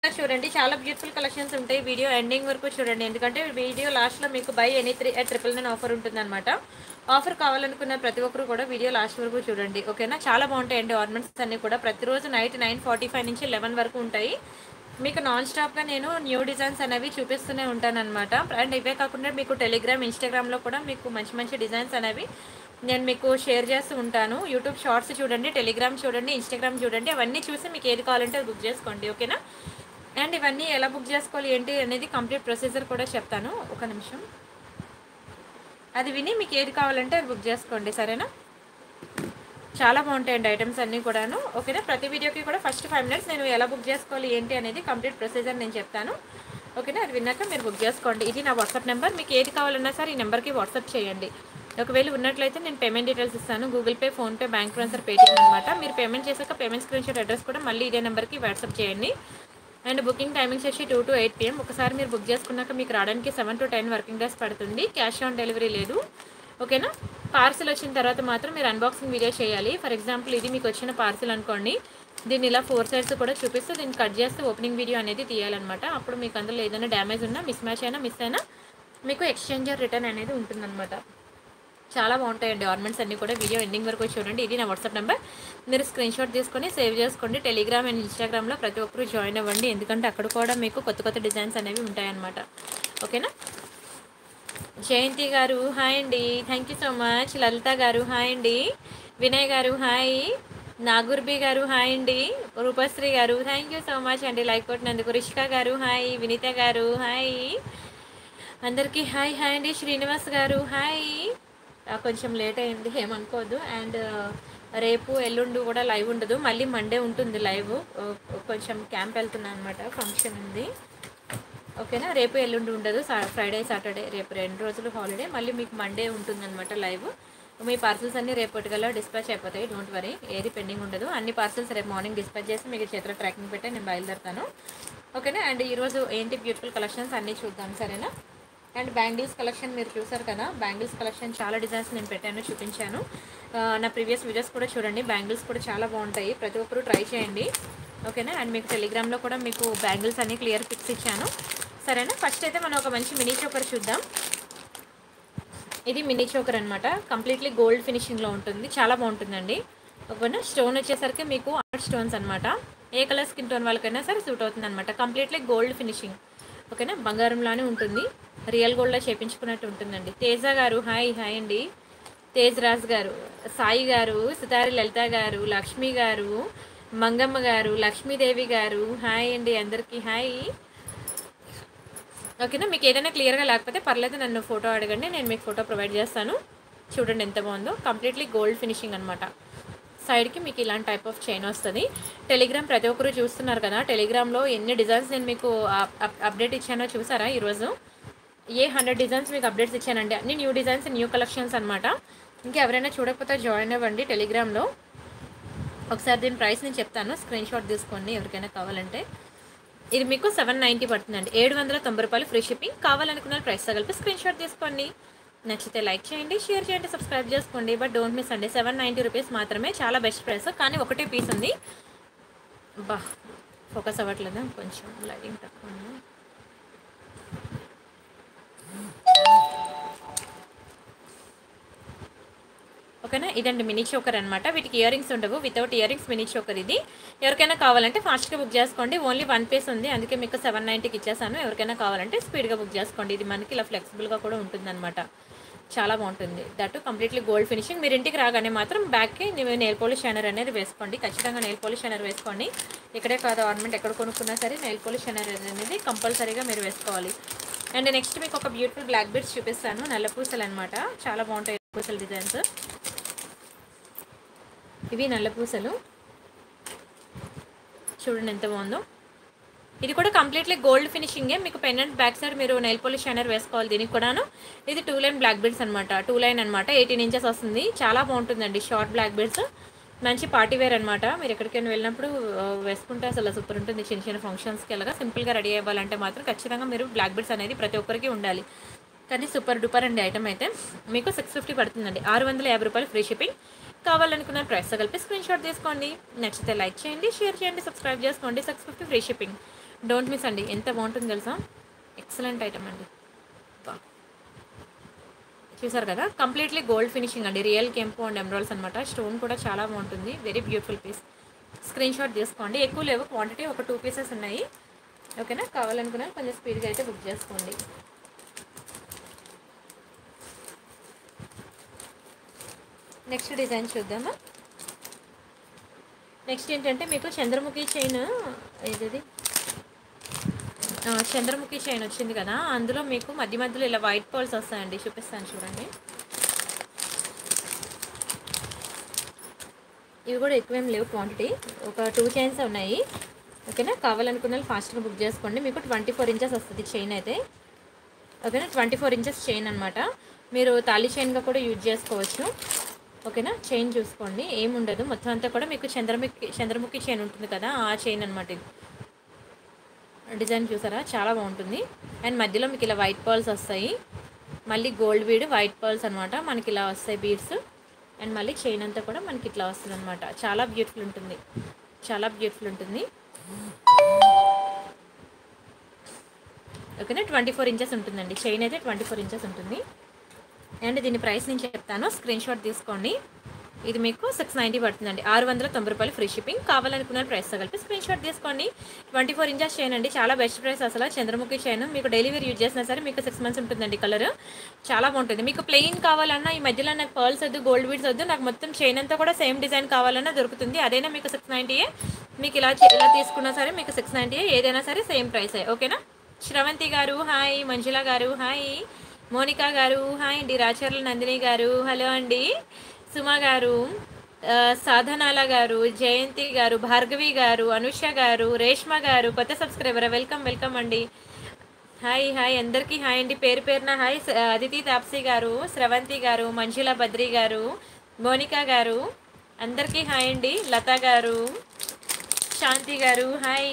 చూడండి చాలా beautiful collections ఉంటాయి వీడియో ఎండింగ్ వరకు చూడండి ఎందుకంటే వీడియో లాస్ట్లో మీకు buy any three triple nine offer ఉంటుందన్నమాట ఆఫర్ కావాలనుకున్న ప్రతి ఒక్కరు కూడా వీడియో లాస్ట్ వరకు చూడండి ఓకేనా చాలా బాగుంటాయండి ఆర్నమెంట్స్ అన్నీ కూడా ప్రతిరోజు నైట్ నైన్ ఫార్టీ ఫైవ్ నుంచి లెవెన్ వరకు ఉంటాయి మీకు నాన్ స్టాప్గా నేను న్యూ డిజైన్స్ అనేవి చూపిస్తూనే ఉంటాను అనమాట అండ్ ఇవే కాకుండా మీకు టెలిగ్రామ్ ఇన్స్టాగ్రామ్లో కూడా మీకు మంచి మంచి డిజైన్స్ అనేవి నేను మీకు షేర్ చేస్తూ ఉంటాను యూట్యూబ్ షార్ట్స్ చూడండి టెలిగ్రామ్ చూడండి ఇన్స్టాగ్రామ్ చూడండి అవన్నీ చూసి మీకు ఏది కావాలంటే అది బుక్ చేసుకోండి ఓకేనా అండ్ ఇవన్నీ ఎలా బుక్ చేసుకోవాలి ఏంటి అనేది కంప్లీట్ ప్రొసీజర్ కూడా చెప్తాను ఒక నిమిషం అది విని మీకు ఏది కావాలంటే అది బుక్ చేసుకోండి సరేనా చాలా బాగుంటాయండి ఐటమ్స్ అన్నీ కూడాను ఓకేనా ప్రతి వీడియోకి కూడా ఫస్ట్ ఫైవ్ మినిట్స్ నేను ఎలా బుక్ చేసుకోవాలి ఏంటి అనేది కంప్లీట్ ప్రొసీజర్ నేను చెప్తాను ఓకేనా అది విన్నాక మీరు బుక్ చేసుకోండి ఇది నా వాట్సాప్ నెంబర్ మీకు ఏది కావాలన్నా సరే ఈ నెంబర్కి వాట్సాప్ చేయండి ఒకవేళ ఉన్నట్లయితే నేను పేమెంట్ డీటెయిల్స్ ఇస్తాను Google Pay PhonePe bank transfer Paytm అనమాట మీరు పేమెంట్ చేశాక పేమెంట్ స్క్రీన్ షాట్ అడ్రస్ కూడా మళ్ళీ ఇదే నెంబర్కి వాట్సాప్ చేయండి అండ్ బుకింగ్ టైమింగ్స్ వచ్చి టూ టు ఎయిట్ పిఎం ఒకసారి మీరు బుక్ చేసుకున్నాక మీకు రావడానికి seven to ten working days పడుతుంది క్యాష్ ఆన్ డెలివరీ లేదు ఓకేనా పార్సిల్ వచ్చిన తర్వాత మాత్రం మీరు అన్బాక్సింగ్ వీడియో చేయాలి ఫర్ ఎగ్జాంపుల్ ఇది మీకు వచ్చిన పార్సిల్ అనుకోండి దీన్ని ఇలా ఫోర్ సైడ్స్ కూడా చూపిస్తూ దీన్ని కట్ చేస్తే ఓపెనింగ్ వీడియో అనేది తీయాలన్నమాట అప్పుడు మీకు అందులో ఏదైనా డ్యామేజ్ ఉన్నా మిస్ మ్యాచ్ అయినా మిస్ అయినా మీకు ఎక్స్చేంజర్ రిటర్న్ అనేది ఉంటుందన్నమాట చాలా బాగుంటాయండి ఆర్నమెంట్స్ అన్నీ కూడా వీడియో ఎండింగ్ వరకు చూడండి ఇది నా వాట్సాప్ నెంబర్ మీరు స్క్రీన్ షాట్ తీసుకొని సేవ్ చేసుకోండి టెలిగ్రామ్ అండ్ ఇన్స్టాగ్రామ్లో ప్రతి ఒక్కరు జాయిన్ అవ్వండి ఎందుకంటే అక్కడ కూడా మీకు కొత్త కొత్త డిజైన్స్ అనేవి ఉంటాయన్నమాట ఓకేనా జయంతి గారు హాయ్ అండి thank you so much Lalitha గారు హాయ్ అండి వినయ్ గారు హాయ్ నాగుర్బి గారు హాయ్ అండి రూపశ్రీ గారు థ్యాంక్ యూ సో మచ్ అండి లైక్ కొట్టినందుకు రిషికా గారు హాయ్ వినీత గారు హాయ్ అందరికీ హాయ్ హాయ్ అండి శ్రీనివాస్ గారు హాయ్ ఆ, కొంచెం లేట్ అయింది ఏమనుకోవద్దు అండ్ రేపు ఎల్లుండి కూడా లైవ్ ఉండదు మళ్ళీ మండే ఉంటుంది లైవ్ కొంచెం క్యాంప్ వెళ్తున్నాను అనమాట ఫంక్షన్ ఉంది ఓకేనా రేపు ఎల్లుండి ఉండదు సా- ఫ్రైడే సాటర్డే రేపు రెండు రోజులు హాలిడే మళ్ళీ మీకు మండే ఉంటుందన్నమాట లైవ్ మీ పార్సల్స్ అన్ని రేపటికల్లా డిస్పాచ్ అయిపోతాయి డోంట్ వరీ ఏది పెండింగ్ ఉండదు అన్ని పార్సల్స్ రేపు మార్నింగ్ డిస్పాచ్ చేసి మీకు చేతిలో ట్రాకింగ్ పెట్టి నేను బయలుదేరుతాను ఓకేనా అండ్ ఈరోజు ఏంటి బ్యూటిఫుల్ కలెక్షన్స్ అన్నీ చూద్దాం సరేనా అండ్ బ్యాంగిల్స్ కలెక్షన్ మీరు చూసారు కదా బ్యాంగిల్స్ కలెక్షన్ చాలా డిజైన్స్ నేను పెట్టాను చూపించాను ఆ, నా ప్రీవియస్ వీడియోస్ కూడా చూడండి బ్యాంగిల్స్ కూడా చాలా బాగుంటాయి ప్రతి ఒక్కరు ట్రై చేయండి ఓకేనా అండ్ మీకు టెలిగ్రామ్లో కూడా మీకు బ్యాంగిల్స్ అన్ని క్లియర్ పిక్స్ ఇచ్చాను సరేనా ఫస్ట్ అయితే మనం ఒక మంచి మినీ చోకర్ చూద్దాం ఇది మినీ చోకర్ అనమాట కంప్లీట్లీ గోల్డ్ ఫినిషింగ్లో ఉంటుంది చాలా బాగుంటుందండి ఓకేనా స్టోన్ వచ్చేసరికి మీకు ఆర్ట్ స్టోన్స్ అనమాట ఏ కలర్ స్కిన్ టోన్ వాళ్ళకైనా సరే సూట్ అవుతుంది అనమాట కంప్లీట్లీ గోల్డ్ ఫినిషింగ్ ఓకేనా బంగారంలానే ఉంటుంది రియల్ గోల్డ్లో చేపించుకున్నట్టు ఉంటుందండి తేజ గారు హాయ్ హాయ్ అండి తేజ్ రాజ్ గారు సాయి గారు సితారి లలిత గారు లక్ష్మి గారు మంగమ్మ గారు లక్ష్మీదేవి గారు హాయ్ అండి అందరికీ హాయ్ ఓకేనా మీకు ఏదైనా క్లియర్గా లేకపోతే పర్లేదు నన్ను ఫోటో అడగండి నేను మీకు ఫోటో ప్రొవైడ్ చేస్తాను చూడండి ఎంత బాగుందో కంప్లీట్లీ గోల్డ్ ఫినిషింగ్ అనమాట సైడ్కి మీకు ఇలాంటి టైప్ ఆఫ్ చైన్ వస్తుంది టెలిగ్రామ్ ప్రతి ఒక్కరు చూస్తున్నారు కదా టెలిగ్రామ్లో ఎన్ని డిజైన్స్ నేను మీకు అప్- అప్- అప్డేట్ ఇచ్చానో చూసారా ఈరోజు ఏ హండ్రెడ్ డిజైన్స్ మీకు అప్డేట్స్ ఇచ్చానండి అన్ని న్యూ డిజైన్స్ న్యూ కలెక్షన్స్ అనమాట ఇంకా ఎవరైనా చూడకపోతే జాయిన్ అవ్వండి టెలిగ్రామ్లో ఒకసారి దీని ప్రైస్ నేను చెప్తాను స్క్రీన్ షాట్ తీసుకోండి ఎవరికైనా కావాలంటే ఇది మీకు సెవెన్ నైంటీ పడుతుందండి ఏడు వందల తొంభై రూపాయలు ఫ్రీ షిప్పింగ్ కావాలనుకున్న ప్రైస్ తగిలిపి స్క్రీన్ షాట్ తీసుకోండి నచ్చితే లైక్ చేయండి షేర్ చేయండి సబ్స్క్రైబ్ చేసుకోండి బట్ డోంట్ మిస్ అండి సెవెన్ నైంటీ రూపీస్ మాత్రమే చాలా బెస్ట్ ప్రైస్ కానీ ఒకటే పీస్ ఉంది బా ఫోకస్ అవ్వట్లేదు కొంచెం లైటింగ్ తక్కువ ఉంది ఓకేనా ఇదండి మినీ చోకర్ అనమాట వీటికి ఇయర్ రింగ్స్ ఉండవు without earrings mini choker ఇది ఎవరికైనా కావాలంటే ఫాస్ట్గా బుక్ చేసుకోండి ఓన్లీ వన్ పీస్ ఉంది అందుకే మీకు సెవెన్ నైంటీకి ఇచ్చేసాను ఎవరికైనా కావాలంటే స్పీడ్గా బుక్ చేసుకోండి ఇది మనకి ఇలా ఫ్లెక్సిబుల్గా కూడా ఉంటుందన్నమాట చాలా బాగుంటుంది దట్ కంప్లీట్లీ గోల్డ్ ఫినిషింగ్ మీరు ఇంటికి రాగానే మాత్రం బ్యాక్కి నెయిల్ పాలిష్ షైనర్ అనేది వేసుకోండి ఖచ్చితంగా నెయిల్ పాలిష్ షైనర్ వేసుకోండి ఇక్కడే కాదు ఆర్నమెంట్ ఎక్కడ కొనుక్కున్నా సరే నెయిల్ పాలిష్ షైనర్ అనేది కంపల్సరీగా మీరు వేసుకోవాలి అండ్ నెక్స్ట్ మీకు ఒక బ్యూటిఫుల్ బ్లాక్ బీడ్స్ చూపిస్తాను నల్ల పూసలు అనమాట చాలా బాగుంటాయి పూసల డిజైన్స్ ఇవి నల్ల పూసలు చూడండి ఎంత బాగుందో ఇది కూడా కంప్లీట్లీ గోల్డ్ ఫినిషింగే మీకు పెండెంట్ బ్యాక్ సైడ్ మీరు నెయిల్ పాలిష్ షైనర్ వేసుకోవాలి దీనికి కూడాను ఇది టూ లైన్ బ్లాక్ బీడ్స్ అనమాట టూ లైన్ అనమాట ఎయిటీన్ ఇంచెస్ వస్తుంది చాలా బాగుంటుందండి షార్ట్ బ్లాక్ బీడ్స్ మంచి పార్టీ వేర్ అనమాట మీరు ఎక్కడికైనా వెళ్ళినప్పుడు ఆ, వేసుకుంటే అసలు సూపర్ ఉంటుంది చిన్న చిన్న ఫంక్షన్స్కి వెళ్ళగా సింపుల్గా రెడీ అవ్వాలంటే మాత్రం ఖచ్చితంగా మీరు బ్లాక్ బీడ్స్ అనేది ప్రతి ఒక్కరికి ఉండాలి కానీ సూపర్ డూపర్ అండి ఐటమ్ అయితే మీకు సిక్స్ ఫిఫ్టీ పడుతుందండి ఆరు వందల యాభై రూపాయలు ఫ్రీ షిప్పింగ్ కావాలనుకున్న ప్రైస్ కలిపి స్క్రీన్ షాట్ తీసుకోండి నచ్చితే లైక్ చేయండి షేర్ చేయండి సబ్స్క్రైబ్ చేసుకోండి six fifty free shipping don't miss అండి ఎంత బాగుంటుంది తెలుసా ఎక్సలెంట్ ఐటమ్ అండి బా. చూసారు కదా కంప్లీట్లీ గోల్డ్ ఫినిషింగ్ అండి రియల్ కెంపు అండ్ ఎమరాల్స్ అనమాట స్టోన్ కూడా చాలా బాగుంటుంది very beautiful piece screen shot తీసుకోండి ఎక్కువ లేవు క్వాంటిటీ ఒక టూ పీసెస్ ఉన్నాయి ఓకేనా కావాలనుకున్నా కొంచెం స్పీడ్గా అయితే బుక్ చేసుకోండి నెక్స్ట్ డిజైన్ చూద్దామా నెక్స్ట్ ఏంటంటే మీకు చంద్రముఖి చైన్ ఏది ఆ, చంద్రముఖి చైన్ వచ్చింది కదా అందులో మీకు మధ్య మధ్యలో ఇలా వైట్ పర్ల్స్ వస్తాయండి చూపిస్తాను చూడండి ఇవి కూడా ఎక్కువేం లేవు క్వాంటిటీ ఒక టూ చైన్స్ ఉన్నాయి ఓకేనా కావాలనుకున్న వాళ్ళు ఫాస్ట్గా బుక్ చేసుకోండి మీకు ట్వంటీ ఫోర్ ఇంచెస్ వస్తుంది చైన్ అయితే ఓకేనా ట్వంటీ ఫోర్ ఇంచెస్ చైన్ అనమాట మీరు తాళి చైన్గా కూడా యూజ్ చేసుకోవచ్చు ఓకేనా చైన్ చూసుకోండి ఏముండదు మొత్తం అంతా కూడా మీకు చంద్రముఖి చంద్రముఖి చైన్ ఉంటుంది కదా ఆ చైన్ అనమాట ఇది డిజైన్ చూసారా చాలా బాగుంటుంది అండ్ మధ్యలో మీకు ఇలా వైట్ పర్ల్స్ వస్తాయి మళ్ళీ గోల్డ్ బీడ్ వైట్ పర్ల్స్ అనమాట మనకి ఇలా వస్తాయి బీడ్స్ అండ్ మళ్ళీ చైన్ అంతా కూడా మనకి ఇట్లా వస్తుంది అనమాట చాలా బ్యూటిఫుల్ ఉంటుంది చాలా బ్యూటిఫుల్ ఉంటుంది ఓకేనా ట్వంటీ ఫోర్ ఇంచెస్ ఉంటుందండి చైన్ అయితే ట్వంటీ ఫోర్ ఇంచెస్ ఉంటుంది అండ్ దీని ప్రైస్ నేను చెప్తాను స్క్రీన్ షాట్ తీసుకోండి ఇది మీకు సిక్స్ నైంటీ పడుతుందండి ఆరు వందల తొంభై రూపాయలు ఫ్రీ షిప్పింగ్ కావాలనుకున్న ప్రైస్ కలిపి స్క్రీన్ షాట్ తీసుకోండి ట్వంటీ ఫోర్ ఇంచెస్ చైన్ అండి చాలా బెస్ట్ ప్రైస్ అసలు చంద్రముఖి చైన్ మీకు డైలీ వేర్ యూజ్ చేసినా సరే మీకు సిక్స్ మంత్స్ ఉంటుందండి కలర్ చాలా బాగుంటుంది మీకు ప్లెయిన్ కావాలన్నా ఈ మధ్యలో నాకు పర్ల్స్ వద్దు గోల్డ్ బీడ్స్ వద్దు నాకు మొత్తం చైన్ అంతా కూడా సేమ్ డిజైన్ కావాలన్నా దొరుకుతుంది అదైనా మీకు సిక్స్ నైంటీయే మీకు ఇలా చే- ఇలా తీసుకున్నా సరే మీకు సిక్స్ నైంటీయే ఏదైనా సరే సేమ్ ప్రైసే ఓకేనా శ్రవంతి గారు హాయ్ మంజుల గారు హాయ్ మోనికా గారు హాయ్ అండి రాచర్ల నందిని గారు హలో అండి సుమ గారు ఆ, సాధనాల గారు జయంతి గారు భార్గవి గారు అనుష గారు రేష్మ గారు కొత్త సబ్స్క్రైబర్ వెల్కమ్ వెల్కమ్ అండి హాయ్ హాయ్ అందరికీ హాయ్ అండి పేరు పేరున హాయ్ స- అదితి తాప్సీ గారు స్రవంతి గారు మంజుల బద్రి గారు మోనికా గారు అందరికీ హాయ్ అండి లత గారు శాంతి గారు హాయ్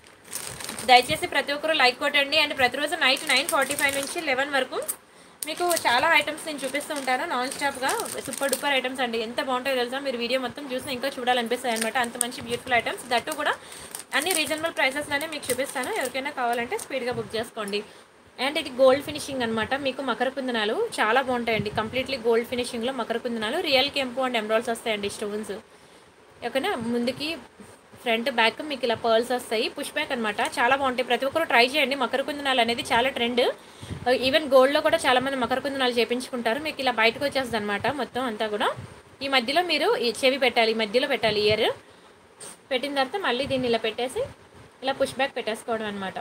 దయచేసి ప్రతి ఒక్కరు లైక్ కొట్టండి అండ్ ప్రతిరోజు నైట్ నైన్ ఫార్టీ ఫైవ్ నుంచి లెవెన్ వరకు మీకు చాలా ఐటమ్స్ నేను చూపిస్తూ ఉంటాను నాన్ స్టాప్గా సూపర్ డూపర్ ఐటమ్స్ అండి ఎంత బాగుంటాయో తెలుసా మీరు వీడియో మొత్తం చూసి ఇంకా చూడాలనిపిస్తాయి అనమాట అంత మంచి బ్యూటిఫుల్ ఐటమ్స్ దట్టు కూడా అన్ని రీజనబుల్ ప్రైసెస్లోనే మీకు చూపిస్తాను ఎవరికైనా కావాలంటే స్పీడ్గా బుక్ చేసుకోండి అండ్ ఇది గోల్డ్ ఫినిషింగ్ అనమాట మీకు మకర కుందనాలు చాలా బాగుంటాయండి కంప్లీట్లీ గోల్డ్ ఫినిషింగ్లో మకర కుందనాలు రియల్ కెంపు అండ్ ఎమరాల్స్ వస్తాయండి స్టోన్స్ ఓకేనా ముందుకి ఫ్రంట్ బ్యాక్ మీకు ఇలా పర్ల్స్ వస్తాయి పుష్ బ్యాక్ అనమాట చాలా బాగుంటాయి ప్రతి ఒక్కరు ట్రై చేయండి మకర కుందనాలు అనేది చాలా ట్రెండ్ ఈవెన్ గోల్డ్లో కూడా చాలా మంది మకర కుందనాలు చేపించుకుంటారు మీకు ఇలా బయటకు వచ్చేస్తుంది అనమాట మొత్తం అంతా కూడా ఈ మధ్యలో మీరు ఈ చెవి పెట్టాలి ఈ మధ్యలో పెట్టాలి ఇయర్ పెట్టిన తర్వాత మళ్ళీ దీన్ని ఇలా పెట్టేసి ఇలా పుష్ బ్యాక్ పెట్టేసుకోవడం అనమాట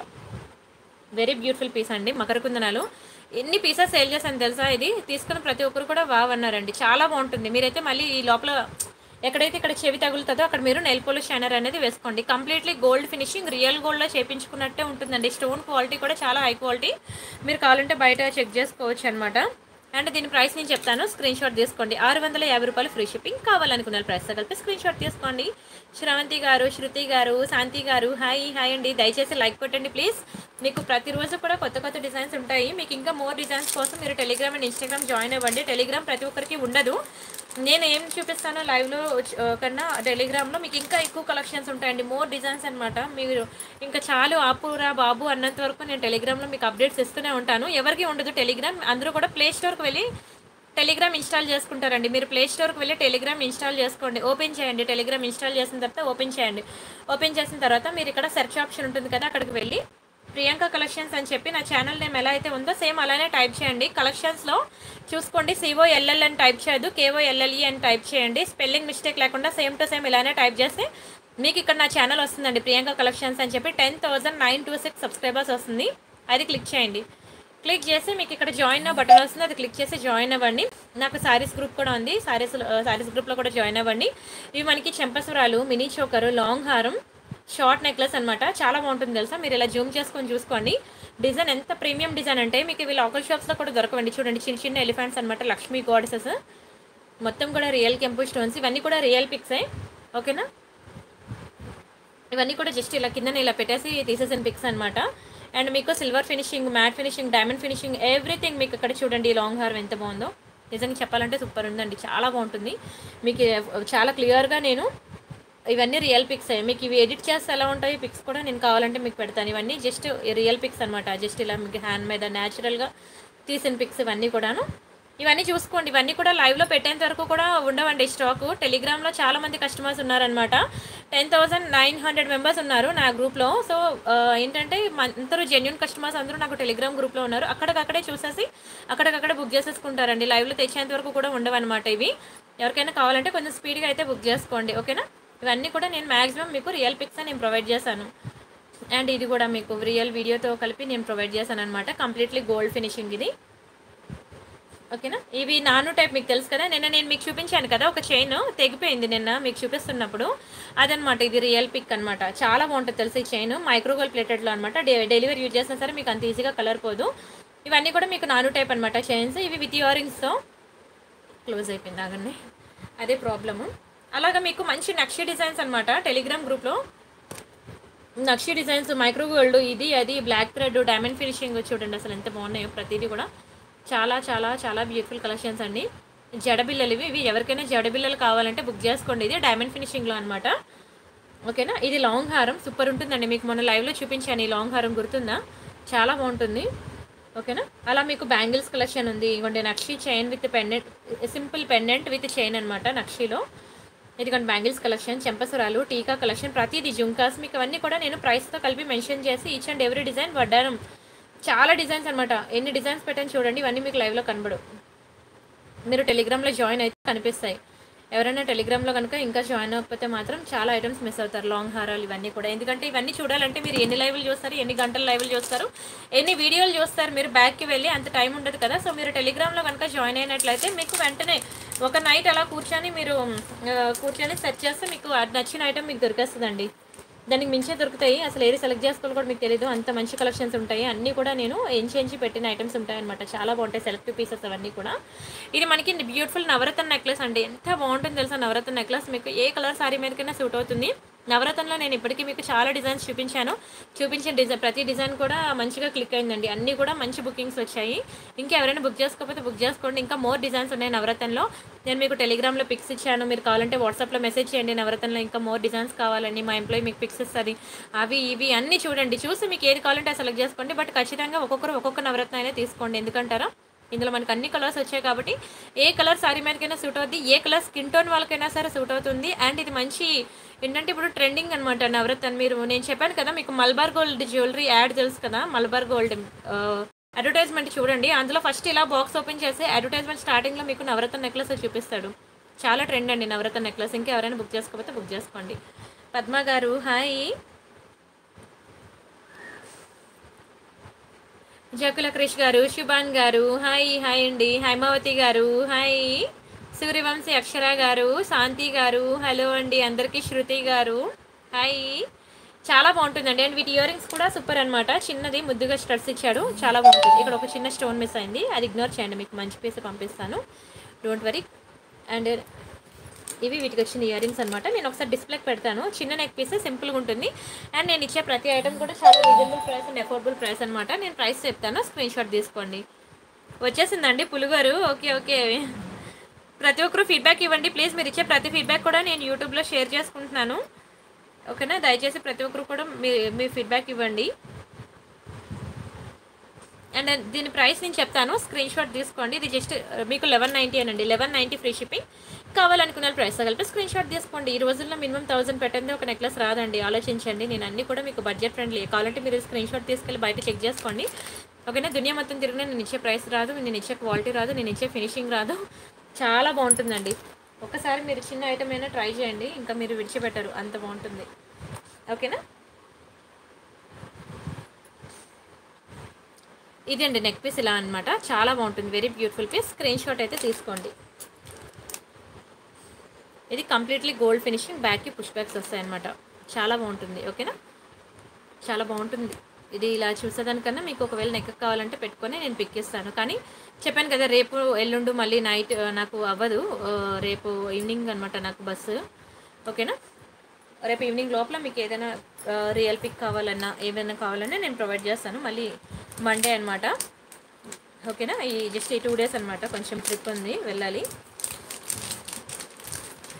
వెరీ బ్యూటిఫుల్ పీస్ అండి మకర కుందనాలు ఎన్ని పీసెస్ సేల్ చేశాను తెలుసా ఇది తీసుకున్న ప్రతి ఒక్కరు కూడా వావ్ అన్నారండి చాలా బాగుంటుంది మీరైతే మళ్ళీ ఈ లోపల ఎక్కడైతే ఇక్కడ చెవి తగులుతుందో అక్కడ మీరు నెయిల్ పోలిష్ షైనర్ అనేది వేసుకోండి కంప్లీట్లీ గోల్డ్ ఫినిషింగ్ రియల్ గోల్డ్లో చేపించుకున్నట్టే ఉంటుందండి స్టోన్ క్వాలిటీ కూడా చాలా హై క్వాలిటీ మీరు కావాలంటే బయట చెక్ చేసుకోవచ్చు అనమాట అండ్ దీని ప్రైస్ నేను చెప్తాను స్క్రీన్ షాట్ తీసుకోండి ఆరు వందల యాభై రూపాయలు ఫ్రీ షిప్పింగ్ కావాలనుకున్న ప్రైస్ కలిపి స్క్రీన్ షాట్ తీసుకోండి శ్రవంతి గారు శృతి గారు శాంతి గారు హాయ్ హాయ్ అండి దయచేసి లైక్ కొట్టండి ప్లీజ్ మీకు ప్రతిరోజు కూడా కొత్త కొత్త డిజైన్స్ ఉంటాయి మీకు ఇంకా మోర్ డిజైన్స్ కోసం మీరు టెలిగ్రామ్ అండ్ ఇన్స్టాగ్రామ్ జాయిన్ అవ్వండి టెలిగ్రామ్ ప్రతి ఒక్కరికి ఉండదు నేను ఏం చూపిస్తానో లైవ్లో కన్నా టెలిగ్రామ్లో మీకు ఇంకా ఎక్కువ కలెక్షన్స్ ఉంటాయండి మోర్ డిజైన్స్ అనమాట మీరు ఇంకా చాలు ఆపురా బాబు అన్నంత వరకు నేను టెలిగ్రామ్లో మీకు అప్డేట్స్ ఇస్తూనే ఉంటాను ఎవరికి ఉండదు టెలిగ్రామ్ అందరూ కూడా ప్లే స్టోర్కి వెళ్ళి టెలిగ్రామ్ ఇన్స్టాల్ చేసుకుంటారండి మీరు ప్లే స్టోర్కి వెళ్ళి టెలిగ్రామ్ ఇన్స్టాల్ చేసుకోండి ఓపెన్ చేయండి టెలిగ్రామ్ ఇన్స్టాల్ చేసిన తర్వాత ఓపెన్ చేయండి ఓపెన్ చేసిన తర్వాత మీరు ఇక్కడ సెర్చ్ ఆప్షన్ ఉంటుంది కదా అక్కడికి వెళ్ళి ప్రియాంక కలెక్షన్స్ అని చెప్పి నా ఛానల్ నేమ్ ఎలా అయితే ఉందో సేమ్ అలానే టైప్ చేయండి కలెక్షన్స్లో చూసుకోండి సిఓ ఎల్ఎల్ అని టైప్ చేయదు కేఓ ఎల్ఎల్ఈ అని టైప్ చేయండి స్పెల్లింగ్ మిస్టేక్ లేకుండా సేమ్ టు సేమ్ ఇలానే టైప్ చేస్తే మీకు ఇక్కడ నా ఛానల్ వస్తుందండి ప్రియాంక కలెక్షన్స్ అని చెప్పి ten thousand nine two six subscribers వస్తుంది అది క్లిక్ చేయండి క్లిక్ చేసి మీకు ఇక్కడ జాయిన్ బటన్ వస్తుంది అది క్లిక్ చేసి జాయిన్ అవ్వండి నాకు సారీస్ గ్రూప్ కూడా ఉంది సారీస్ సారీస్ గ్రూప్లో కూడా జాయిన్ అవ్వండి ఇవి మనకి చెంపసురాలు మినీ చోకరు లాంగ్ హారం షార్ట్ నెక్లెస్ అనమాట చాలా బాగుంటుంది తెలుసా మీరు ఇలా జూమ్ చేసుకొని చూసుకోండి డిజైన్ ఎంత ప్రీమియం డిజైన్ అంటే మీకు ఇవి లోకల్ షాప్స్లో కూడా దొరకవండి చూడండి చిన్న చిన్న ఎలిఫెంట్స్ అనమాట లక్ష్మీ గాడెసెస్ మొత్తం కూడా రియల్ కెంపు స్టోన్స్ ఇవన్నీ కూడా రియల్ పిక్సే ఓకేనా ఇవన్నీ కూడా జస్ట్ ఇలా కింద ఇలా పెట్టేసి తీసేసిన పిక్స్ అనమాట అండ్ మీకు silver finishing matte finishing diamond finishing everything మీకు ఇక్కడ చూడండి లాంగ్ హార్ ఎంత బాగుందో నిజంగా చెప్పాలంటే సూపర్ ఉందండి చాలా బాగుంటుంది మీకు చాలా క్లియర్గా నేను ఇవన్నీ రియల్ పిక్స్ మీకు ఇవి ఎడిట్ చేస్తే ఎలా ఉంటాయి పిక్స్ కూడా నేను కావాలంటే మీకు పెడతాను ఇవన్నీ జస్ట్ రియల్ పిక్స్ అనమాట జస్ట్ ఇలా మీకు హ్యాండ్ మీద న్యాచురల్గా తీసిన పిక్స్ ఇవన్నీ కూడాను ఇవన్నీ చూసుకోండి ఇవన్నీ కూడా లైవ్లో పెట్టేంత వరకు కూడా ఉండవండి స్టాక్ టెలిగ్రామ్లో చాలా మంది కస్టమర్స్ ఉన్నారనమాట ten thousand nine hundred members ఉన్నారు నా గ్రూప్లో సో ఆ, ఏంటంటే మన- అందరూ జెన్యున్ కస్టమర్స్ అందరూ నాకు టెలిగ్రామ్ గ్రూప్లో ఉన్నారు అక్కడికక్కడే చూసేసి అక్కడికక్కడే బుక్ చేసేసుకుంటారండి లైవ్లో తెచ్చేంత వరకు కూడా ఉండవన్నమాట ఇవి ఎవరికైనా కావాలంటే కొంచెం స్పీడ్గా అయితే బుక్ చేసుకోండి ఓకేనా ఇవన్నీ కూడా నేను మ్యాక్సిమం మీకు రియల్ పిక్స్ నేను ప్రొవైడ్ చేశాను అండ్ ఇది కూడా మీకు రియల్ వీడియోతో కలిపి నేను ప్రొవైడ్ చేశాను అనమాట కంప్లీట్లీ గోల్డ్ ఫినిషింగ్ ఇది ఓకేనా ఇవి నాను టైప్ మీకు తెలుసు కదా నిన్న నేను మీకు చూపించాను కదా ఒక చైన్ తెగిపోయింది నిన్న మీకు చూపిస్తున్నప్పుడు అదనమాట ఇది రియల్ పిక్ అనమాట చాలా బాగుంటుంది తెలుసు ఈ చైన్ మైక్రోగోల్ ప్లేటెడ్లో అనమాట డెలివరీ యూజ్ చేసినా సరే మీకు అంత ఈజీగా కలర్ పోదు ఇవన్నీ కూడా మీకు నాను టైప్ అనమాట చైన్స్ ఇవి విత్ ఇయరింగ్స్తో క్లోజ్ అయిపోయింది ఆగండి అదే ప్రాబ్లము అలాగా మీకు మంచి నక్షి డిజైన్స్ అనమాట టెలిగ్రామ్ గ్రూప్లో నక్షి డిజైన్స్ మైక్రో గోల్డ్ ఇది అది బ్లాక్ థ్రెడ్ డైమండ్ ఫినిషింగ్ చూడండి అసలు ఎంత బాగున్నాయో ప్రతిదీ కూడా చాలా చాలా చాలా బ్యూటిఫుల్ కలెక్షన్స్ అండి జడబిల్లలు ఇవి ఇవి ఎవరికైనా జడబిల్లలు కావాలంటే బుక్ చేసుకోండి ఇది డైమండ్ ఫినిషింగ్లో అనమాట ఓకేనా ఇది లాంగ్ హారం సూపర్ ఉంటుందండి మీకు మొన్న లైవ్లో చూపించాను ఈ లాంగ్ హారం గుర్తుందా చాలా బాగుంటుంది ఓకేనా అలా మీకు బ్యాంగిల్స్ కలెక్షన్ ఉంది ఇవ్వండి నక్షి chain with pendant simple pendant with chain అనమాట నక్షిలో ఇదిగోండి బ్యాంగిల్స్ కలెక్షన్ చెంపసురాలు టీకా కలెక్షన్ ప్రతిదీ జుంకాస్ మీకు అవన్నీ కూడా నేను ప్రైస్తో కలిపి మెన్షన్ చేసి ఈచ్ అండ్ ఎవ్రీ డిజైన్ వడ్డానం చాలా డిజైన్స్ అనమాట ఎన్ని డిజైన్స్ పెట్టాను చూడండి ఇవన్నీ మీకు లైవ్లో కనబడు మీరు టెలిగ్రామ్లో జాయిన్ అయితే కనిపిస్తాయి ఎవరైనా టెలిగ్రామ్లో కనుక ఇంకా జాయిన్ అవ్వకపోతే మాత్రం చాలా ఐటమ్స్ మిస్ అవుతారు లాంగ్ హారాలు ఇవన్నీ కూడా ఎందుకంటే ఇవన్నీ చూడాలంటే మీరు ఎన్ని లైవ్లు చూస్తారు ఎన్ని గంటల లైవ్లు చూస్తారు ఎన్ని వీడియోలు చూస్తారు మీరు బ్యాక్కి వెళ్ళి అంత టైం ఉండదు కదా సో మీరు టెలిగ్రామ్లో కనుక జాయిన్ అయినట్లయితే మీకు వెంటనే ఒక నైట్ అలా కూర్చొని మీరు ఆ, కూర్చొని సెర్చ్ చేస్తే మీకు అది నచ్చిన ఐటమ్ మీకు దొరికేస్తుందండి దానికి మించే దొరుకుతాయి అసలు ఏది సెలెక్ట్ చేసుకోవాలి కూడా మీకు తెలియదు అంత మంచి కలెక్షన్స్ ఉంటాయి అన్నీ కూడా నేను ఎంచి ఎంచి పెట్టిన ఐటమ్స్ ఉంటాయి అనమాట చాలా బాగుంటాయి సెలెక్టివ్ పీసెస్ అవన్నీ కూడా ఇది మనకి బ్యూటిఫుల్ నవరత్న నెక్లెస్ అండి ఎంత బాగుంటుంది తెలుసా నవరత్న నెక్లెస్ మీకు ఏ కలర్ సారీ మీదకైనా సూట్ అవుతుంది నవరత్నంలో నేను ఇప్పటికీ మీకు చాలా డిజైన్స్ చూపించాను చూపించిన డిజైన్ ప్రతి డిజైన్ కూడా మంచిగా క్లిక్ అయిందండి అన్నీ కూడా మంచి బుకింగ్స్ వచ్చాయి ఇంకా ఎవరైనా బుక్ చేసుకోకపోతే బుక్ చేసుకోండి ఇంకా మోర్ డిజైన్స్ ఉన్నాయి నవరత్నంలో నేను మీకు టెలిగ్రామ్లో పిక్స్ ఇచ్చాను మీరు కావాలంటే వాట్సాప్లో మెసేజ్ చేయండి నవరత్నంలో ఇంకా మోర్ డిజైన్స్ కావాలని మా ఎంప్లాయీ మీకు పిక్స్ ఇస్తుంది అవి ఇవి అన్నీ చూడండి చూసి మీకు ఏది కావాలంటే సెలెక్ట్ చేసుకోండి బట్ ఖచ్చితంగా ఒక్కొక్కరు ఒక్కొక్క నవరత్న అయినా తీసుకోండి ఎందుకంటారా ఇందులో మనకు అన్ని కలర్స్ వచ్చాయి కాబట్టి ఏ కలర్ సారీ మీదకైనా సూట్ అవుతుంది ఏ కలర్ స్కిన్ టోన్ వాళ్ళకైనా సరే సూట్ అవుతుంది అండ్ ఇది మంచి ఏంటంటే ఇప్పుడు ట్రెండింగ్ అనమాట నవరత్న మీరు నేను చెప్పాను కదా మీకు మల్బార్ గోల్డ్ జ్యువెలరీ యాడ్ తెలుసు కదా మల్బార్ గోల్డ్ అడ్వర్టైజ్మెంట్ చూడండి అందులో ఫస్ట్ ఇలా బాక్స్ ఓపెన్ చేసి అడ్వర్టైజ్మెంట్ స్టార్టింగ్లో మీకు నవరత్న నెక్లెస్ చూపిస్తాడు చాలా ట్రెండ్ అండి నవరత్న నెక్లెస్ ఇంకా ఎవరైనా బుక్ చేసుకోకపోతే బుక్ చేసుకోండి పద్మ గారు హాయ్ జకుల క్రిష్ గారు శుభాన్ గారు హాయ్ హాయ్ అండి హైమావతి గారు హాయ్ సూర్యవంశీ అక్షర గారు శాంతి గారు హలో అండి అందరికీ శృతి గారు హాయ్ చాలా బాగుంటుందండి అండ్ వీటి ఇయర్ రింగ్స్ కూడా సూపర్ అనమాట చిన్నది ముద్దుగా స్టడ్స్ ఇచ్చాడు చాలా బాగుంటుంది ఇక్కడ ఒక చిన్న స్టోన్ మిస్ అయింది అది ఇగ్నోర్ చేయండి మీకు మంచి పీస్ పంపిస్తాను డోంట్ వరీ అండ్ ఇవి వీటికి వచ్చిన ఇయర్ రింగ్స్ అనమాట నేను ఒకసారి డిస్ప్లేకి పెడతాను చిన్న నెక్ పీస్ సింపుల్గా ఉంటుంది అండ్ నేను ఇచ్చే ప్రతి ఐటమ్ కూడా చాలా reasonable price and affordable price అనమాట నేను ప్రైస్ చెప్తాను స్క్రీన్ షాట్ తీసుకోండి వచ్చేసిందండి పులుగారు ఓకే ఓకే ప్రతి ఒక్కరు ఫీడ్బ్యాక్ ఇవ్వండి ప్లీజ్ మీరు ఇచ్చే ప్రతి ఫీడ్బ్యాక్ కూడా నేను యూట్యూబ్లో షేర్ చేసుకుంటున్నాను ఓకేనా దయచేసి ప్రతి ఒక్కరు కూడా మీ మీ ఫీడ్బ్యాక్ ఇవ్వండి అండ్ దీని ప్రైస్ నేను చెప్తాను స్క్రీన్ షాట్ తీసుకోండి ఇది జస్ట్ మీకు లెవెన్ నైంటీ అనండి లెవెన్ నైంటీ ఫ్రీ షిప్పింగ్ కావాలనుకున్న ప్రైస్ కలిపి స్క్రీన్ షాట్ తీసుకోండి ఈ రోజుల్లో మినిమం థౌసండ్ పెట్టండి ఒక నెక్లెస్ రాదండి ఆలోచించండి నేను అన్ని కూడా మీకు బడ్జెట్ ఫ్రెండ్లీ కావాలంటే మీరు స్క్రీన్ షాట్ తీసుకెళ్ళి బయట చెక్ చేసుకోండి ఓకేనా దునియా మొత్తం తిరిగినా నేను ఇచ్చే ప్రైస్ రాదు నేను ఇచ్చే క్వాలిటీ రాదు నేను ఇచ్చే ఫినిషింగ్ రాదు చాలా బాగుంటుందండి ఒకసారి మీరు చిన్న ఐటమ్ అయినా ట్రై చేయండి ఇంకా మీరు విడిచిపెట్టరు అంత బాగుంటుంది ఓకేనా ఇది అండి నెక్ పీస్ ఇలా అనమాట చాలా బాగుంటుంది very beautiful piece screenshot అయితే తీసుకోండి ఇది కంప్లీట్లీ గోల్డ్ ఫినిషింగ్ బ్యాక్కి పుష్ బ్యాక్స్ వస్తాయి అనమాట చాలా బాగుంటుంది ఓకేనా చాలా బాగుంటుంది ఇది ఇలా చూసేదానికన్నా మీకు ఒకవేళ నెక్ కావాలంటే పెట్టుకొని నేను పిక్ ఇస్తాను కానీ చెప్పాను కదా రేపు ఎల్లుండు మళ్ళీ నైట్ ఆ, నాకు అవ్వదు ఆ, రేపు ఈవినింగ్ అనమాట నాకు బస్సు ఓకేనా రేపు ఈవినింగ్ లోపల మీకు ఏదైనా రియల్ పిక్ కావాలన్నా ఏమైనా కావాలన్నా నేను ప్రొవైడ్ చేస్తాను మళ్ళీ మండే అనమాట ఓకేనా ఈ జస్ట్ ఈ టూ డేస్ అనమాట కొంచెం ట్రిప్ ఉంది వెళ్ళాలి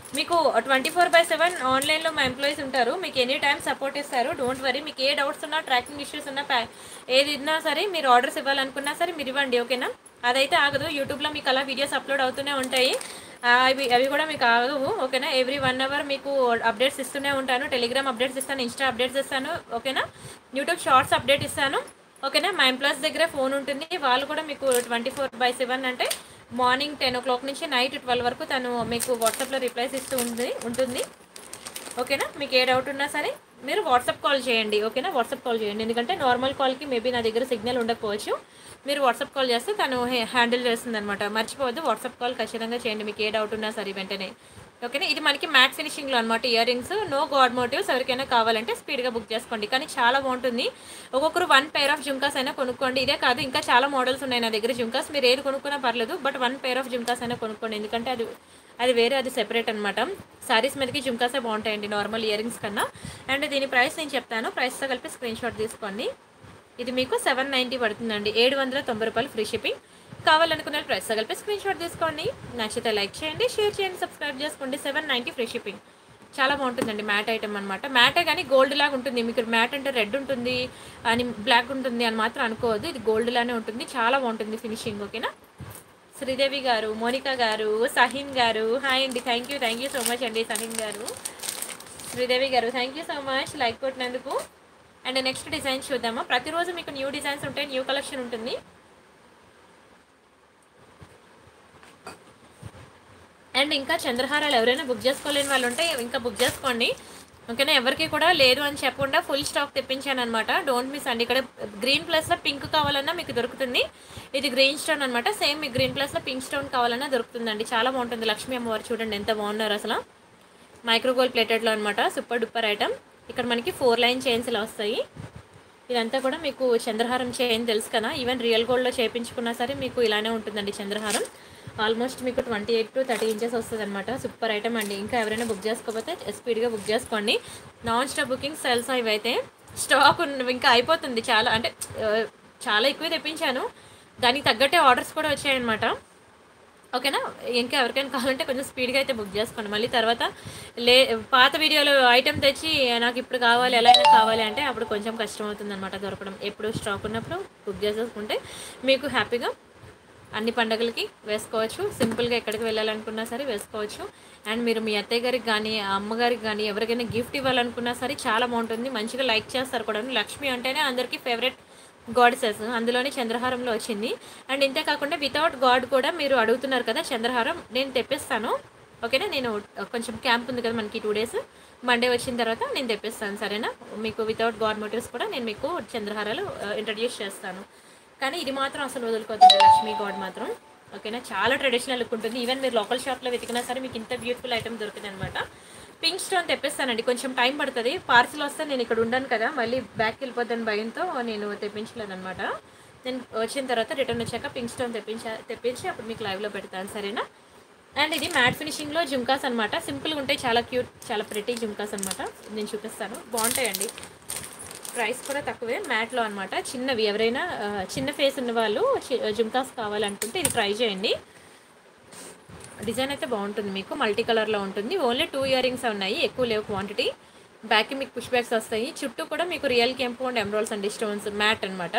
మీకు ట్వంటీ ఫోర్ బై సెవెన్ ఆన్లైన్లో మా ఎంప్లాయీస్ ఉంటారు మీకు ఎనీ టైం సపోర్ట్ ఇస్తారు డోంట్ వరీ మీకు ఏ డౌట్స్ ఉన్నా ట్రాకింగ్ ఇష్యూస్ ఉన్నా ప్యా ఏది ఉన్నా సరే మీరు ఆర్డర్స్ ఇవ్వాలనుకున్నా సరే మీరు ఇవ్వండి ఓకేనా అదైతే ఆగదు యూట్యూబ్లో మీకు అలా వీడియోస్ అప్లోడ్ అవుతూనే ఉంటాయి ఆ, అవి అవి కూడా మీకు ఆగవు ఓకేనా ఎవ్రీ వన్ అవర్ మీకు అప్డేట్స్ ఇస్తూనే ఉంటాను టెలిగ్రామ్ అప్డేట్స్ ఇస్తాను ఇన్స్టా అప్డేట్స్ ఇస్తాను ఓకేనా యూట్యూబ్ షార్ట్స్ అప్డేట్ ఇస్తాను ఓకేనా మా ఎంప్లాయీస్ దగ్గర ఫోన్ ఉంటుంది వాళ్ళు కూడా మీకు ట్వంటీ ఫోర్ బై సెవెన్ అంటే మార్నింగ్ టెన్ ఓ క్లాక్ నుంచి నైట్ ట్వెల్వ్ వరకు తను మీకు వాట్సాప్లో రిప్లైస్ ఇస్తూ ఉంది ఉంటుంది ఓకేనా మీకు ఏ డౌట్ ఉన్నా సరే మీరు వాట్సాప్ కాల్ చేయండి ఓకేనా వాట్సాప్ కాల్ చేయండి ఎందుకంటే నార్మల్ కాల్కి మేబీ నా దగ్గర సిగ్నల్ ఉండకపోవచ్చు మీరు వాట్సాప్ కాల్ చేస్తే తను హ్యాండిల్ చేస్తుంది అనమాట మర్చిపోవద్దు వాట్సాప్ కాల్ ఖచ్చితంగా చేయండి మీకు ఏ డౌట్ ఉన్నా సరే వెంటనే ఓకేనా ఇది మనకి మ్యాట్ ఫినిషింగ్లో అనమాట earrings no god motives ఎవరికైనా కావాలంటే స్పీడ్గా బుక్ చేసుకోండి కానీ చాలా బాగుంటుంది ఒక్కొక్కరు వన్ పేర్ ఆఫ్ జుంకాస్ అయినా కొనుక్కోండి ఇదే కాదు ఇంకా చాలా మోడల్స్ ఉన్నాయి నా దగ్గర జుంకాస్ మీరు ఏది కొనుక్కున్నా పర్లేదు but one pair of jhumkas అయినా కొనుక్కోండి ఎందుకంటే అది అది వేరే అది సెపరేట్ అనమాట సారీస్ మీదకి జుంకాసే బాగుంటాయండి నార్మల్ ఇయర్ రింగ్స్ కన్నా అండ్ దీని ప్రైస్ నేను చెప్తాను ప్రైస్తో కలిపి స్క్రీన్ షాట్ తీసుకోండి ఇది మీకు సెవెన్ నైంటీ పడుతుందండి ఏడు వందల తొంభై రూపాయలు ఫ్రీ షిప్పింగ్ కావాలనుకున్న ప్రైస్తో కలిపి స్క్రీన్ షాట్ తీసుకోండి నచ్చితే లైక్ చేయండి షేర్ చేయండి సబ్స్క్రైబ్ చేసుకోండి సెవెన్ నైంటీ ఫ్రీ షిప్పింగ్ చాలా బాగుంటుందండి మ్యాట్ ఐటమ్ అనమాట మ్యాటే కానీ గోల్డ్ లాగా ఉంటుంది మీకు మ్యాట్ అంటే రెడ్ ఉంటుంది అని బ్లాక్ ఉంటుంది అని మాత్రం అనుకోవద్దు ఇది గోల్డ్ లానే ఉంటుంది చాలా బాగుంటుంది ఫినిషింగ్ ఓకేనా శ్రీదేవి గారు మోనికా గారు సహిన్ గారు హాయ్ అండి thank you thank you so much అండి సహిన్ గారు శ్రీదేవి గారు thank you so much like కొట్టినందుకు అండ్ నెక్స్ట్ డిజైన్ చూద్దామా ప్రతిరోజు మీకు న్యూ డిజైన్స్ ఉంటాయి న్యూ కలెక్షన్ ఉంటుంది అండ్ ఇంకా చంద్రహారాలు ఎవరైనా బుక్ చేసుకోలేని వాళ్ళు ఉంటే ఇంకా బుక్ చేసుకోండి ఓకేనా ఎవరికి కూడా లేదు అని చెప్పకుండా ఫుల్ స్టాక్ తెప్పించాను అనమాట డోంట్ మిస్ అండి ఇక్కడ గ్రీన్ ప్లస్లో పింక్ కావాలన్నా మీకు దొరుకుతుంది ఇది గ్రీన్ స్టోన్ అనమాట సేమ్ మీకు గ్రీన్ ప్లస్లో పింక్ స్టోన్ కావాలన్నా దొరుకుతుందండి చాలా బాగుంటుంది లక్ష్మీ అమ్మవారు చూడండి ఎంత బాగున్నారు అసలు మైక్రోగోల్ ప్లేటెడ్లో అనమాట సూపర్ డూపర్ ఐటమ్ ఇక్కడ మనకి ఫోర్ లైన్ చైన్స్ ఇలా వస్తాయి ఇదంతా కూడా మీకు చంద్రహారం చైన్ తెలుసు కదా ఈవెన్ రియల్ గోల్డ్లో చేయించుకున్నా సరే మీకు ఇలానే ఉంటుందండి చంద్రహారం ఆల్మోస్ట్ మీకు twenty eight to thirty inches వస్తుంది అనమాట సూపర్ ఐటమ్ అండి ఇంకా ఎవరైనా బుక్ చేసుకోకపోతే స్పీడ్గా బుక్ చేసుకోండి నాన్ స్టాప్ బుకింగ్ సెల్స్ ఇవైతే స్టాక్ ఉన్న ఇంకా అయిపోతుంది చాలా అంటే ఆ, చాలా ఎక్కువ తెప్పించాను దానికి తగ్గట్టే ఆర్డర్స్ కూడా వచ్చాయన్నమాట ఓకేనా ఇంకా ఎవరికైనా కావాలంటే కొంచెం స్పీడ్గా అయితే బుక్ చేసుకోండి మళ్ళీ తర్వాత లే పాత వీడియోలో ఐటెం తెచ్చి నాకు ఇప్పుడు కావాలి ఎలా అయినా కావాలి అంటే అప్పుడు కొంచెం కష్టం అవుతుంది అనమాట దొరకడం ఎప్పుడు స్టాక్ ఉన్నప్పుడు బుక్ చేసేసుకుంటే మీకు హ్యాపీగా అన్ని పండగలకి వేసుకోవచ్చు సింపుల్గా ఎక్కడికి వెళ్ళాలనుకున్నా సరే వేసుకోవచ్చు అండ్ మీరు మీ అత్తయ్య గారికి కానీ ఆ అమ్మగారికి కానీ ఎవరికైనా గిఫ్ట్ ఇవ్వాలనుకున్నా సరే చాలా బాగుంటుంది మంచిగా లైక్ చేస్తారు కూడా లక్ష్మి అంటేనే అందరికీ ఫేవరెట్ గాడ్సెస్ అందులోనే చంద్రహారంలో వచ్చింది అండ్ ఇంతే కాకుండా వితౌట్ గాడ్ కూడా మీరు అడుగుతున్నారు కదా చంద్రహారం నేను తెప్పిస్తాను ఓకేనా నేను కొంచెం క్యాంప్ ఉంది కదా మనకి టూ డేస్ మండే వచ్చిన తర్వాత నేను తెప్పిస్తాను సరేనా మీకు వితౌట్ గాడ్ మోటివ్స్ కూడా నేను మీకు చంద్రహారాలు ఇంట్రడ్యూస్ చేస్తాను కానీ ఇది మాత్రం అసలు వదులుకోతుంది లక్ష్మీ గాడ్ మాత్రం ఓకేనా చాలా ట్రెడిషనల్ లుక్ ఉంటుంది ఈవెన్ మీరు లోకల్ షాప్లో వెతికినా సరే మీకు ఇంత బ్యూటిఫుల్ ఐటమ్ దొరుకుతుంది అనమాట పింక్ స్టోన్ తెప్పిస్తానండి కొంచెం టైం పడుతుంది పార్సిల్ వస్తే నేను ఇక్కడ ఉండను కదా మళ్ళీ బ్యాక్ వెళ్ళిపోద్దని భయంతో నేను తెప్పించలేను అనమాట నేను వచ్చిన తర్వాత రిటర్న్ వచ్చాక పింక్ స్టోన్ తెప్పించా తెప్పించి అప్పుడు మీకు లైవ్లో పెడతాను సరేనా అండ్ ఇది మ్యాట్ ఫినిషింగ్లో జుంకాస్ అనమాట సింపుల్గా ఉంటాయి చాలా క్యూట్ చాలా ప్రెటీ జుంకాస్ అనమాట నేను చూపిస్తాను బాగుంటాయండి ప్రైస్ కూడా తక్కువే మ్యాట్లో అనమాట చిన్నవి ఎవరైనా ఆ, చిన్న ఫేస్ ఉన్న వాళ్ళు చి- జుంకాస్ కావాలనుకుంటే ఇది ట్రై చేయండి డిజైన్ అయితే బాగుంటుంది మీకు మల్టీ కలర్లో ఉంటుంది ఓన్లీ టూ ఇయర్ రింగ్స్ ఉన్నాయి ఎక్కువ లేవు క్వాంటిటీ బ్యాక్కి మీకు పుష్ బ్యాగ్స్ వస్తాయి చుట్టూ కూడా మీకు రియల్ కెంపు and emeralds and stones matte అనమాట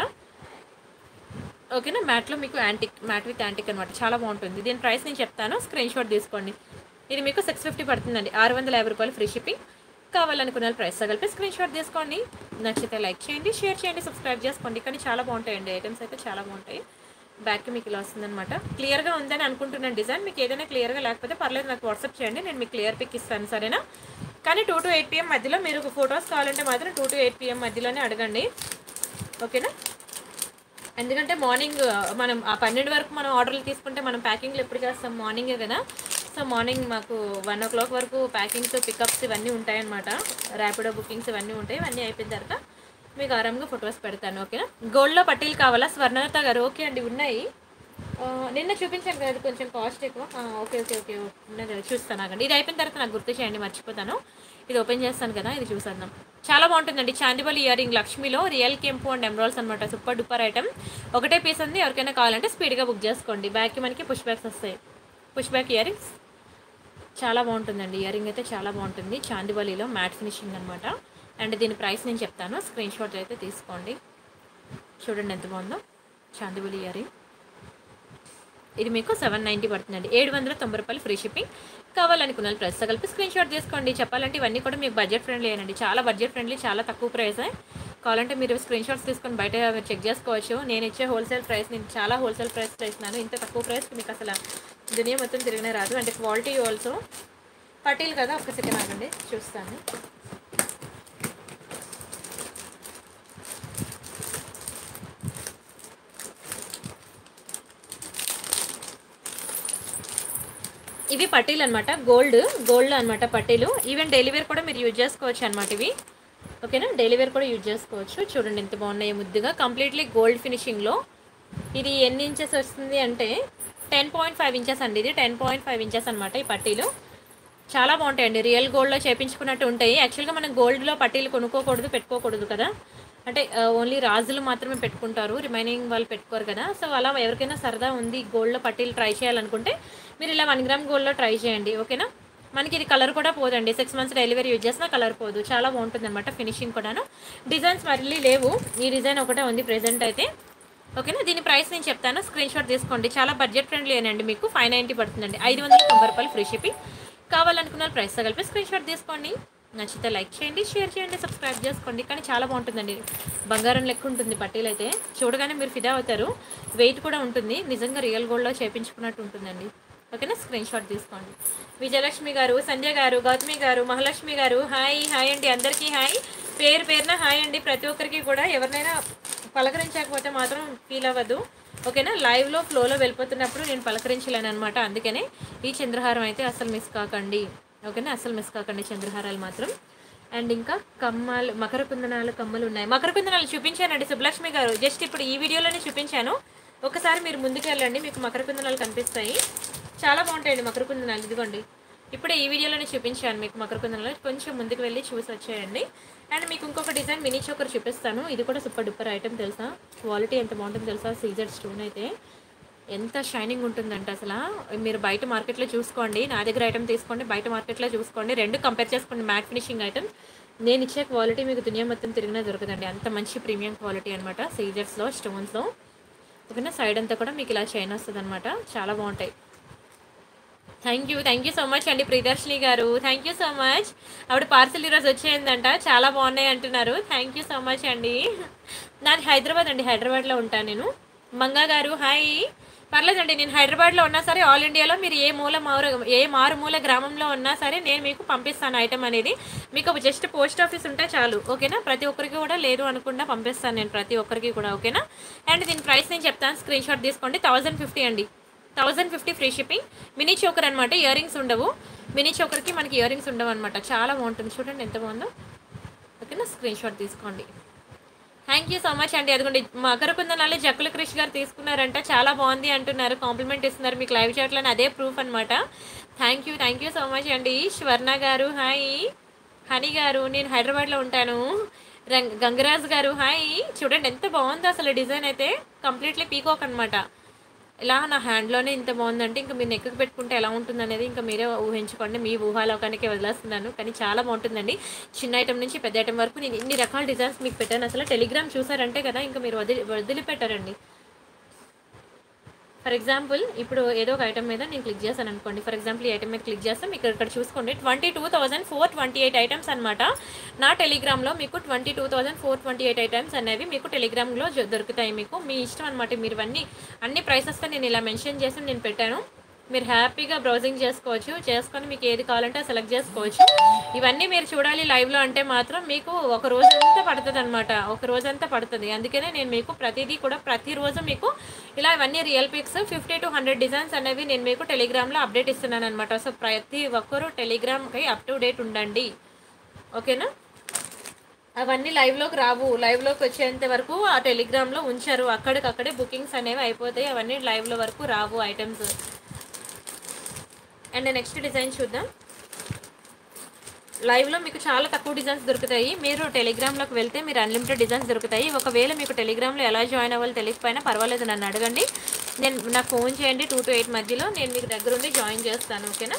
ఓకేనా మ్యాట్లో మీకు యాంటిక్ మ్యాట్ విత్ యాంటిక్ అనమాట చాలా బాగుంటుంది దీని ప్రైస్ నేను చెప్తాను స్క్రీన్ షాట్ తీసుకోండి ఇది మీకు సిక్స్ ఫిఫ్టీ పడుతుందండి ఆరు వందల యాభై రూపాయలు ఫ్రీ షిప్పింగ్ కావాలనుకున్న ప్రైస్ కలిపి స్క్రీన్ షాట్ తీసుకోండి నచ్చితే లైక్ చేయండి షేర్ చేయండి సబ్స్క్రైబ్ చేసుకోండి కానీ చాలా బాగుంటాయండి ఐటమ్స్ అయితే చాలా బాగుంటాయి బ్యాక్ మీకు ఇలా వస్తుందన్నమాట క్లియర్గా ఉందని అనుకుంటున్నాను డిజైన్ మీకు ఏదైనా క్లియర్గా లేకపోతే పర్లేదు నాకు వాట్సాప్ చేయండి నేను మీకు క్లియర్ పిక్ ఇస్తాను సరేనా కానీ టూ టు ఎయిట్ పిఎం మధ్యలో మీరు ఫొటోస్ కావాలంటే మాత్రం టూ టు ఎయిట్ పిఎం మధ్యలోనే అడగండి ఓకేనా ఎందుకంటే మార్నింగ్ మనం ఆ పన్నెండు వరకు మనం ఆర్డర్లు తీసుకుంటే మనం ప్యాకింగ్లు ఎప్పుడు చేస్తాం మార్నింగే కదా సో మార్నింగ్ మాకు వన్ ఓ క్లాక్ వరకు ప్యాకింగ్స్ పికప్స్ ఇవన్నీ ఉంటాయన్నమాట ర్యాపిడో బుకింగ్స్ ఇవన్నీ ఉంటాయి ఇవన్నీ అయిపోయిన తర్వాత మీకు ఆరాంగా ఫొటోస్ పెడతాను ఓకేనా గోల్డ్లో పట్టీలు కావాలా స్వర్ణలత గారు ఓకే అండి ఉన్నాయి ఆ, నిన్న చూపించాను కదా అది కొంచెం కాస్ట్ ఎక్కువ ఆ, ఓకే ఓకే ఓకే ఉన్నది చూస్తాను ఆగండి ఇది అయిపోయిన తర్వాత నాకు గుర్తు చేయండి మర్చిపోతాను ఇది ఓపెన్ చేస్తాను కదా ఇది చూసేద్దాం చాలా బాగుంటుందండి చాందిబల్ ఇయర్ రింగ్ లక్ష్మిలో రియల్ కెంపు అండ్ ఎమరాల్స్ అనమాట సూపర్ డూపర్ ఐటమ్ ఒకటే పీస్ ఉంది ఎవరికైనా కావాలంటే స్పీడ్గా బుక్ చేసుకోండి బ్యాక్కి మనకి పుష్ బ్యాగ్స్ వస్తాయి పుష్ బ్యాక్ ఇయర్ రింగ్స్ చాలా బాగుంటుందండి ఇయర్ రింగ్ అయితే చాలా బాగుంటుంది చాందివలిలో మ్యాట్ ఫినిషింగ్ అనమాట అండ్ దీని ప్రైస్ నేను చెప్తాను స్క్రీన్ షాట్ అయితే తీసుకోండి చూడండి ఎంత బాగుందో చాందివలి ఇయర్ రింగ్ ఇది మీకు సెవెన్ నైంటీ పడుతుందండి ఏడు వందల తొంభై రూపాయలు ఫ్రీ షిప్పింగ్ కావాలనుకున్న వాళ్ళు ప్రెస్ కలిపి స్క్రీన్ షాట్ తీసుకోండి చెప్పాలంటే ఇవన్నీ కూడా మీకు బడ్జెట్ ఫ్రెండ్లీ అండి చాలా బడ్జెట్ ఫ్రెండ్లీ చాలా తక్కువ ప్రైస్ కావాలంటే మీరు స్క్రీన్ షాట్స్ తీసుకొని బయట చెక్ చేసుకోవచ్చు నేను ఇచ్చే హోల్సేల్ ప్రైస్ నేను చాలా హోల్సేల్ ప్రైస్ ఇస్తున్నాను ఇంత తక్కువ ప్రైస్కి మీకు అసలు దునియా మొత్తం తిరిగినే రాదు అంటే క్వాలిటీ ఆల్సో పట్టీలు కదా ఒక్క సెకండ్ ఆగండి చూస్తాను ఇవి పట్టీలు అనమాట గోల్డ్ గోల్డ్ అనమాట పట్టీలు ఈవెన్ డెలివరీ కూడా మీరు యూజ్ చేసుకోవచ్చు అనమాట ఇవి ఓకేనా డెలివరీ కూడా యూజ్ చేసుకోవచ్చు చూడండి ఎంత బాగున్నాయి ముద్దుగా కంప్లీట్లీ గోల్డ్ ఫినిషింగ్లో ఇది ఎన్ని ఇంచెస్ వస్తుంది అంటే టెన్ పాయింట్ ఫైవ్ ఇంచెస్ అండి ఇది టెన్ పాయింట్ ఫైవ్ ఇంచెస్ అనమాట ఈ పట్టీలు చాలా బాగుంటాయండి రియల్ గోల్డ్లో చేపించుకున్నట్టు ఉంటాయి యాక్చువల్గా మనం గోల్డ్లో పట్టీలు కొనుక్కోకూడదు పెట్టుకోకూడదు కదా అంటే ఓన్లీ రాజులు మాత్రమే పెట్టుకుంటారు రిమైనింగ్ వాళ్ళు పెట్టుకోరు కదా సో అలా ఎవరికైనా సరదా ఉంది గోల్డ్లో పట్టీలు ట్రై చేయాలనుకుంటే మీరు ఇలా వన్ గ్రామ్ గోల్డ్లో ట్రై చేయండి ఓకేనా మనకి ఇది కలర్ కూడా పోదండి సిక్స్ మంత్స్ డెలివరీ యూజ్ చేసినా కలర్ పోదు చాలా బాగుంటుంది అనమాట ఫినిషింగ్ కూడాను డిజైన్స్ మళ్ళీ లేవు ఈ డిజైన్ ఒకటే ఉంది ప్రెజెంట్ అయితే ఓకేనా దీని ప్రైస్ నేను చెప్తాను స్క్రీన్ షాట్ తీసుకోండి చాలా బడ్జెట్ ఫ్రెండ్లీ అండి మీకు ఫైవ్ నైంటీ పడుతుందండి ఐదు వందల తొంభై రూపాయలు ఫ్రీ షిప్పింగ్ కావాలనుకున్న ప్రైస్ కలిపి స్క్రీన్ షాట్ తీసుకోండి నచ్చితే లైక్ చేయండి షేర్ చేయండి సబ్స్క్రైబ్ చేసుకోండి కానీ చాలా బాగుంటుందండి బంగారం లెక్క ఉంటుంది పట్టీలు అయితే చూడగానే మీరు ఫిదా అవుతారు వెయిట్ కూడా ఉంటుంది నిజంగా రియల్ గోల్డ్లో చేపించుకున్నట్టు ఉంటుందండి ఓకేనా స్క్రీన్ షాట్ తీసుకోండి విజయలక్ష్మి గారు సంజయ్ గారు గౌతమి గారు మహాలక్ష్మి గారు హాయ్ హాయ్ అండి అందరికీ హాయ్ పేరు పేరున హాయ్ అండి ప్రతి ఒక్కరికి కూడా ఎవరినైనా పలకరించకపోతే మాత్రం ఫీల్ అవ్వద్దు ఓకేనా లైవ్లో ఫ్లోలో వెళ్ళిపోతున్నప్పుడు నేను పలకరించలేను అనమాట అందుకనే ఈ చంద్రహారం అయితే అసలు మిస్ కాకండి ఓకేనా అసలు మిస్ కాకండి చంద్రహారాలు మాత్రం అండ్ ఇంకా కమ్మలు మకర కుందనాలు కమ్మలు ఉన్నాయి మకర కుందనాలు చూపించానండి సుబ్బలక్ష్మి గారు జస్ట్ ఇప్పుడు ఈ వీడియోలోనే చూపించాను ఒకసారి మీరు ముందుకు వెళ్ళండి మీకు మకర కుందనాలు కనిపిస్తాయి చాలా బాగుంటాయండి మకర కుందనాలు ఇదిగోండి ఇప్పుడే ఈ వీడియోలోనే చూపించాను మీకు మకర కుందనాలు కొంచెం ముందుకు వెళ్ళి చూసి వచ్చేయండి అండ్ మీకు ఇంకొక డిజైన్ మినీ చోకర్ చూపిస్తాను ఇది కూడా సూపర్ డూపర్ ఐటమ్ తెలుసా క్వాలిటీ ఎంత బాగుంటుందో తెలుసా సీజర్ స్టోన్ అయితే ఎంత షైనింగ్ ఉంటుందంటే అసలు మీరు బయట మార్కెట్లో చూసుకోండి నా దగ్గర ఐటమ్ తీసుకోండి బయట మార్కెట్లో చూసుకోండి రెండు కంపేర్ చేసుకోండి మ్యాట్ ఫినిషింగ్ ఐటమ్ నేను ఇచ్చే క్వాలిటీ మీకు దునియా మొత్తం తిరిగినా దొరకదండి అంత మంచి ప్రీమియం క్వాలిటీ అనమాట సీజర్స్లో స్టోన్స్లో ఓకేనా సైడ్ అంతా కూడా మీకు ఇలా చైన్ వస్తుంది అనమాట చాలా బాగుంటాయి thank you thank you so much అండి Priyadarshini garu thank you so మచ్ ఆవిడ పార్సల్ ఈరోజు వచ్చేయందంట చాలా బాగున్నాయి అంటున్నారు థ్యాంక్ యూ సో మచ్ అండి నాది హైదరాబాద్ అండి హైదరాబాద్లో ఉంటాను నేను మంగా గారు హాయ్ పర్లేదండి నేను హైదరాబాద్లో ఉన్నా సరే ఆల్ ఇండియాలో మీరు ఏ మూల మారు ఏ మారుమూల గ్రామంలో ఉన్నా సరే నేను మీకు పంపిస్తాను ఐటమ్ అనేది మీకు జస్ట్ పోస్ట్ ఆఫీస్ ఉంటే చాలు ఓకేనా ప్రతి ఒక్కరికి కూడా లేదు అనుకుండా పంపిస్తాను నేను ప్రతి ఒక్కరికి కూడా ఓకేనా అండ్ దీని ప్రైస్ నేను చెప్తాను స్క్రీన్ షాట్ తీసుకోండి థౌజండ్ ఫిఫ్టీ అండి thousand fifty free shipping mini choker అనమాట ఇయర్ రింగ్స్ ఉండవు మినీ చోకర్కి మనకి ఇయర్ రింగ్స్ ఉండవు అనమాట చాలా బాగుంటుంది చూడండి ఎంత బాగుందో ఓకేనా స్క్రీన్ షాట్ తీసుకోండి థ్యాంక్ యూ సో మచ్ అండి అదిగోండి మకర కుందనాలు జక్కుల క్రిష్ గారు తీసుకున్నారంట చాలా బాగుంది అంటున్నారు కాంప్లిమెంట్ ఇస్తున్నారు మీకు లైవ్ చాట్లో అదే ప్రూఫ్ అనమాట thank you thank you so much అండి స్వర్ణ గారు హాయ్ హనీ గారు నేను హైదరాబాద్లో ఉంటాను రంగ్ గంగరాజ్ గారు హాయ్ చూడండి ఎంత బాగుందో అసలు డిజైన్ అయితే కంప్లీట్లీ పీకాక్ అనమాట ఇలా నా హ్యాండ్లోనే ఇంత బాగుందంటే ఇంకా మీరు నెక్కి పెట్టుకుంటే ఎలా ఉంటుంది అనేది ఇంకా మీరే ఊహించుకోండి మీ ఊహాలోకానికి వదిలేస్తున్నాను కానీ చాలా బాగుంటుందండి చిన్న ఐటమ్ నుంచి పెద్ద ఐటమ్ వరకు నేను ఇన్ని రకాల డిజైన్స్ మీకు పెట్టాను అసలు టెలిగ్రామ్ చూసారంటే కదా ఇంకా మీరు వదిలి వదిలిపెట్టారండి ఫర్ ఎగ్జాంపుల్ ఇప్పుడు ఏదో ఒక ఐటమ్ మీద నేను క్లిక్ చేశాను అనుకోండి ఫర్ ఎగ్జాంపుల్ ఈ ఐటమ్ మీద క్లిక్ చేస్తే మీకు ఇక్కడ చూసుకోండి twenty two thousand four twenty eight items అనమాట నా టెలిగ్రామ్లో మీకు twenty two thousand four twenty eight items అనేవి మీకు టెలిగ్రామ్లో జ- దొరుకుతాయి మీకు మీ ఇష్టం అనమాట మీరు ఇవన్నీ అన్ని ప్రైసెస్తో నేను ఇలా మెన్షన్ చేసి నేను పెట్టాను మీరు హ్యాపీగా బ్రౌజింగ్ చేసుకోవచ్చు చేసుకొని మీకు ఏది కావాలంటే సెలెక్ట్ చేసుకోవచ్చు ఇవన్నీ మీరు చూడాలి లైవ్లో అంటే మాత్రం మీకు ఒక రోజంతా పడుతుంది అనమాట ఒక రోజంతా పడుతుంది అందుకనే నేను మీకు ప్రతిదీ కూడా ప్రతిరోజు మీకు ఇలా ఇవన్నీ real pics fifty to hundred designs అనేవి నేను మీకు టెలిగ్రామ్లో అప్డేట్ ఇస్తున్నాను అనమాట సో ప్రతి ఒక్కరూ టెలిగ్రామ్కి అప్ టు డేట్ ఉండండి ఓకేనా అవన్నీ లైవ్లోకి రావు లైవ్లోకి వచ్చేంత వరకు ఆ టెలిగ్రామ్లో ఉంచారు అక్కడికక్కడే బుకింగ్స్ అనేవి అయిపోతాయి అవన్నీ లైవ్లో వరకు రావు ఐటమ్స్ అండ్ నెక్స్ట్ డిజైన్ చూద్దాం లైవ్లో మీకు చాలా తక్కువ డిజైన్స్ దొరుకుతాయి మీరు టెలిగ్రామ్లోకి వెళ్తే మీరు అన్లిమిటెడ్ డిజైన్స్ దొరుకుతాయి ఒకవేళ మీకు టెలిగ్రామ్లో ఎలా జాయిన్ అవ్వాలో తెలియకపోయినా పర్వాలేదు నన్ను అడగండి నేను నాకు ఫోన్ చేయండి టూ టు ఎయిట్ మధ్యలో నేను మీకు దగ్గరుండి జాయిన్ చేస్తాను ఓకేనా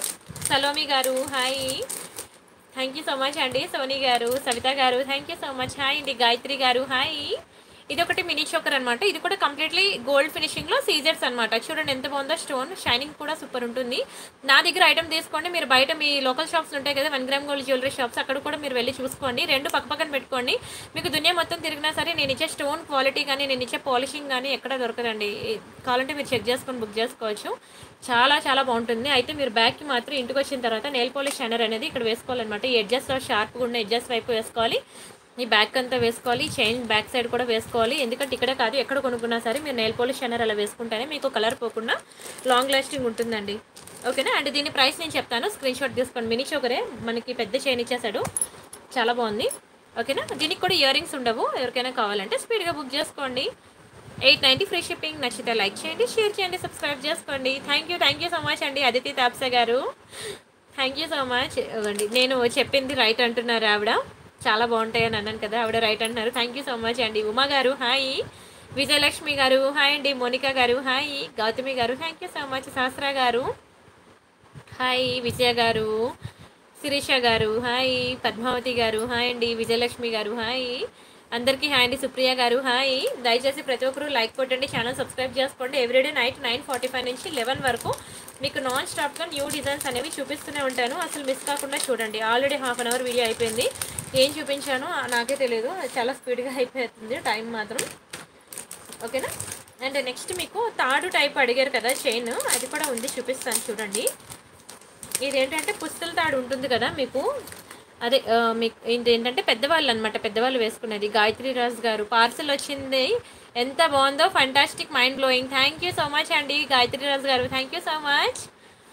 Salomi garu hi thank you so much అండి Soni garu Savitha garu thank you so much hi అండి గాయత్రి గారు హాయ్ ఇది ఒకటి మినీ చోకర్ అనమాట ఇది కూడా కంప్లీట్లీ గోల్డ్ ఫినిషింగ్లో సీజర్స్ అనమాట చూడండి ఎంత బాగుందో స్టోన్ షైనింగ్ కూడా సూపర్ ఉంటుంది నా దగ్గర ఐటమ్ తీసుకోండి మీరు బయట మీ లోకల్ షాప్స్ ఉంటాయి కదా one gram gold jewellery shops అక్కడ కూడా మీరు వెళ్ళి చూసుకోండి రెండు పక్క పక్కన పెట్టుకోండి మీకు దునియా మొత్తం తిరిగినా సరే నేను ఇచ్చే స్టోన్ క్వాలిటీ కానీ నేను ఇచ్చే పాలిషింగ్ కానీ ఎక్కడ దొరకదండి కావాలంటే మీరు చెక్ చేసుకొని బుక్ చేసుకోవచ్చు చాలా చాలా బాగుంటుంది అయితే మీరు బ్యాగ్కి మాత్రం ఇంటికి వచ్చిన తర్వాత నెయిల్ పాలిష్ షైనర్ అనేది ఇక్కడ వేసుకోవాలన్నమాట ఈ ఎడ్జెస్లో షార్ప్గా ఉన్న ఎడ్జెస్ వైపు వేసుకోవాలి ఈ బ్యాక్ అంతా వేసుకోవాలి చైన్ బ్యాక్ సైడ్ కూడా వేసుకోవాలి ఎందుకంటే ఇక్కడ కాదు ఎక్కడ కొనుక్కున్నా సరే మీరు నెయిల్ పాలిష్ షైనర్ అలా వేసుకుంటేనే మీకు కలర్ పోకుండా లాంగ్ లాస్టింగ్ ఉంటుందండి ఓకేనా అండ్ దీని ప్రైస్ నేను చెప్తాను స్క్రీన్ షాట్ తీసుకోండి మినీ చోకరే మనకి పెద్ద చైన్ ఇచ్చేసాడు చాలా బాగుంది ఓకేనా దీనికి కూడా ఇయర్ రింగ్స్ ఉండవు ఎవరికైనా కావాలంటే స్పీడ్గా బుక్ చేసుకోండి ఎయిట్ నైంటీ ఫ్రీ షిప్పింగ్ నచ్చితే లైక్ చేయండి షేర్ చేయండి సబ్స్క్రైబ్ చేసుకోండి thank you thank you so much అండి అదితి తాప్సే గారు థ్యాంక్ యూ సో మచ్ ఇవ్వండి నేను చెప్పింది రైట్ అంటున్నారు ఆవిడ చాలా బాగుంటాయి అని అన్నాను కదా ఆవిడ రైట్ అంటున్నారు థ్యాంక్ యూ సో మచ్ అండి ఉమా గారు హాయ్ విజయలక్ష్మి గారు హాయ్ అండి మోనికా గారు హాయ్ గౌతమి గారు థ్యాంక్ యూ సో మచ్ శాస్త్ర గారు హాయ్ విజయ గారు శిరీష గారు హాయ్ పద్మావతి గారు హాయ్ అండి విజయలక్ష్మి గారు హాయ్ అందరికీ హాయ్ అండి సుప్రియ గారు హాయ్ దయచేసి ప్రతి ఒక్కరూ లైక్ కొట్టండి ఛానల్ సబ్స్క్రైబ్ చేసుకోండి everyday night nine forty five నుంచి లెవెన్ వరకు మీకు నాన్ స్టాప్గా న్యూ డిజైన్స్ అనేవి చూపిస్తూనే ఉంటాను అసలు మిస్ కాకుండా చూడండి already half an hour video అయిపోయింది ఏం చూపించానో నాకే తెలియదు చాలా స్పీడ్గా అయిపోతుంది టైం మాత్రం ఓకేనా అండ్ నెక్స్ట్ మీకు తాడు టైప్ అడిగారు కదా చైన్ అది కూడా ఉంది చూపిస్తాను చూడండి ఇదేంటంటే పుస్తల తాడు ఉంటుంది కదా మీకు అదే ఆ, మీకు ఇది ఏంటంటే పెద్దవాళ్ళు అనమాట పెద్దవాళ్ళు వేసుకునేది గాయత్రి రాజ్ గారు పార్సల్ వచ్చింది ఎంత బాగుందో fantastic mind blowing thank you so much అండి Gayatri Raj garu thank you so much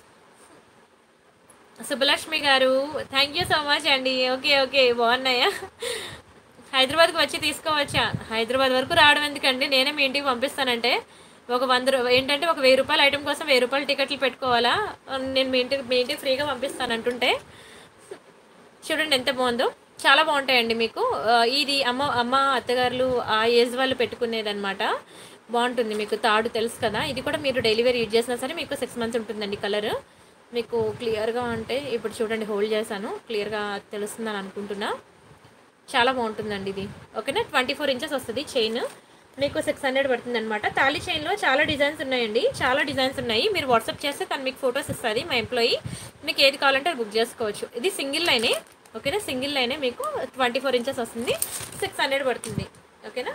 Subbalakshmi garu thank you so much అండి ఓకే ఓకే బాగున్నాయా హైదరాబాద్కి వచ్చి తీసుకోవచ్చా హైదరాబాద్ వరకు రావడం ఎందుకండి నేనే మీ ఇంటికి పంపిస్తానంటే ఒక వంద రూ- ఏంటంటే ఒక వెయ్యి రూపాయల ఐటమ్ కోసం వెయ్యి రూపాయల టికెట్లు పెట్టుకోవాలా నేను మీ ఇంటికి మీ ఇంటికి ఫ్రీగా పంపిస్తాను అంటుంటే చూడండి ఎంత బాగుందో చాలా బాగుంటాయండి మీకు ఆ, ఇది అమ్మ అమ్మ అత్తగారులు ఆ ఏజ్ వాళ్ళు పెట్టుకునేది అనమాట బాగుంటుంది మీకు తాడు తెలుసు కదా ఇది కూడా మీరు డెలివరీ యూజ్ చేసినా సరే మీకు సిక్స్ మంత్స్ ఉంటుందండి కలర్ మీకు క్లియర్గా అంటే ఇప్పుడు చూడండి హోల్డ్ చేశాను క్లియర్గా తెలుస్తుందని అనుకుంటున్నా చాలా బాగుంటుందండి ఇది ఓకేనా ట్వంటీ ఫోర్ ఇంచెస్ వస్తుంది చైన్ మీకు సిక్స్ హండ్రెడ్ పడుతుంది అనమాట తాళి చైన్లో చాలా డిజైన్స్ ఉన్నాయండి చాలా డిజైన్స్ ఉన్నాయి మీరు వాట్సాప్ చేస్తే తను మీకు ఫొటోస్ ఇస్తుంది మా ఎంప్లాయీ మీకు ఏది కావాలంటే అది బుక్ చేసుకోవచ్చు ఇది సింగిల్ లైనే ఓకేనా సింగిల్ లైనే మీకు ట్వంటీ ఫోర్ ఇంచెస్ వస్తుంది సిక్స్ హండ్రెడ్ పడుతుంది ఓకేనా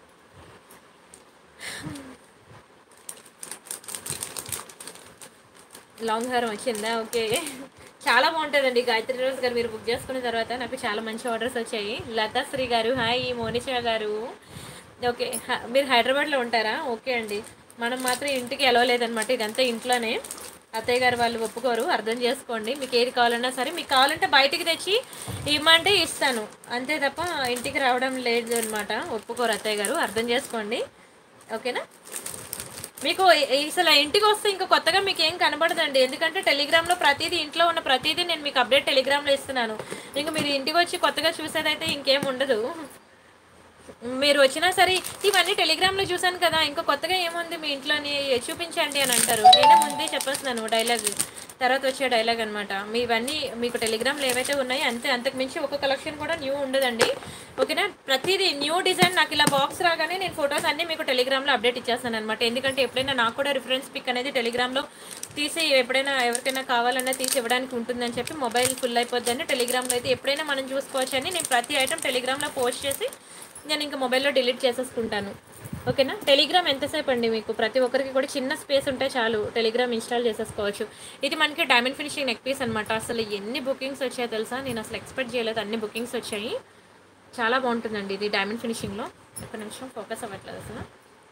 లాంగ్ హారం వచ్చిందా ఓకే చాలా బాగుంటుందండి గాయత్రి రోజు గారు మీరు బుక్ చేసుకున్న తర్వాత నాకు చాలా మంచి ఆర్డర్స్ వచ్చాయి లతాశ్రీ గారు హాయ్ మోనిషా గారు ఓకే హ- మీరు హైదరాబాద్లో ఉంటారా ఓకే అండి మనం మాత్రం ఇంటికి ఎలా లేదనమాట ఇదంతా ఇంట్లోనే అత్తయ్య గారు వాళ్ళు ఒప్పుకోరు అర్థం చేసుకోండి మీకు ఏది కావాలన్నా సరే మీకు కావాలంటే బయటికి తెచ్చి ఇవ్వమంటే ఇస్తాను అంతే తప్ప ఇంటికి రావడం లేదు అనమాట ఒప్పుకోరు అత్తయ్య గారు అర్థం చేసుకోండి ఓకేనా మీకు ఈ- ఈ- అసలు ఇంటికి వస్తే ఇంకా కొత్తగా మీకు ఏం కనబడదండి ఎందుకంటే టెలిగ్రామ్లో ప్రతిదీ ఇంట్లో ఉన్న ప్రతిదీ నేను మీకు అప్డేట్ టెలిగ్రామ్లో ఇస్తున్నాను ఇంకా మీరు ఇంటికి వచ్చి కొత్తగా చూసేదైతే ఇంకేం ఉండదు మీరు వచ్చినా సరే ఇవన్నీ టెలిగ్రామ్లో చూశాను కదా ఇంకా కొత్తగా ఏముంది మీ ఇంట్లోని చూపించండి అని అంటారు నేనే ముందే చెప్పేస్తున్నాను డైలాగ్ తర్వాత వచ్చే డైలాగ్ అనమాట మీ ఇవన్నీ మీకు టెలిగ్రామ్లో ఏవైతే ఉన్నాయో అంతే అంతకు మించి ఒక కలెక్షన్ కూడా న్యూ ఉండదండి ఓకేనా ప్రతిదీ న్యూ డిజైన్ నాకు ఇలా బాక్స్ రాగానే నేను ఫొటోస్ అన్నీ మీకు టెలిగ్రామ్లో అప్డేట్ ఇచ్చేస్తాను అనమాట ఎందుకంటే ఎప్పుడైనా నాకు కూడా రిఫరెన్స్ పిక్ అనేది టెలిగ్రామ్లో తీసి ఎప్పుడైనా ఎవరికైనా కావాలన్నా తీసి ఇవ్వడానికి ఉంటుందని చెప్పి మొబైల్ ఫుల్ అయిపోద్దని టెలిగ్రామ్లో అయితే ఎప్పుడైనా మనం చూసుకోవచ్చు అని నేను ప్రతి ఐటమ్ టెలిగ్రామ్లో పోస్ట్ చేసి నేను ఇంకా మొబైల్లో డిలీట్ చేసేసుకుంటాను ఓకేనా టెలిగ్రామ్ ఎంతసేపు అండి మీకు ప్రతి ఒక్కరికి కూడా చిన్న స్పేస్ ఉంటే చాలు టెలిగ్రామ్ ఇన్స్టాల్ చేసేసుకోవచ్చు ఇది మనకి డైమండ్ ఫినిషింగ్ నెక్ పీస్ అనమాట అసలు ఎన్ని బుకింగ్స్ వచ్చాయో తెలుసా నేను అసలు ఎక్స్పెక్ట్ చేయలేదు అన్ని బుకింగ్స్ వచ్చాయి చాలా బాగుంటుందండి ఇది డైమండ్ ఫినిషింగ్లో ఒక నిమిషం ఫోకస్ అవ్వట్లేదు అసలు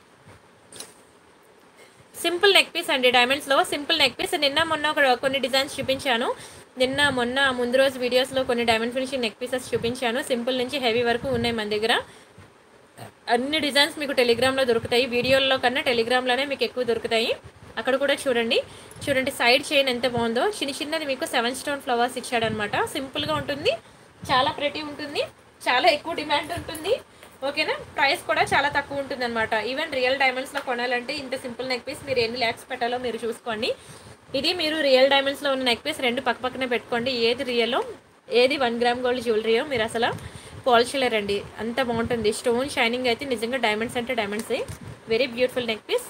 సింపుల్ నెక్ పీస్ అండి డైమండ్స్లో సింపుల్ నెక్ పీస్ నిన్న మొన్న ఒక కొన్ని డిజైన్స్ చూపించాను నిన్న మొన్న ముందు రోజు వీడియోస్లో కొన్ని డైమండ్ ఫినిషింగ్ నెక్ పీసెస్ చూపించాను సింపుల్ నుంచి హెవీ వరకు ఉన్నాయి మన దగ్గర అన్ని డిజైన్స్ మీకు టెలిగ్రామ్లో దొరుకుతాయి వీడియోల్లో కన్నా టెలిగ్రామ్లోనే మీకు ఎక్కువ దొరుకుతాయి అక్కడ కూడా చూడండి చూడండి సైడ్ చైన్ ఎంత బాగుందో చిన్న చిన్నది మీకు సెవెన్ స్టోన్ ఫ్లవర్స్ ఇచ్చాడనమాట సింపుల్గా ఉంటుంది చాలా ప్రెటీ ఉంటుంది చాలా ఎక్కువ డిమాండ్ ఉంటుంది ఓకేనా ప్రైస్ కూడా చాలా తక్కువ ఉంటుంది అనమాట ఈవెన్ రియల్ డైమండ్స్లో కొనాలంటే ఇంత సింపుల్ నెక్ పీస్ మీరు ఎన్ని ల్యాక్స్ పెట్టాలో మీరు చూసుకోండి ఇది మీరు రియల్ డైమండ్స్లో ఉన్న నెక్ పీస్ రెండు పక్క పక్కనే పెట్టుకోండి ఏది రియలో ఏది వన్ గ్రామ్ గోల్డ్ జ్యువెలరీయో మీరు అసలు పోల్చలేరండి అంత బాగుంటుంది స్టోన్ షైనింగ్ అయితే నిజంగా డైమండ్స్ అంటే డైమండ్సే very beautiful neck piece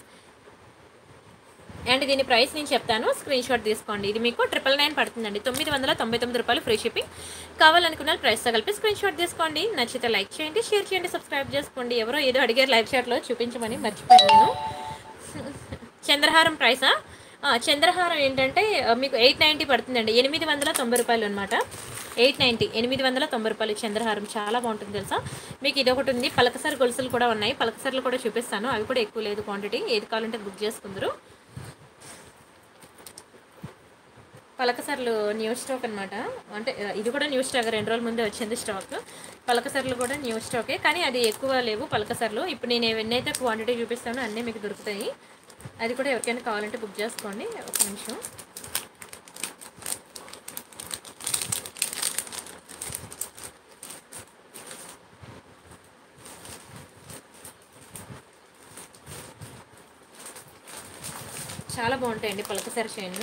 and దీని ప్రైస్ నేను చెప్తాను స్క్రీన్ షాట్ తీసుకోండి ఇది మీకు ట్రిపుల్ నైన్ పడుతుందండి తొమ్మిది వందల తొంభై తొమ్మిది రూపాయలు ఫ్రీ షిప్పింగ్ కావాలనుకున్న ప్రైస్తో కలిపి స్క్రీన్ షాట్ తీసుకోండి నచ్చితే లైక్ చేయండి షేర్ చేయండి సబ్స్క్రైబ్ చేసుకోండి ఎవరో ఏదో అడిగారు లైవ్ చాట్లో చూపించమని మర్చిపోయాను నేను చంద్రహారం ప్రైసా ఆ, చంద్రహారం ఏంటంటే ఆ, మీకు ఎయిట్ నైంటీ పడుతుందండి ఎనిమిది వందల తొంభై రూపాయలు అనమాట ఎయిట్ నైంటీ ఎనిమిది వందల తొంభై రూపాయలు చంద్రహారం చాలా బాగుంటుంది తెలుసా మీకు ఇది ఒకటి ఉంది పలకసారి గొలుసులు కూడా ఉన్నాయి పలకసార్లు కూడా చూపిస్తాను అవి కూడా ఎక్కువ లేదు క్వాంటిటీ ఏది కావాలంటే బుక్ చేసుకుందరు పలకసర్లు న్యూ స్టాక్ అనమాట అంటే ఆ, ఇది కూడా న్యూ స్టాక్ రెండు రోజుల ముందే వచ్చింది స్టాక్ పలకసర్లు కూడా న్యూ స్టాకే కానీ అది ఎక్కువ లేవు పలకసర్లు ఇప్పుడు నేను ఎన్నైతే క్వాంటిటీ చూపిస్తానో అన్నీ మీకు దొరుకుతాయి అది కూడా ఎవరికైనా కావాలంటే బుక్ చేసుకోండి ఒక నిమిషం చాలా బాగుంటాయండి పలకసర చైన్లు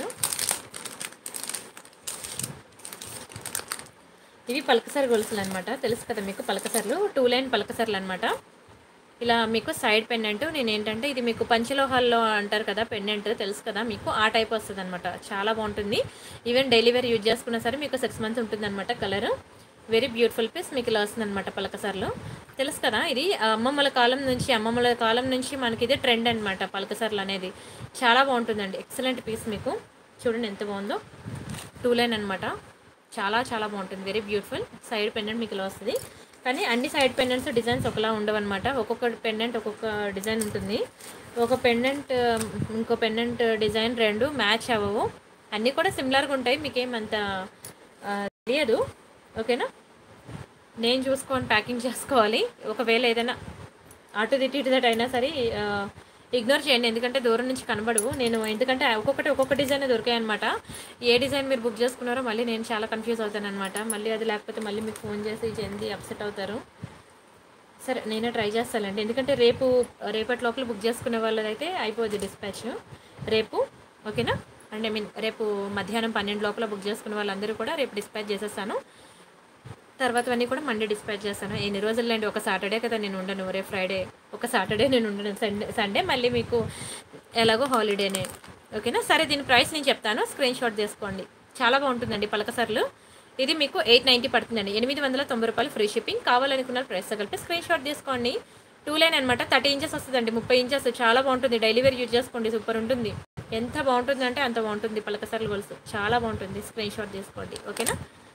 ఇవి పలకసర గొలుసులు అనమాట తెలుసు కదా మీకు పలకసర్లు టూ లైన్ పలకసర్లు అనమాట ఇలా మీకు సైడ్ పెండెంట్ నేను ఏంటంటే ఇది మీకు పంచలోహాల్లో అంటారు కదా పెండెంట్ తెలుసు కదా మీకు ఆ టైప్ వస్తుంది అనమాట చాలా బాగుంటుంది ఈవెన్ డైలీ వేర్ యూజ్ చేసుకున్నా సరే మీకు సిక్స్ మంత్స్ ఉంటుంది అనమాట కలర్ వెరీ బ్యూటిఫుల్ పీస్ మీకు ఇలా వస్తుంది అనమాట పలకసర్లు తెలుసు కదా ఇది అమ్మమ్మల కాలం నుంచి అమ్మమ్మల కాలం నుంచి మనకి ఇది ట్రెండ్ అనమాట పలకసర్లు అనేది చాలా బాగుంటుందండి ఎక్సలెంట్ పీస్ మీకు చూడండి ఎంత బాగుందో టూ లైన్ అనమాట చాలా చాలా బాగుంటుంది వెరీ బ్యూటిఫుల్ సైడ్ పెండెంట్ మీకు ఇలా వస్తుంది కానీ అన్ని సైడ్ పెండెంట్స్ డిజైన్స్ ఒకలా ఉండవన్నమాట ఒక్కొక్క పెండెంట్ ఒక్కొక్క డిజైన్ ఉంటుంది ఒక పెండెంట్ ఇంకో పెండెంట్ డిజైన్ రెండు మ్యాచ్ అవ్వవు అన్నీ కూడా సిమిలర్గా ఉంటాయి మీకేమంత ఆ, తెలియదు ఓకేనా నేను చూసుకొని ప్యాకింగ్ చేసుకోవాలి ఒకవేళ ఏదైనా అటు ఇటు ఇటు దట్ అయినా సరే ఇగ్నోర్ చేయండి ఎందుకంటే దూరం నుంచి కనబడవు నేను ఎందుకంటే ఒక్కొక్కటి ఒక్కొక్క డిజైన్ దొరికాయి అనమాట ఏ డిజైన్ మీరు బుక్ చేసుకున్నారో మళ్ళీ నేను చాలా కన్ఫ్యూజ్ అవుతాను అనమాట మళ్ళీ అది లేకపోతే మళ్ళీ మీకు ఫోన్ చేసి చెంది అప్సెట్ అవుతారు సరే నేనే ట్రై చేస్తానండి ఎందుకంటే రేపు రేపటి లోపల బుక్ చేసుకునే వాళ్ళదైతే అయిపోద్ది డిస్పాచ్ రేపు ఓకేనా అండ్ ఐ మీన్ రేపు మధ్యాహ్నం పన్నెండు లోపల బుక్ చేసుకునే వాళ్ళందరూ కూడా రేపు డిస్పాచ్ చేసేస్తాను తర్వాతవన్నీ కూడా మండే డిస్పాచ్ చేస్తాను ఎన్ని రోజులండి ఒక సాటర్డే కదా నేను ఉండను రేపు ఫ్రైడే ఒక సాటర్డే నేను ఉండను సండే సండే మళ్ళీ మీకు ఎలాగో హాలిడేనే ఓకేనా సరే దీని ప్రైస్ నేను చెప్తాను స్క్రీన్ షాట్ తీసుకోండి చాలా బాగుంటుందండి పలకసర్లు ఇది మీకు ఎయిట్ నైంటీ పడుతుందండి ఎనిమిది వందల తొంభై రూపాయలు ఫ్రీ షిప్పింగ్ కావాలనుకున్న ప్రైస్ కలిపి స్క్రీన్ షాట్ తీసుకోండి టూ లైన్ అనమాట థర్టీ ఇంచెస్ వస్తుందండి ముప్పై ఇంచెస్ చాలా బాగుంటుంది డైలీ వేర్ యూజ్ చేసుకోండి సూపర్ ఉంటుంది ఎంత బాగుంటుంది అంటే అంత బాగుంటుంది పలకసర్లు గొలుసు చాలా బాగుంటుంది స్క్రీన్ షాట్ తీసుకోండి ఓకేనా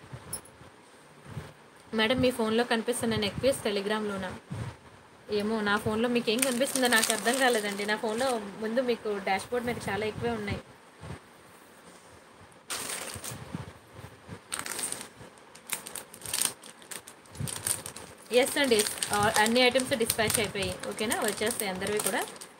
మేడం మీ ఫోన్లో కనిపిస్తున్న నెక్ పీస్ టెలిగ్రామ్లోనా ఏమో నా ఫోన్లో మీకు ఏం కనిపిస్తుందో నాకు అర్థం కాలేదండి నా ఫోన్లో ముందు మీకు డాష్ బోర్డ్ మీద చాలా ఎక్కువే ఉన్నాయి ఎస్ అండి ఆ, అన్ని ఐటమ్స్ డిస్పాచ్ అయిపోయాయి ఓకేనా వచ్చేస్తాయి అందరివి కూడా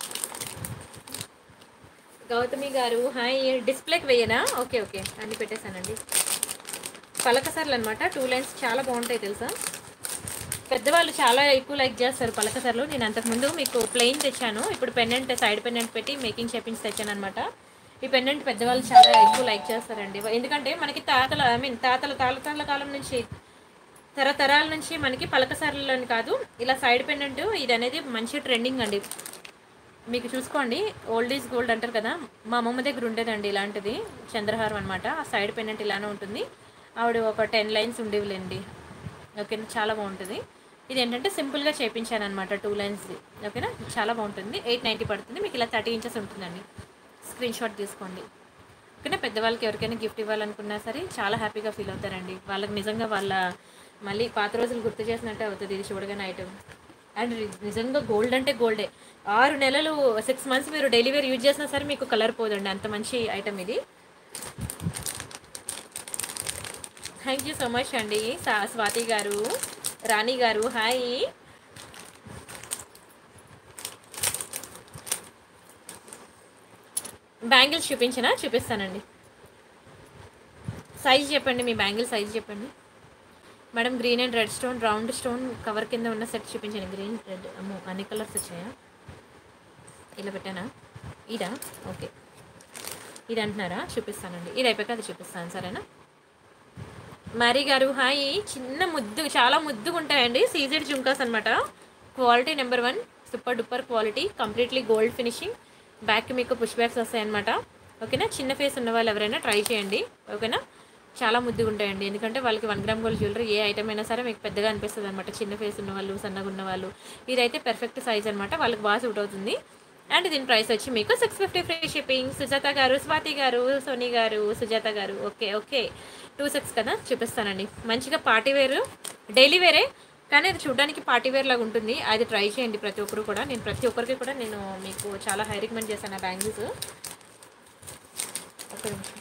గౌతమి గారు హాయ్ డిస్ప్లేకి వేయనా ఓకే ఓకే అన్ని పెట్టేశానండి పలకసర్లు అనమాట టూ లైన్స్ చాలా బాగుంటాయి తెలుసా పెద్దవాళ్ళు చాలా ఎక్కువ లైక్ చేస్తారు పలకసర్లు నేను అంతకుముందు మీకు ప్లెయిన్ తెచ్చాను ఇప్పుడు పెండెంట్ సైడ్ పెండెంట్ పెట్టి మేకింగ్ చేపించి తెచ్చాను అనమాట ఈ పెండెంట్ పెద్దవాళ్ళు చాలా ఎక్కువ లైక్ చేస్తారండి ఎందుకంటే మనకి తాతల ఐ మీన్ తాతల తాతల కాలం నుంచి తరతరాల నుంచి మనకి పలకసర్లని కాదు ఇలా సైడ్ పెండెంట్ ఇది అనేది మంచి ట్రెండింగ్ అండి మీకు చూసుకోండి ఓల్డ్ ఈజ్ గోల్డ్ అంటారు కదా మా అమ్మమ్మ దగ్గర ఉండేదండి ఇలాంటిది చంద్రహారం అనమాట ఆ సైడ్ పెండెంట్ ఇలానే ఉంటుంది ఆవిడ ఒక టెన్ లైన్స్ ఉండేవిలేండి ఓకేనా చాలా బాగుంటుంది ఇది ఏంటంటే సింపుల్గా చేయించాను అనమాట టూ లైన్స్ది ఓకేనా చాలా బాగుంటుంది ఎయిట్ నైంటీ పడుతుంది మీకు ఇలా థర్టీ ఇంచెస్ ఉంటుందండి స్క్రీన్ షాట్ తీసుకోండి ఓకేనా పెద్దవాళ్ళకి ఎవరికైనా గిఫ్ట్ ఇవ్వాలనుకున్నా సరే చాలా హ్యాపీగా ఫీల్ అవుతారండి వాళ్ళకి నిజంగా వాళ్ళ మళ్ళీ పాత రోజులు గుర్తు చేసినట్టే అవుతుంది ఇది చూడగానే ఐటమ్ అండ్ నిజంగా గోల్డ్ అంటే గోల్డే ఆరు నెలలు సిక్స్ మంత్స్ మీరు డైలీ వేర్ యూజ్ చేసినా సరే మీకు కలర్ పోదండి అంత మంచి ఐటమ్ ఇది థ్యాంక్ యూ సో మచ్ అండి సా- స్వాతి గారు రాణి గారు హాయ్ బ్యాంగిల్స్ చూపించినా చూపిస్తానండి సైజ్ చెప్పండి మీ బ్యాంగిల్ సైజ్ చెప్పండి madam green and red stone round stone cover కింద ఉన్న సెట్ చూపించండి గ్రీన్ రెడ్ అమ్మో అన్ని కలర్స్ వచ్చాయా ఇలా పెట్టానా ఇదా ఓకే ఇది అంటున్నారా చూపిస్తానండి ఇది అయిపోయాక అది చూపిస్తాను సరేనా మరి గారు హాయ్ చిన్న ముద్దు చాలా ముద్దుగా ఉంటాయండి సీజెడ్ జుంకాస్ అనమాట quality number one super duper quality completely gold finishing back మీకు పుష్ బ్యాక్స్ వస్తాయి అనమాట ఓకేనా చిన్న ఫేస్ ఉన్న వాళ్ళు ఎవరైనా ట్రై చేయండి ఓకేనా చాలా ముద్దుగా ఉంటాయండి ఎందుకంటే వాళ్ళకి వన్ గ్రామ్ గోల్డ్ జ్యువెలరీ ఏ ఐటమ్ అయినా సరే మీకు పెద్దగా అనిపిస్తుంది అనమాట చిన్న ఫేస్ ఉన్న వాళ్ళు సన్నగా ఉన్న వాళ్ళు ఇదైతే పెర్ఫెక్ట్ సైజ్ అనమాట వాళ్ళకి బాగా సూట్ అవుతుంది అండ్ దీని ప్రైస్ వచ్చి మీకు six fifty free shipping Sujatha garu Swathi గారు సోనీ గారు సుజాత గారు ఓకే ఓకే టూ సిక్స్ కదా చూపిస్తానండి మంచిగా పార్టీ వేర్ డైలీ వేరే కానీ అది చూడడానికి పార్టీ వేర్ లాగా ఉంటుంది అది ట్రై చేయండి ప్రతి ఒక్కరు కూడా నేను ప్రతి ఒక్కరికి కూడా నేను మీకు చాలా హై రికమెండ్ చేశాను ఆ బ్యాంగిల్స్ ఒక్క నిమిషం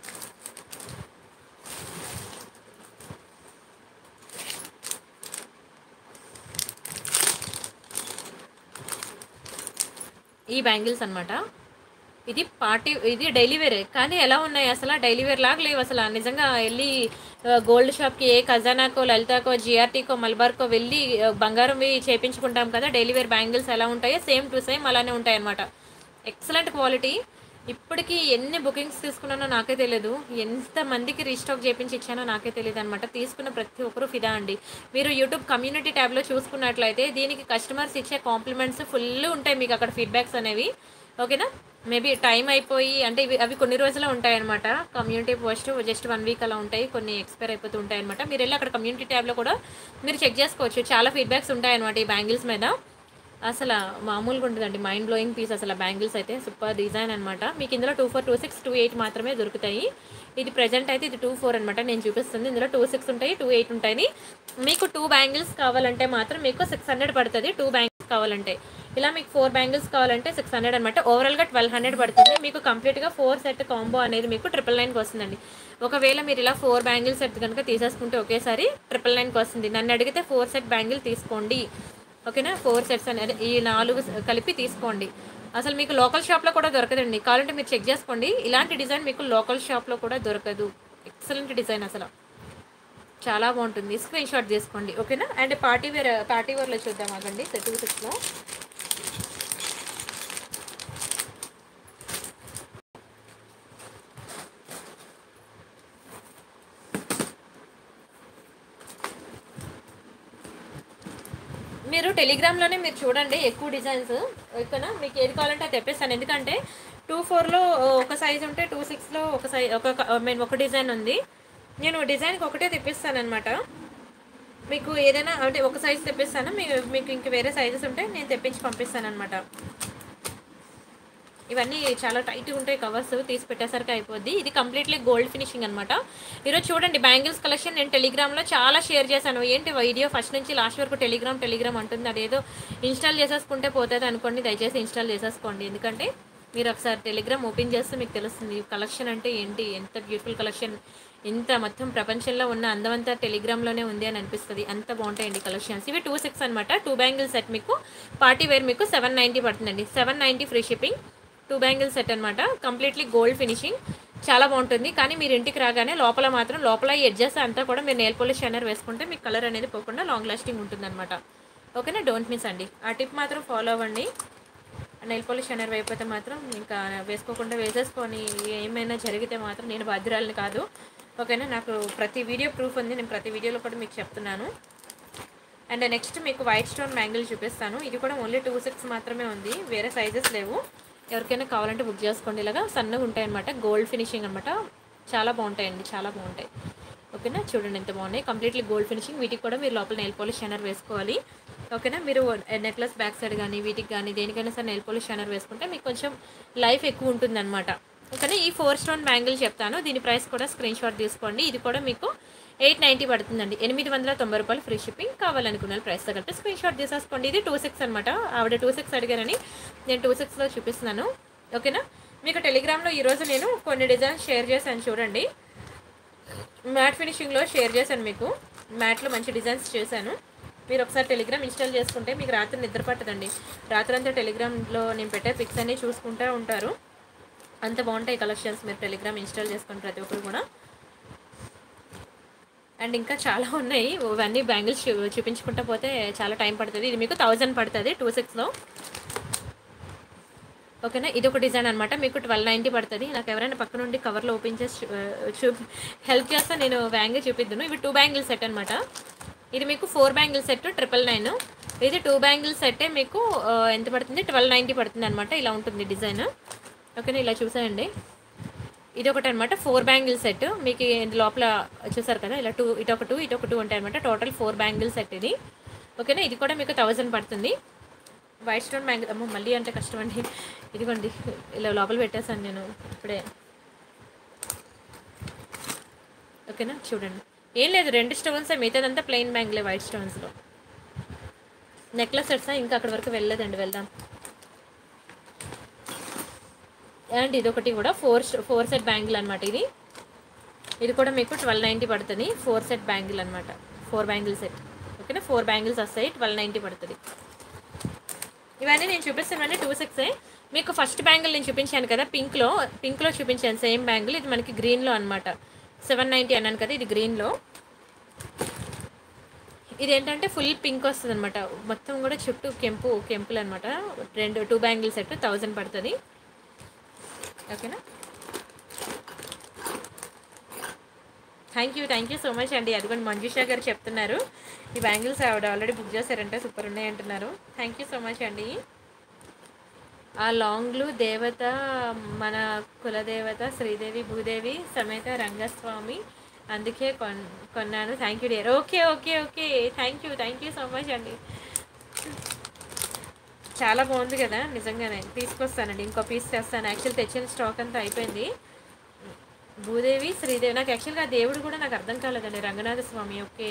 ఈ బ్యాంగిల్స్ అన్నమాట ఇది పార్టీ ఇది డైలీ వేరే కానీ ఎలా ఉన్నాయి అసలు డైలీ వేర్ లాగా లేవు అసలు నిజంగా వెళ్ళి ఆ, గోల్డ్ షాప్కి ఏ ఖజానాకో లలితాకో జిఆర్టీకో మల్బార్కో వెళ్ళి ఆ, బంగారంవి చేపించుకుంటాం కదా డైలీ వేర్ బ్యాంగిల్స్ ఎలా ఉంటాయో సేమ్ టు సేమ్ అలానే ఉంటాయి అనమాట ఎక్సలెంట్ క్వాలిటీ ఇప్పటికి ఎన్ని బుకింగ్స్ తీసుకున్నానో నాకే తెలియదు ఎంత మందికి రీస్టాక్ చేపించి ఇచ్చానో నాకే తెలియదు అనమాట తీసుకున్న ప్రతి ఒక్కరు ఫిదా అండి మీరు యూట్యూబ్ కమ్యూనిటీ ట్యాబ్లో చూసుకున్నట్లయితే దీనికి కస్టమర్స్ ఇచ్చే కాంప్లిమెంట్స్ ఫుల్ ఉంటాయి మీకు అక్కడ ఫీడ్బ్యాక్స్ అనేవి ఓకేనా మేబీ టైం అయిపోయి అంటే ఇవి అవి కొన్ని రోజులే ఉంటాయి అనమాట community post just one week అలా ఉంటాయి కొన్ని ఎక్స్పైర్ అయిపోతూ ఉంటాయి అనమాట మీరు వెళ్ళి అక్కడ కమ్యూనిటీ ట్యాబ్లో కూడా మీరు చెక్ చేసుకోవచ్చు చాలా ఫీడ్బ్యాక్స్ ఉంటాయి అనమాట ఈ బ్యాంగిల్స్ మీద అసలు మామూలుగా ఉంటుందండి మైండ్ బ్లోయింగ్ పీస్ అసలు బ్యాంగిల్స్ అయితే సూపర్ డిజైన్ అనమాట మీకు ఇందులో two four two six two eight మాత్రమే దొరుకుతాయి ఇది ప్రజెంట్ అయితే ఇది టూ ఫోర్ అనమాట నేను చూపిస్తుంది ఇందులో టూ సిక్స్ ఉంటాయి టూ ఎయిట్ ఉంటాయి మీకు టూ బ్యాంగిల్స్ కావాలంటే మాత్రం మీకు సిక్స్ హండ్రెడ్ పడుతుంది టూ బ్యాంగిల్స్ కావాలంటే ఇలా మీకు ఫోర్ బ్యాంగిల్స్ కావాలంటే సిక్స్ హండ్రెడ్ అనమాట ఓవరాల్గా ట్వెల్వ్ హండ్రెడ్ పడుతుంది మీకు కంప్లీట్గా ఫోర్ సెట్ కాంబో అనేది మీకు ట్రిపుల్ నైన్కి వస్తుందండి ఒకవేళ మీరు ఇలా ఫోర్ బ్యాంగిల్స్ సెట్ కనుక తీసేసుకుంటే ఒకేసారి ట్రిపుల్ నైన్కి వస్తుంది నన్ను అడిగితే ఫోర్ సెట్ బ్యాంగిల్ తీసుకోండి ఓకేనా ఫోర్ సెట్స్ అనేది ఈ నాలుగు కలిపి తీసుకోండి అసలు మీకు లోకల్ షాప్లో కూడా దొరకదండి కావాలంటే మీరు చెక్ చేసుకోండి ఇలాంటి డిజైన్ మీకు లోకల్ షాప్లో కూడా దొరకదు ఎక్సలెంట్ డిజైన్ అసలు చాలా బాగుంటుంది స్క్రీన్ షాట్ తీసుకోండి ఓకేనా అండ్ పార్టీ వేర్ పార్టీ వేర్లో చూద్దాం ఆగండి టూ సిక్స్లో మీరు టెలిగ్రామ్లోనే మీరు చూడండి ఎక్కువ డిజైన్స్ ఓకేనా మీకు ఏది కావాలంటే అది తెప్పిస్తాను ఎందుకంటే టూ ఫోర్లో ఒక సైజ్ ఉంటే టూ సిక్స్లో ఒక సైజ్ ఒక మీన్ ఒక డిజైన్ ఉంది నేను డిజైన్కి ఒకటే తెప్పిస్తాను అనమాట మీకు ఏదైనా అంటే ఒక సైజ్ తెప్పిస్తాను మీకు మీకు ఇంక వేరే సైజెస్ ఉంటే నేను తెప్పించి పంపిస్తాను అనమాట ఇవన్నీ చాలా టైట్గా ఉంటాయి కవర్స్ తీసి పెట్టేసరికి అయిపోద్ది ఇది కంప్లీట్లీ గోల్డ్ ఫినిషింగ్ అనమాట ఈరోజు చూడండి బ్యాంగిల్స్ కలెక్షన్ నేను టెలిగ్రామ్లో చాలా షేర్ చేశాను ఏంటి వీడియో ఫస్ట్ నుంచి లాస్ట్ వరకు టెలిగ్రామ్ టెలిగ్రామ్ అంటుంది అదేదో ఇన్స్టాల్ చేసేసుకుంటే పోతుంది అనుకోండి దయచేసి ఇన్స్టాల్ చేసేసుకోండి ఎందుకంటే మీరు ఒకసారి టెలిగ్రామ్ ఓపెన్ చేస్తే మీకు తెలుస్తుంది కలెక్షన్ అంటే ఏంటి ఎంత బ్యూటిఫుల్ కలెక్షన్ ఇంత మొత్తం ప్రపంచంలో ఉన్న అందమంతా టెలిగ్రామ్లోనే ఉంది అని అనిపిస్తుంది అంత బాగుంటాయండి కలెక్షన్స్ ఇవి టూ సిక్స్ అనమాట టూ బ్యాంగిల్ సెట్ మీకు పార్టీ వేర్ మీకు సెవెన్ నైంటీ పడుతుందండి seven ninety free shipping two bangle set అనమాట కంప్లీట్లీ గోల్డ్ ఫినిషింగ్ చాలా బాగుంటుంది కానీ మీరు ఇంటికి రాగానే లోపల మాత్రం లోపల ఎడ్జెస్ అంతా కూడా మీరు నెయిల్ పాలిష్ షైనర్ వేసుకుంటే మీకు కలర్ అనేది పోకుండా లాంగ్ లాస్టింగ్ ఉంటుంది అనమాట ఓకేనా డోంట్ మిస్ అండి ఆ టిప్ మాత్రం ఫాలో అవ్వండి నెయిల్ పాలిష్ షైనర్ అయిపోతే మాత్రం ఇంకా వేసుకోకుండా వేసేసుకొని ఏమైనా జరిగితే మాత్రం నేను బాధ్యురాలని కాదు ఓకేనా నాకు ప్రతి వీడియో ప్రూఫ్ ఉంది నేను ప్రతి వీడియోలో కూడా మీకు చెప్తున్నాను అండ్ నెక్స్ట్ మీకు వైట్ స్టోన్ మ్యాంగిల్ చూపిస్తాను ఇది కూడా ఓన్లీ టూ సిక్స్ మాత్రమే ఉంది వేరే సైజెస్ లేవు ఎవరికైనా కావాలంటే బుక్ చేసుకోండి ఇలాగా సన్నగా ఉంటాయి అనమాట గోల్డ్ ఫినిషింగ్ అనమాట చాలా బాగుంటాయండి చాలా బాగుంటాయి ఓకేనా చూడండి ఎంత బాగున్నాయి కంప్లీట్లీ గోల్డ్ ఫినిషింగ్ వీటికి కూడా మీరు లోపల నెయిల్ పాలిష్ షైనర్ వేసుకోవాలి ఓకేనా మీరు నెక్లెస్ బ్యాక్ సైడ్ కానీ వీటికి కానీ దేనికైనా సరే నెయిల్ పాలిష్ షైనర్ వేసుకుంటే మీకు కొంచెం లైఫ్ ఎక్కువ ఉంటుందన్నమాట ఓకేనా ఈ ఫోర్ స్టోన్ బ్యాంగిల్ చెప్తాను దీని ప్రైస్ కూడా స్క్రీన్ షాట్ తీసుకోండి ఇది కూడా మీకు ఎయిట్ నైంటీ పడుతుందండి ఎనిమిది వందల తొంభై రూపాయలు ఫ్రీ షిప్పింగ్ కావాలనుకున్న ప్రైస్ తగ్గట్టు స్క్రీన్ షాట్ తీసేసుకోండి ఇది టూ సిక్స్ అనమాట ఆవిడ టూ సిక్స్ అడిగారని నేను టూ సిక్స్లో చూపిస్తున్నాను ఓకేనా మీకు టెలిగ్రామ్లో ఈరోజు నేను కొన్ని డిజైన్స్ షేర్ చేశాను చూడండి మ్యాట్ ఫినిషింగ్లో షేర్ చేశాను మీకు మ్యాట్లో మంచి డిజైన్స్ చేశాను మీరు ఒకసారి టెలిగ్రామ్ ఇన్స్టాల్ చేసుకుంటే మీకు రాత్రి నిద్ర పట్టదండి రాత్రి అంతా టెలిగ్రామ్లో నేను పెట్టే పిక్స్ అన్ని చూసుకుంటూ ఉంటారు అంత బాగుంటాయి కలెక్షన్స్ మీరు టెలిగ్రామ్ ఇన్స్టాల్ చేసుకుని ప్రతి ఒక్కరు కూడా అండ్ ఇంకా చాలా ఉన్నాయి ఇవన్నీ బ్యాంగిల్స్ చూ చూపించుకుంటా పోతే చాలా టైం పడుతుంది ఇది మీకు థౌజండ్ పడుతుంది టూ సిక్స్లో ఓకేనా ఇది ఒక డిజైన్ అనమాట మీకు ట్వెల్వ్ నైంటీ పడుతుంది నాకు ఎవరైనా పక్క నుండి కవర్లో ఓపెన్ చేసి చూ- చూ హెల్ప్ చేస్తే నేను వ్యాంగే చూపిద్దాను ఇవి టూ బ్యాంగిల్ సెట్ అనమాట ఇది మీకు four bangle set triple nine ఇది టూ బ్యాంగిల్ సెట్టే మీకు ఆ, ఎంత పడుతుంది ట్వెల్వ్ నైంటీ పడుతుంది అనమాట ఇలా ఉంటుంది డిజైన్ ఓకేనా ఇలా చూసాయండి ఇది ఒకటి అనమాట ఫోర్ బ్యాంగిల్ సెట్ మీకు ఇందు లోపల చూసారు కదా ఇలా టూ ఇటు ఒక టూ ఇటు ఒక టూ ఉంటాయి అనమాట టోటల్ ఫోర్ బ్యాంగిల్ సెట్ ఇది ఓకేనా ఇది కూడా మీకు థౌజండ్ పడుతుంది వైట్ స్టోన్ బ్యాంగిల్ అమ్మో మళ్ళీ అంటే కష్టం అండి ఇదిగోండి ఇలా లోపల పెట్టేశాను నేను ఇప్పుడే ఓకేనా చూడండి ఏం లేదు రెండు స్టోన్స్ మిగతాదంతా ప్లెయిన్ బ్యాంగిలే వైట్ స్టోన్స్లో నెక్లెస్ సెట్సా ఇంకా అక్కడి వరకు వెళ్ళలేదండి వెళ్దాం అండ్ ఇది ఒకటి కూడా ఫోర్ ఫోర్ సెట్ బ్యాంగిల్ అనమాట ఇది ఇది కూడా మీకు ట్వెల్వ్ నైంటీ పడుతుంది ఫోర్ సెట్ బ్యాంగిల్ అనమాట ఫోర్ బ్యాంగిల్ సెట్ ఓకేనా ఫోర్ బ్యాంగిల్స్ వస్తాయి ట్వెల్వ్ నైంటీ పడుతుంది ఇవన్నీ నేను చూపిస్తానండి టూ సిక్సే మీకు ఫస్ట్ బ్యాంగిల్ నేను చూపించాను కదా పింక్లో పింక్లో చూపించాను సేమ్ బ్యాంగిల్ ఇది మనకి గ్రీన్లో అనమాట సెవెన్ నైంటీ అన్నాను కదా ఇది గ్రీన్లో ఇది ఏంటంటే ఫుల్ పింక్ వస్తుంది అనమాట మొత్తం కూడా చుట్టూ కెంపు కెంపులు అనమాట రెండు టూ బ్యాంగిల్ సెట్ థౌజండ్ పడుతుంది ఓకేనా thank you thank you so much అండి అదిగోండి మంజుషా గారు చెప్తున్నారు ఈ బ్యాంగిల్స్ ఆవిడ ఆల్రెడీ బుక్ చేశారంటే సూపర్ ఉన్నాయి అంటున్నారు థ్యాంక్ యూ సో మచ్ అండి ఆ లాంగ్లు దేవత మన కులదేవత శ్రీదేవి భూదేవి సమేత రంగస్వామి అందుకే కొన్ కొన్నాను thank you dear okay okay okay thank you thank you so much అండి చాలా బాగుంది కదా నిజంగానే తీసుకొస్తానండి ఇంకో పీస్ తెస్తాను యాక్చువల్ తెచ్చిన స్టాక్ అంతా అయిపోయింది భూదేవి శ్రీదేవి నాకు యాక్చువల్గా ఆ దేవుడు కూడా నాకు అర్థం కాలేదండి రంగనాథ స్వామి ఓకే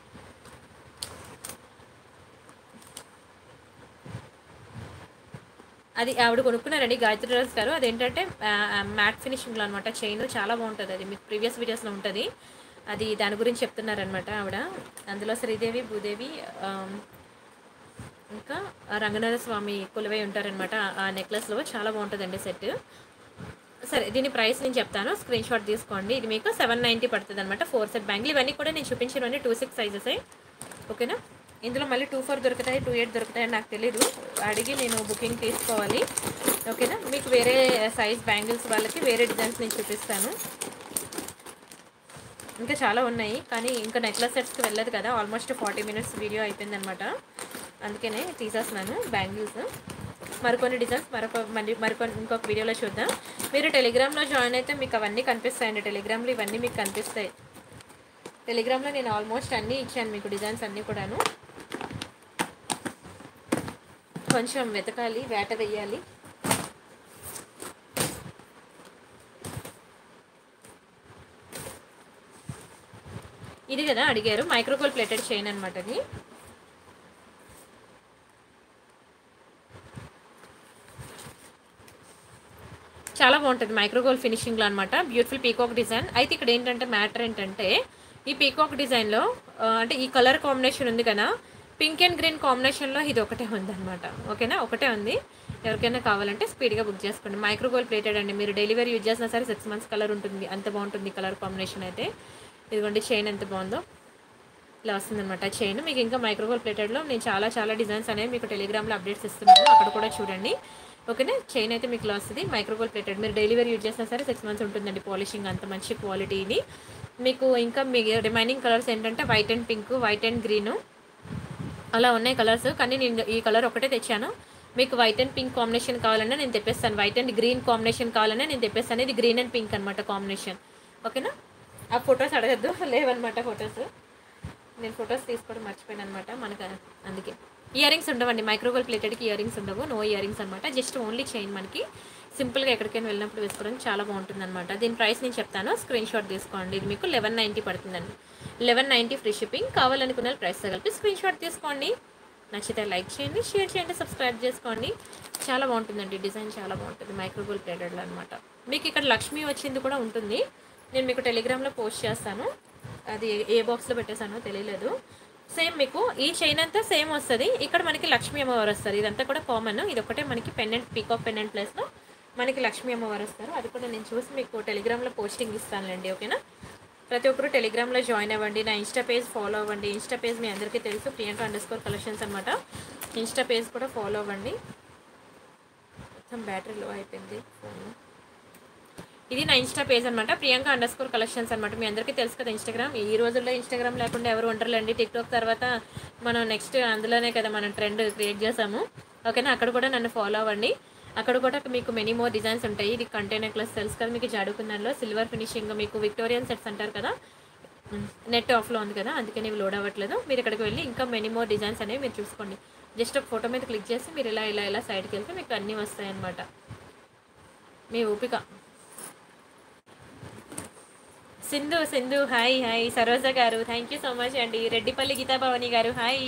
అది ఆవిడ కొనుక్కున్నారండి గాయత్రి రాజు గారు అదేంటంటే మ్యాట్ ఫినిషింగ్లో అనమాట చైన్ చాలా బాగుంటుంది అది మీకు ప్రీవియస్ వీడియోస్లో ఉంటుంది అది దాని గురించి చెప్తున్నారనమాట ఆవిడ అందులో శ్రీదేవి భూదేవి ఆమ్, ఇంకా ఆ రంగనాథ స్వామి కొలువై ఉంటారనమాట ఆ నెక్లెస్లో చాలా బాగుంటుందండి సెట్ సరే దీని ప్రైస్ నేను చెప్తాను స్క్రీన్ షాట్ తీసుకోండి ఇది మీకు సెవెన్ నైంటీ పడుతుంది అనమాట ఫోర్ సెట్ బ్యాంగిల్ ఇవన్నీ కూడా నేను చూపించినవన్నీ టూ సిక్స్ సైజెస్ ఓకేనా ఇందులో మళ్ళీ టూ ఫోర్ దొరుకుతాయి టూ ఎయిట్ దొరుకుతాయని నాకు తెలీదు అడిగి నేను బుకింగ్ తీసుకోవాలి ఓకేనా మీకు వేరే సైజ్ బ్యాంగిల్స్ వాళ్ళకి వేరే డిజైన్స్ నేను చూపిస్తాను ఇంకా చాలా ఉన్నాయి కానీ ఇంకా నెక్లెస్ సెట్స్కి వెళ్ళదు కదా ఆల్మోస్ట్ ఫార్టీ మినిట్స్ వీడియో అయిపోయిందనమాట అందుకనే తీసేస్తున్నాను బ్యాంగిల్స్ మరికొన్ని డిజైన్స్ మరొక మరి మరికొన్ని ఇంకొక వీడియోలో చూద్దాం మీరు టెలిగ్రామ్లో జాయిన్ అయితే మీకు అవన్నీ కనిపిస్తాయండి టెలిగ్రామ్లో ఇవన్నీ మీకు కనిపిస్తాయి టెలిగ్రామ్లో నేను ఆల్మోస్ట్ అన్నీ ఇచ్చాను మీకు డిజైన్స్ అన్నీ కూడాను కొంచెం వెతకాలి వేట వెయ్యాలి ఇది కదా అడిగారు మైక్రోకోల్ ప్లేటెడ్ చైన్ అనమాట అది చాలా బాగుంటుంది మైక్రోగోల్ ఫినిషింగ్లో అనమాట బ్యూటిఫుల్ పీకాక్ డిజైన్ అయితే ఇక్కడ ఏంటంటే మ్యాటర్ ఏంటంటే ఈ పీకాక్ డిజైన్లో ఆ, అంటే ఈ కలర్ కాంబినేషన్ ఉంది కదా పింక్ అండ్ గ్రీన్ కాంబినేషన్లో ఇది ఒకటే ఉంది అనమాట ఓకేనా ఒకటే ఉంది ఎవరికైనా కావాలంటే స్పీడ్గా బుక్ చేసుకోండి మైక్రోగోల్ ప్లేటెడ్ అండి మీరు డెలివరీ యూజ్ చేసినా సరే సిక్స్ మంత్స్ కలర్ ఉంటుంది అంత బాగుంటుంది కలర్ కాంబినేషన్ అయితే ఇదిగోండి చైన్ ఎంత బాగుందో ఇలా వస్తుందన్నమాట చైన్ మీకు ఇంకా మైక్రోగోల్ ప్లేటెడ్లో నేను చాలా చాలా డిజైన్స్ అనేవి మీకు టెలిగ్రామ్లో అప్డేట్స్ ఇస్తున్నాను అక్కడ కూడా చూడండి ఓకేనా చైన్ అయితే మీకు ఇలా వస్తుంది మైక్రోగోల్ ప్లేటెడ్ మీరు డెలివరీ యూజ్ చేసినా సరే సిక్స్ మంత్స్ ఉంటుందండి పాలిషింగ్ అంత మంచి క్వాలిటీ ఇది మీకు ఇంకా మీ రిమైనింగ్ కలర్స్ ఏంటంటే white and pink white and green అలా ఉన్నాయి కలర్స్ కానీ నేను ఈ కలర్ ఒకటే తెచ్చాను మీకు వైట్ అండ్ పింక్ కాంబినేషన్ కావాలన్నా నేను తెప్పిస్తాను వైట్ అండ్ గ్రీన్ కాంబినేషన్ కావాలన్నా నేను తెప్పిస్తాను ఇది గ్రీన్ అండ్ పింక్ అనమాట కాంబినేషన్ ఓకేనా ఆ ఫొటోస్ అడగద్దు లేవన్నమాట ఫొటోస్ నేను ఫొటోస్ తీసుకోవడం మర్చిపోయాను అనమాట మనకు అందుకే ఇయర్ రింగ్స్ ఉండవండి మైక్రోవేవ్ ప్లేటెడ్కి ఇయర్ రింగ్స్ ఉండవు నో ఇయర్ రింగ్స్ అనమాట జస్ట్ ఓన్లీ చైన్ మనకి సింపుల్గా ఎక్కడికైనా వెళ్ళినప్పుడు వేసుకోవడానికి చాలా బాగుంటుంది అనమాట దీని ప్రైస్ నేను చెప్తాను స్క్రీన్ షాట్ తీసుకోండి ఇది మీకు లెవెన్ నైంటీ పడుతుందండి లెవెన్ నైంటీ ఫ్రీ షిప్పింగ్ కావాలనుకున్న ప్రైస్ కలిపి స్క్రీన్ షాట్ తీసుకోండి నచ్చితే లైక్ చేయండి షేర్ చేయండి సబ్స్క్రైబ్ చేసుకోండి చాలా బాగుంటుందండి డిజైన్ చాలా బాగుంటుంది మైక్రోగోల్ ప్లేటెడ్లో అనమాట మీకు ఇక్కడ లక్ష్మి వచ్చింది కూడా ఉంటుంది నేను మీకు టెలిగ్రామ్లో పోస్ట్ చేస్తాను అది ఏ- ఏ బాక్స్లో పెట్టేశానో తెలియలేదు సేమ్ మీకు ఈ చైన్ అంతా సేమ్ వస్తుంది ఇక్కడ మనకి లక్ష్మీ అమ్మవారు వస్తారు ఇదంతా కూడా కామన్ ఇది ఒకటే మనకి పెండెంట్ పీకాక్ పెండెంట్ ప్లేస్లో మనకి లక్ష్మీ అమ్మవారు వస్తారు అది కూడా నేను చూసి మీకు టెలిగ్రామ్లో పోస్టింగ్ ఇస్తానులేండి ఓకేనా ప్రతి ఒక్కరు టెలిగ్రామ్లో జాయిన్ అవ్వండి నా ఇన్స్టా పేజ్ ఫాలో అవ్వండి ఇన్స్టా పేజ్ మీ అందరికీ తెలుసు ప్రియాంక అండర్ స్కోర్ కలెక్షన్స్ అనమాట ఇన్స్టా పేజ్ కూడా ఫాలో అవ్వండి మొత్తం బ్యాటరీ లో అయిపోయింది ఫోన్ ఇది నా ఇన్స్టా పేజ్ అనమాట ప్రియాంక అండర్ స్కోర్ కలెక్షన్స్ అనమాట మీ అందరికీ తెలుసు కదా ఇన్స్టాగ్రామ్ ఈ రోజుల్లో ఇన్స్టాగ్రామ్ లేకుండా ఎవరు ఉండరులేండి టిక్టాక్ తర్వాత మనం నెక్స్ట్ అందులోనే కదా మనం ట్రెండ్ క్రియేట్ చేసాము ఓకేనా అక్కడ కూడా నన్ను ఫాలో అవ్వండి అక్కడ కూడా మీకు మెనీ మోర్ డిజైన్స్ ఉంటాయి ఇది కంటైనర్ నెక్లెస్ తెలుసు కదా మీకు జాడుకుందాలో సిల్వర్ ఫినిషింగ్ మీకు విక్టోరియన్ సెట్స్ అంటారు కదా నెట్ ఆఫ్లో ఉంది కదా అందుకని ఇవి లోడ్ అవ్వట్లేదు మీరు ఇక్కడికి వెళ్ళి ఇంకా మెనీ మోర్ డిజైన్స్ అనేవి మీరు చూసుకోండి జస్ట్ ఒక ఫోటో మీద క్లిక్ చేసి మీరు ఇలా ఇలా ఇలా సైడ్కి వెళ్తే మీకు అన్నీ వస్తాయి అన్నమాట మీ ఓపిక Sindhu Sindhu hi hi Saroja garu thank you so much అండి రెడ్డిపల్లి గీతా భవాని గారు హాయ్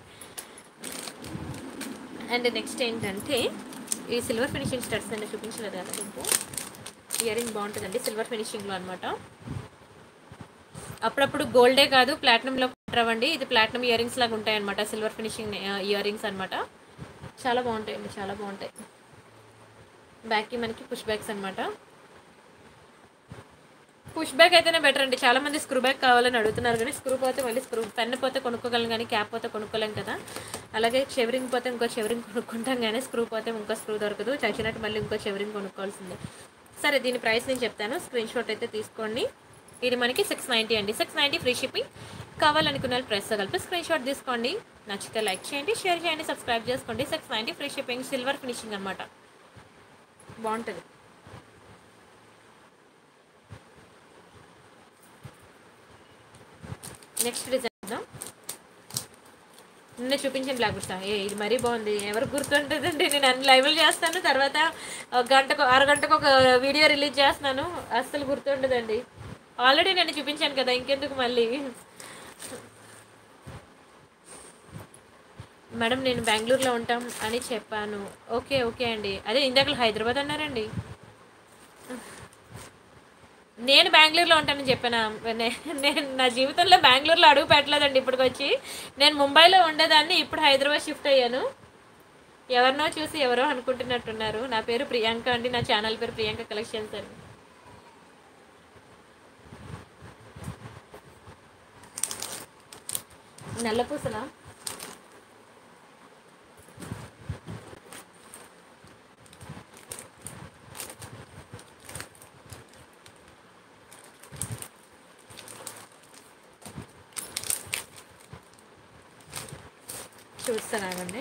అండ్ నెక్స్ట్ ఏంటంటే ఈ సిల్వర్ ఫినిషింగ్ స్టడ్స్ అనేది చూపించలేదు కదా మీకు ఇయర్ రింగ్ బాగుంటుందండి సిల్వర్ ఫినిషింగ్లో అనమాట అప్పుడప్పుడు గోల్డే కాదు ప్లాటినంలో రావండి ఇది ప్లాటినం ఇయర్ రింగ్స్ లాగా ఉంటాయి అనమాట సిల్వర్ ఫినిషింగ్ ఇయర్ రింగ్స్ అనమాట చాలా బాగుంటాయండి చాలా బాగుంటాయి బ్యాక్కి మనకి పుష్ బ్యాగ్స్ అనమాట పుష్ బ్యాక్ అయితేనే బెటర్ అండి చాలా మంది స్క్రూ బ్యాక్ కావాలని అడుగుతున్నారు కానీ స్క్రూ పోతే మళ్ళీ స్క్రూ పెన్ పోతే కొనుక్కోగలం కానీ క్యాప్ పోతే కొనుక్కోలేం కదా అలాగే చెవరింగ్ పోతే ఇంకో చెవరింగ్ కొనుక్కుంటాం కానీ స్క్రూ పోతే ఇంకో స్క్రూ దొరకదు చచ్చినట్టు మళ్ళీ ఇంకో చెవరింగ్ కొనుక్కోవాల్సిందే సరే దీని ప్రైస్ నేను చెప్తాను స్క్రీన్ షాట్ అయితే తీసుకోండి ఇది మనకి సిక్స్ నైంటీ అండి సిక్స్ నైంటీ ఫ్రీ షిప్పింగ్ కావాలనుకున్న వాళ్ళు ప్రైస్ కలిపి స్క్రీన్ షాట్ తీసుకోండి నచ్చితే లైక్ చేయండి షేర్ చేయండి సబ్స్క్రైబ్ చేసుకోండి six ninety free shipping silver finishing అనమాట బాగుంటుంది నెక్స్ట్ డిజైన్ చూద్దాం నిన్న చూపించిన బ్లాక్ గుర్తా ఏ ఇది మరీ బాగుంది ఎవరు గుర్తుంటుందండి నేను అన్ని లైవ్లు చేస్తాను తర్వాత ఒక గంటకు అరగంటకు ఒక వీడియో రిలీజ్ చేస్తున్నాను అస్సలు గుర్తుండదండి ఆల్రెడీ నేను చూపించాను కదా ఇంకెందుకు మళ్ళీ మేడం నేను బెంగళూరులో ఉంటాం అని చెప్పాను ఓకే ఓకే అండి అదే ఇందాక హైదరాబాద్ అన్నారండి నేను బెంగళూరులో ఉంటానని చెప్పాను నేను నా జీవితంలో బెంగళూరులో అడుగు పెట్టలేదండి ఇప్పటికొచ్చి నేను ముంబైలో ఉండేదాన్ని ఇప్పుడు హైదరాబాద్ షిఫ్ట్ అయ్యాను ఎవరినో చూసి ఎవరో అనుకుంటున్నట్టున్నారు నా పేరు ప్రియాంక అండి నా ఛానల్ పేరు ప్రియాంక కలెక్షన్స్ అండి నల్లపూసలా చూస్తానండి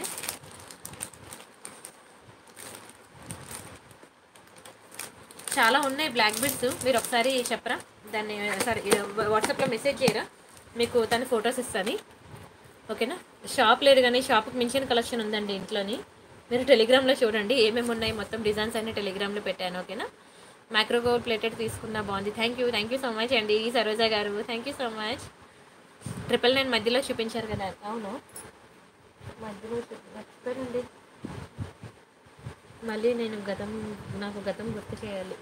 చాలా ఉన్నాయి బ్లాక్ బిడ్స్ మీరు ఒకసారి చెప్పరా దాన్ని సరే వాట్సాప్లో మెసేజ్ చేయరా మీకు తను ఫొటోస్ ఇస్తుంది ఓకేనా షాప్ లేదు కానీ షాప్కి మించిన కలెక్షన్ ఉందండి ఇంట్లోని మీరు టెలిగ్రామ్లో చూడండి ఏమేమి ఉన్నాయి మొత్తం డిజైన్స్ అన్ని టెలిగ్రామ్లో పెట్టాను ఓకేనా మైక్రోగోల్ ప్లేటెడ్ తీసుకున్నా బాగుంది thank you thank you so much అండి Saroja garu thank you so much triple nine మధ్యలో చూపించారు కదా అవును మధ్యలో చూ- మర్చిపోయానండి మళ్ళీ నేను గతం నాకు గతం గుర్తు చేయాలి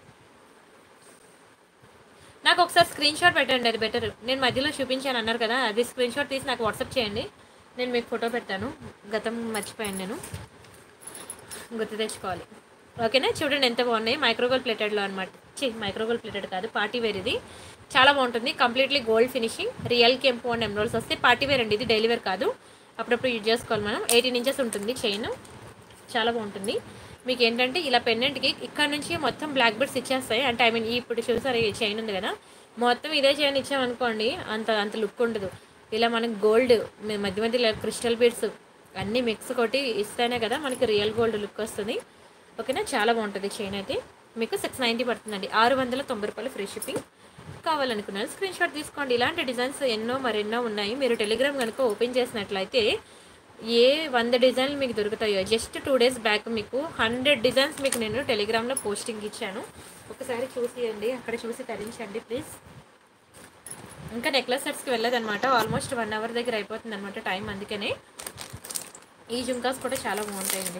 నాకు ఒకసారి స్క్రీన్ షాట్ పెట్టండి అది బెటర్ నేను మధ్యలో చూపించాను అన్నారు కదా అది స్క్రీన్ షాట్ తీసి నాకు వాట్సాప్ చేయండి నేను మీకు ఫోటో పెడతాను గతం మర్చిపోయాను నేను గుర్తు తెచ్చుకోవాలి ఓకేనా చూడండి ఎంత బాగున్నాయి మైక్రోగోల్ ప్లేటెడ్లో అనమాట చి మైక్రోగోల్ ప్లేటెడ్ కాదు పార్టీ వేర్ ఇది చాలా బాగుంటుంది కంప్లీట్లీ గోల్డ్ ఫినిషింగ్ రియల్ కెంపు అండ్ ఎమ్రోల్స్ వస్తే పార్టీ వేర్ అండి ఇది డైలీ వేర్ కాదు అప్పుడప్పుడు యూజ్ చేసుకోవాలి మనం ఎయిటీన్ ఇంచెస్ ఉంటుంది చైన్ చాలా బాగుంటుంది మీకు ఏంటంటే ఇలా పెండెంట్కి ఇక్కడ నుంచి మొత్తం బ్లాక్ బెడ్స్ ఇచ్చేస్తాయి అంటే ఐ మీన్ ఇప్పుడు చూసారు ఈ చైన్ ఉంది కదా మొత్తం ఇదే చైన్ ఇచ్చామనుకోండి అంత అంత లుక్ ఉండదు ఇలా మనకి గోల్డ్ మధ్య మధ్యలో క్రిస్టల్ బీడ్స్ అన్నీ మిక్స్ కొట్టి ఇస్తేనే కదా మనకి రియల్ గోల్డ్ లుక్ వస్తుంది ఓకేనా చాలా బాగుంటుంది చైన్ అయితే మీకు సిక్స్ నైంటీ పడుతుందండి ఆరు వందల తొంభై రూపాయలు ఫ్రీ షిప్పింగ్ కావాలనుకున్నారు స్క్రీన్ షాట్ తీసుకోండి ఇలాంటి డిజైన్స్ ఎన్నో మరెన్నో ఉన్నాయి మీరు టెలిగ్రామ్ కనుక ఓపెన్ చేసినట్లయితే ఏ వంద డిజైన్లు మీకు దొరుకుతాయో జస్ట్ టూ డేస్ బ్యాక్ మీకు హండ్రెడ్ డిజైన్స్ మీకు నేను టెలిగ్రామ్లో పోస్టింగ్ ఇచ్చాను ఒకసారి చూసియండి అక్కడ చూసి తరించండి ప్లీజ్ ఇంకా నెక్లెస్ సెట్స్కి వెళ్ళదన్నమాట ఆల్మోస్ట్ వన్ అవర్ దగ్గర అయిపోతుంది అనమాట టైం అందుకనే ఈ జుంకాస్ కూడా చాలా బాగుంటాయండి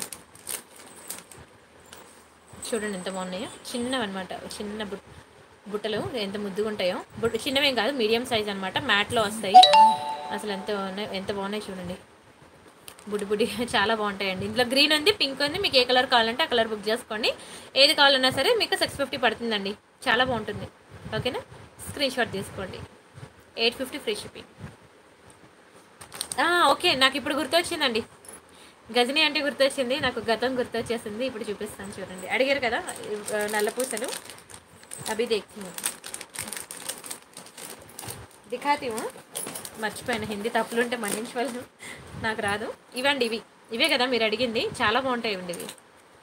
చూడండి ఎంత బాగున్నాయో చిన్నవి అనమాట చిన్న బుట్ బుట్టలు ఎంత ముద్దుగా ఉంటాయో బుట్ట చిన్నవేం కాదు మీడియం సైజ్ అనమాట మ్యాట్లో వస్తాయి అసలు ఎంత ఉన్నాయి ఎంత బాగున్నాయి చూడండి బుడి బుడి చాలా బాగుంటాయండి ఇందులో గ్రీన్ ఉంది పింక్ ఉంది మీకు ఏ కలర్ కావాలంటే ఆ కలర్ బుక్ చేసుకోండి ఏది కావాలన్నా సరే మీకు సిక్స్ ఫిఫ్టీ పడుతుందండి చాలా బాగుంటుంది ఓకేనా స్క్రీన్ షాట్ తీసుకోండి eight fifty free shipping okay నాకు ఇప్పుడు గుర్తొచ్చిందండి గజని అంటే గుర్తొచ్చింది నాకు గతం గుర్తొచ్చేసింది ఇప్పుడు చూపిస్తాను చూడండి అడిగారు కదా ఆ, నల్ల పూసలు అవి దేక్తుంది దిఖాతి హూ. మర్చిపోయాను హిందీ తప్పులుంటే మన్నించవలను నాకు రాదు ఇవండి ఇవి ఇవే కదా మీరు అడిగింది చాలా బాగుంటాయి ఇవండి ఇవి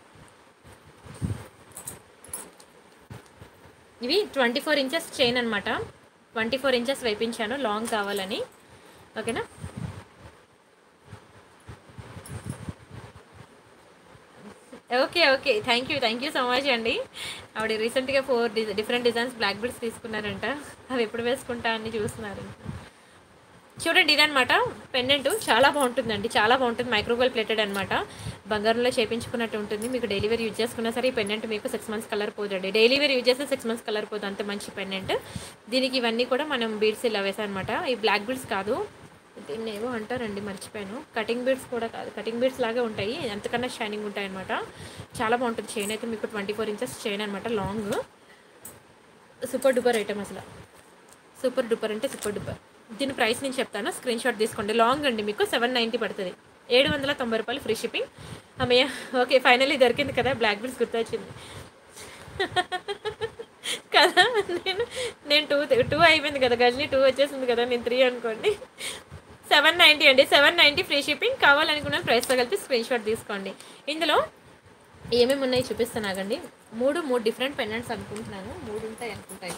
ఇవి ట్వంటీ ఫోర్ ఇంచెస్ చైన్ అనమాట ట్వంటీ ఫోర్ ఇంచెస్ వేయించాను లాంగ్ కావాలని ఓకేనా okay okay thank you thank you so much అండి ఆవిడ రీసెంట్గా four different designs black beads తీసుకున్నారంట అవి ఎప్పుడు వేసుకుంటా అని చూస్తున్నారు చూడండి ఇదనమాట పెండెంట్ చాలా బాగుంటుందండి చాలా బాగుంటుంది మైక్రోవేల్ ప్లేటెడ్ అనమాట బంగారంలో చేపించుకున్నట్టు ఉంటుంది మీకు డైలీ వేర్ యూజ్ చేసుకున్నా సరే ఈ పెండెంట్ మీకు సిక్స్ మంత్స్ కలర్ పోదండి డైలీ వేర్ యూజ్ చేస్తే సిక్స్ మంత్స్ కలర్ పోదు అంత మంచి పెండెంట్ దీనికి ఇవన్నీ కూడా మనం బీడ్స్ ఇలా వేసామన్నమాట ఈ బ్లాక్ బీడ్స్ కాదు దీన్ని ఏవో అంటారండి మర్చిపోయాను కటింగ్ బీడ్స్ కూడా కాదు కటింగ్ బీడ్స్ లాగే ఉంటాయి ఎంతకన్నా షైనింగ్ ఉంటాయి అనమాట చాలా బాగుంటుంది చైన్ అయితే మీకు ట్వంటీ ఫోర్ ఇంచెస్ చైన్ అనమాట లాంగ్ సూపర్ డూపర్ ఐటమ్ అసలు సూపర్ డూపర్ అంటే సూపర్ డూపర్ దీని ప్రైస్ నేను చెప్తాను స్క్రీన్ షాట్ తీసుకోండి లాంగ్ అండి మీకు సెవెన్ నైంటీ పడుతుంది ఏడు వందల తొంభై రూపాయలు ఫ్రీ షిప్పింగ్ అమ్మయ్య ఓకే ఫైనల్లీ దొరికింది కదా బ్లాక్ బీడ్స్ గుర్తొచ్చింది కదా నేను నేను టూ టూ అయిపోయింది కదా గజని టూ వచ్చేసింది కదా నేను త్రీ అనుకోండి సెవెన్ నైంటీ అండి సెవెన్ నైంటీ ఫ్రీ షిప్పింగ్ కావాలనుకున్న ప్రైస్తో కలిపి స్క్రీన్ షాట్ తీసుకోండి ఇందులో ఏమేమి ఉన్నాయి చూపిస్తాను ఆగండి మూడు మూడు డిఫరెంట్ పెండెంట్స్ అనుకుంటున్నాను మూడు ఉంటాయి అనుకుంటాయి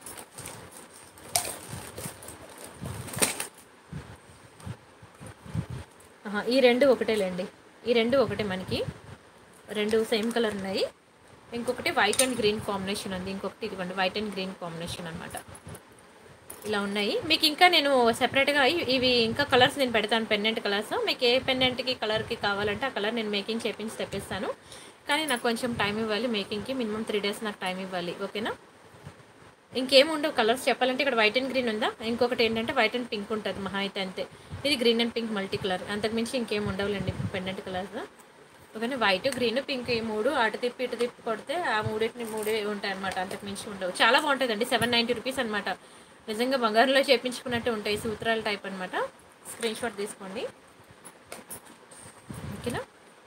ఆహా, ఈ రెండు ఒకటేలేండి ఈ రెండు ఒకటే మనకి రెండు సేమ్ కలర్ ఉన్నాయి ఇంకొకటి వైట్ అండ్ గ్రీన్ కాంబినేషన్ ఉంది ఇంకొకటి ఇదిగోండి వైట్ అండ్ గ్రీన్ కాంబినేషన్ అనమాట ఇలా ఉన్నాయి మీకు ఇంకా నేను సెపరేట్గా ఇవి ఇంకా కలర్స్ నేను పెడతాను పెండెంట్ కలర్స్ మీకు ఏ పెండెంట్కి కలర్కి కావాలంటే ఆ కలర్ నేను మేకింగ్ చేపించి తెప్పిస్తాను కానీ నాకు కొంచెం టైం ఇవ్వాలి మేకింగ్కి మినిమం త్రీ డేస్ నాకు టైం ఇవ్వాలి ఓకేనా ఇంకేం ఉండవు కలర్స్ చెప్పాలంటే ఇక్కడ వైట్ అండ్ గ్రీన్ ఉందా ఇంకొకటి ఏంటంటే వైట్ అండ్ పింక్ ఉంటుంది మహా అయితే అంతే ఇది green and pink multi colour అంతకుమించి ఇంకేం ఉండవులేండి pendant colours okay white green pink ఈ మూడు అటు తిప్పి ఇటు తిప్పి కొడితే ఆ మూడింటిని మూడే ఉంటాయి అనమాట అంతకుమించి ఉండవు చాలా బాగుంటుందండి సెవెన్ నైంటీ రూపీస్ అనమాట నిజంగా బంగారంలో చేపించుకున్నట్టు ఉంటాయి సూత్రాల టైప్ అనమాట స్క్రీన్ షాట్ తీసుకోండి ఓకేనా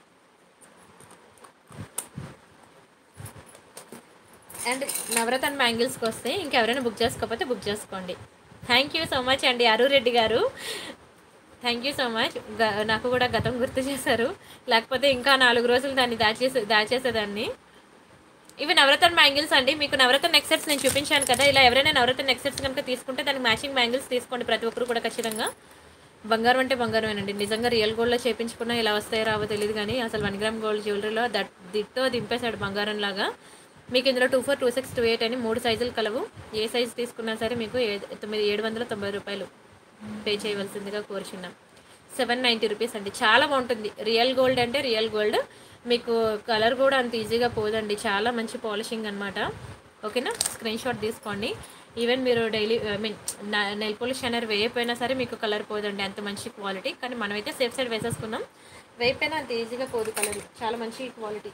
అండ్ నవరత్న బ్యాంగిల్స్కి వస్తే ఇంకెవరైనా బుక్ చేసుకోకపోతే బుక్ చేసుకోండి థ్యాంక్ యూ సో మచ్ అండి అరు రెడ్డి గారు థ్యాంక్ యూ సో మచ్ గ- నాకు కూడా గతం గుర్తు చేశారు లేకపోతే ఇంకా నాలుగు రోజులు దాన్ని దాచేసే దాచేసేదాన్ని ఇవి నవరత్న బ్యాంగిల్స్ అండి మీకు నవరత్న నెక్సెట్స్ నేను చూపించాను కదా ఇలా ఎవరైనా నవరత్న నెక్సెట్స్ కనుక తీసుకుంటే దానికి మ్యాచింగ్ బ్యాంగిల్స్ తీసుకోండి ప్రతి ఒక్కరు కూడా ఖచ్చితంగా బంగారం అంటే బంగారమేనండి నిజంగా రియల్ గోల్డ్లో చేపించుకున్నా ఇలా వస్తాయో రావో తెలియదు కానీ అసలు వన్ గ్రామ్ గోల్డ్ జ్యువెలరీలో దట్ దిట్టో దింపేశాడు బంగారం లాగా మీకు ఇందులో two four two six two eight అని మూడు సైజులు కలవు ఏ సైజు తీసుకున్నా సరే మీకు ఏ- తొమ్మిది ఏడు వందల తొంభై రూపాయలు పే చేయవలసిందిగా కోరుచున్నాం సెవెన్ నైంటీ రూపీస్ అండి చాలా బాగుంటుంది రియల్ గోల్డ్ అంటే రియల్ గోల్డ్ మీకు కలర్ కూడా అంత ఈజీగా పోదండి చాలా మంచి పాలిషింగ్ అనమాట ఓకేనా స్క్రీన్ షాట్ తీసుకోండి ఈవెన్ మీరు daily I mean nail polish అనేది వేయకపోయినా సరే మీకు కలర్ పోదండి అంత మంచి క్వాలిటీ కానీ మనమైతే సేఫ్ సైడ్ వేసేసుకున్నాం వేయకపోయినా అంత ఈజీగా పోదు కలర్ చాలా మంచి క్వాలిటీ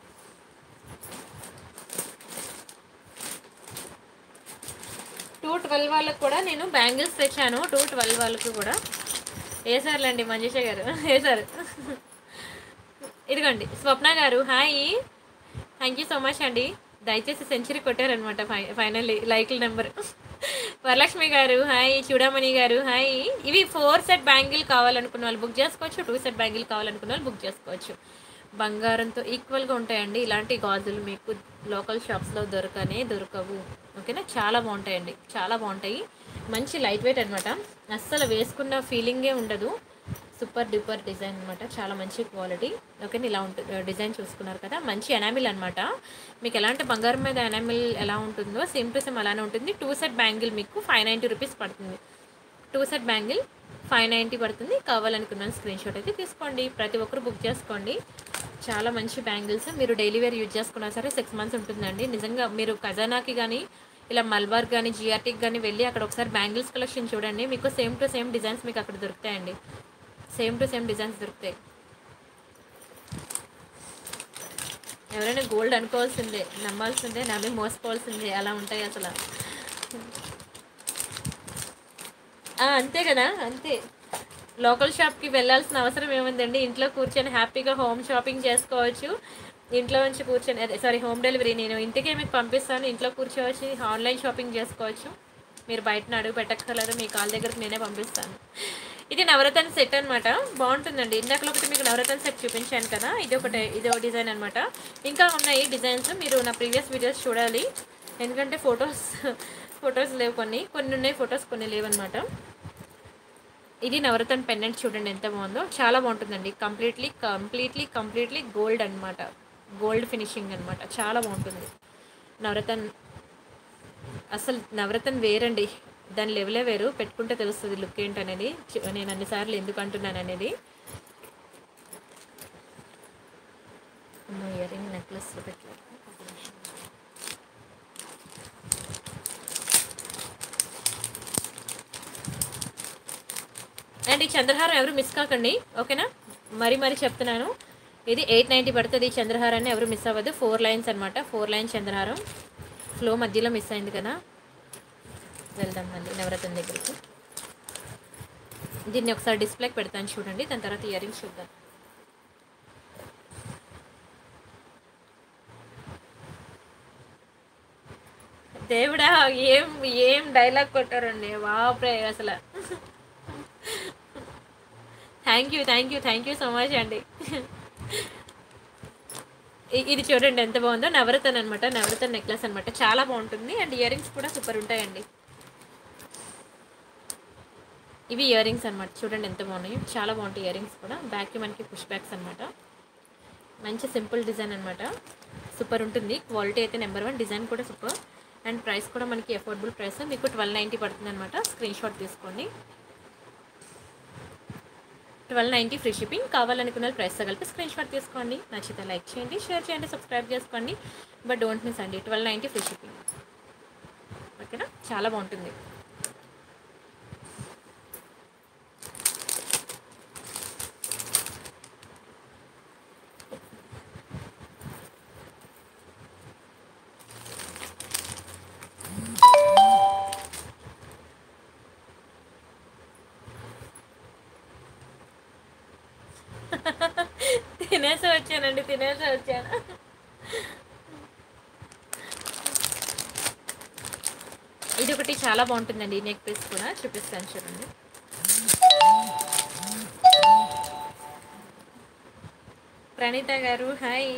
టూ ట్వెల్వ్ వాళ్ళకి కూడా నేను బ్యాంగిల్స్ తెచ్చాను టూ ట్వెల్వ్ వాళ్ళకి కూడా వేసారులేండి మంజుష గారు వేసారు ఇదిగోండి Swapna garu hi thank you so much అండి దయచేసి సెంచరీ కొట్టారనమాట ఫై ఫైనల్లీ లైక్ల నెంబర్ వరలక్ష్మి గారు హాయ్ చూడమణి గారు హాయ్ ఇవి ఫోర్ సెట్ బ్యాంగిల్ కావాలనుకున్న వాళ్ళు బుక్ చేసుకోవచ్చు టూ సెట్ బ్యాంగిల్ కావాలనుకున్న వాళ్ళు బుక్ చేసుకోవచ్చు బంగారంతో ఈక్వల్గా ఉంటాయండి ఇలాంటి గాజులు మీకు లోకల్ షాప్స్లో దొరకనే దొరకవు ఓకేనా చాలా బాగుంటాయండి చాలా బాగుంటాయి మంచి లైట్ వెయిట్ అనమాట అస్సలు వేసుకున్న ఫీలింగే ఉండదు సూపర్ డూపర్ డిజైన్ అనమాట చాలా మంచి క్వాలిటీ ఓకే ఇలా ఉంటుంది డిజైన్ చూసుకున్నారు కదా మంచి ఎనామిల్ అనమాట మీకు ఎలాంటి బంగారం మీద ఎనామిల్ ఎలా ఉంటుందో సేమ్ టు సేమ్ అలానే ఉంటుంది టూ సెట్ బ్యాంగిల్ మీకు ఫైవ్ నైంటీ రూపీస్ పడుతుంది two set bangle five ninety పడుతుంది కావాలనుకున్నాను స్క్రీన్ షాట్ అయితే తీసుకోండి ప్రతి ఒక్కరు బుక్ చేసుకోండి చాలా మంచి బ్యాంగిల్స్ మీరు డైలీ వేర్ యూజ్ చేసుకున్నా సరే సిక్స్ మంత్స్ ఉంటుందండి నిజంగా మీరు ఖజానాకి కానీ ఇలా మల్బార్ కానీ జిఆర్టీకి కానీ వెళ్ళి అక్కడ ఒకసారి బ్యాంగిల్స్ కలెక్షన్ చూడండి మీకు సేమ్ టు సేమ్ డిజైన్స్ మీకు అక్కడ దొరుకుతాయండి సేమ్ టు సేమ్ డిజైన్స్ దొరుకుతాయి ఎవరైనా గోల్డ్ అనుకోవాల్సిందే నమ్మాల్సిందే నమ్మి మోసపోవాల్సిందే అలా ఉంటాయి అసలు ఆ, అంతే కదా అంతే లోకల్ షాప్కి వెళ్ళాల్సిన అవసరం ఏముందండి ఇంట్లో కూర్చొని హ్యాపీగా హోమ్ షాపింగ్ చేసుకోవచ్చు ఇంట్లో నుంచి కూర్చొని అదే సారీ హోమ్ డెలివరీ నేను ఇంటికే మీకు పంపిస్తాను ఇంట్లో కూర్చోవచ్చు ఆన్లైన్ షాపింగ్ చేసుకోవచ్చు మీరు బయటన అడుగు పెట్టక్కర్లేదు మీ కాల్ దగ్గరకు నేనే పంపిస్తాను ఇది నవరత్న సెట్ అనమాట బాగుంటుందండి ఇందాకలో ఒకటి మీకు నవరత్న సెట్ చూపించాను కదా ఇది ఒకటి ఇది ఒక డిజైన్ అనమాట ఇంకా ఉన్నాయి డిజైన్స్ మీరు నా ప్రీవియస్ వీడియోస్ చూడాలి ఎందుకంటే ఫొటోస్ ఫొటోస్ లేవు కొన్ని కొన్ని ఉన్నాయి ఫొటోస్ కొన్ని లేవు అనమాట ఇది నవరత్న పెండెంట్ చూడండి ఎంత బాగుందో చాలా బాగుంటుందండి కంప్లీట్లీ కంప్లీట్లీ కంప్లీట్లీ గోల్డ్ అన్నమాట గోల్డ్ ఫినిషింగ్ అన్నమాట చాలా బాగుంటుంది నవరత్న అసలు నవరత్న వేరండి దాని లెవెలే వేరు పెట్టుకుంటే తెలుస్తుంది లుక్ ఏంటనేది చి- నేను అన్నిసార్లు ఎందుకు అంటున్నాను అనేది ఇయర్ రింగ్ నెక్లెస్ పెట్టలేదు అండ్ ఈ చంద్రహారం ఎవరు మిస్ కాకండి ఓకేనా మరీ మరీ చెప్తున్నాను ఇది ఎయిట్ నైంటీ పడుతుంది ఈ చంద్రహారాన్ని ఎవరు మిస్ అవ్వదు ఫోర్ లైన్స్ అనమాట ఫోర్ లైన్ చంద్రహారం ఫ్లో మధ్యలో మిస్ అయింది కదా వెళ్దాం మళ్ళీ నవరత్న దగ్గరికి దీన్ని ఒకసారి డిస్ప్లేకి పెడతాను చూడండి దాని తర్వాత ఇయర్ రింగ్స్ చూద్దాం దేవుడా ఏం ఏం డైలాగ్ కొట్టారండి వాప్రే అసలు thank you thank you thank you so much అండి ఇ- ఇది చూడండి ఎంత బాగుందో నవరత్న అనమాట నవరత్న నెక్లెస్ అనమాట చాలా బాగుంటుంది అండ్ ఇయర్ రింగ్స్ కూడా సూపర్ ఉంటాయండి ఇవి ఇయర్ రింగ్స్ అనమాట చూడండి ఎంత బాగున్నాయి చాలా బాగుంటాయి ఇయర్ రింగ్స్ కూడా బ్యాక్కి మనకి పుష్ బ్యాక్స్ అనమాట మంచి సింపుల్ డిజైన్ అనమాట సూపర్ ఉంటుంది క్వాలిటీ అయితే నెంబర్ వన్ డిజైన్ కూడా సూపర్ అండ్ ప్రైస్ కూడా మనకి అఫోర్డబుల్ ప్రైస్ మీకు ట్వెల్వ్ నైంటీ పడుతుంది అనమాట స్క్రీన్ షాట్ తీసుకోండి ట్వెల్వ్ నైంటీ ఫ్రీ షిప్పింగ్ కావాలనుకున్న ప్రైస్తో కలిపి స్క్రీన్ షాట్ తీసుకోండి నచ్చితే లైక్ చేయండి షేర్ చేయండి సబ్స్క్రైబ్ చేసుకోండి బట్ డోంట్ మిస్ అండి ట్వెల్వ్ నైంటీ ఫ్రీ షిప్పింగ్ ఓకేనా చాలా బాగుంటుంది తినేసి వచ్చానండి తినేసి వచ్చాను ఇది ఒకటి చాలా బాగుంటుందండి నెక్ పీస్ కూడా చూపిస్తాను చూడండి ప్రణీత గారు హాయ్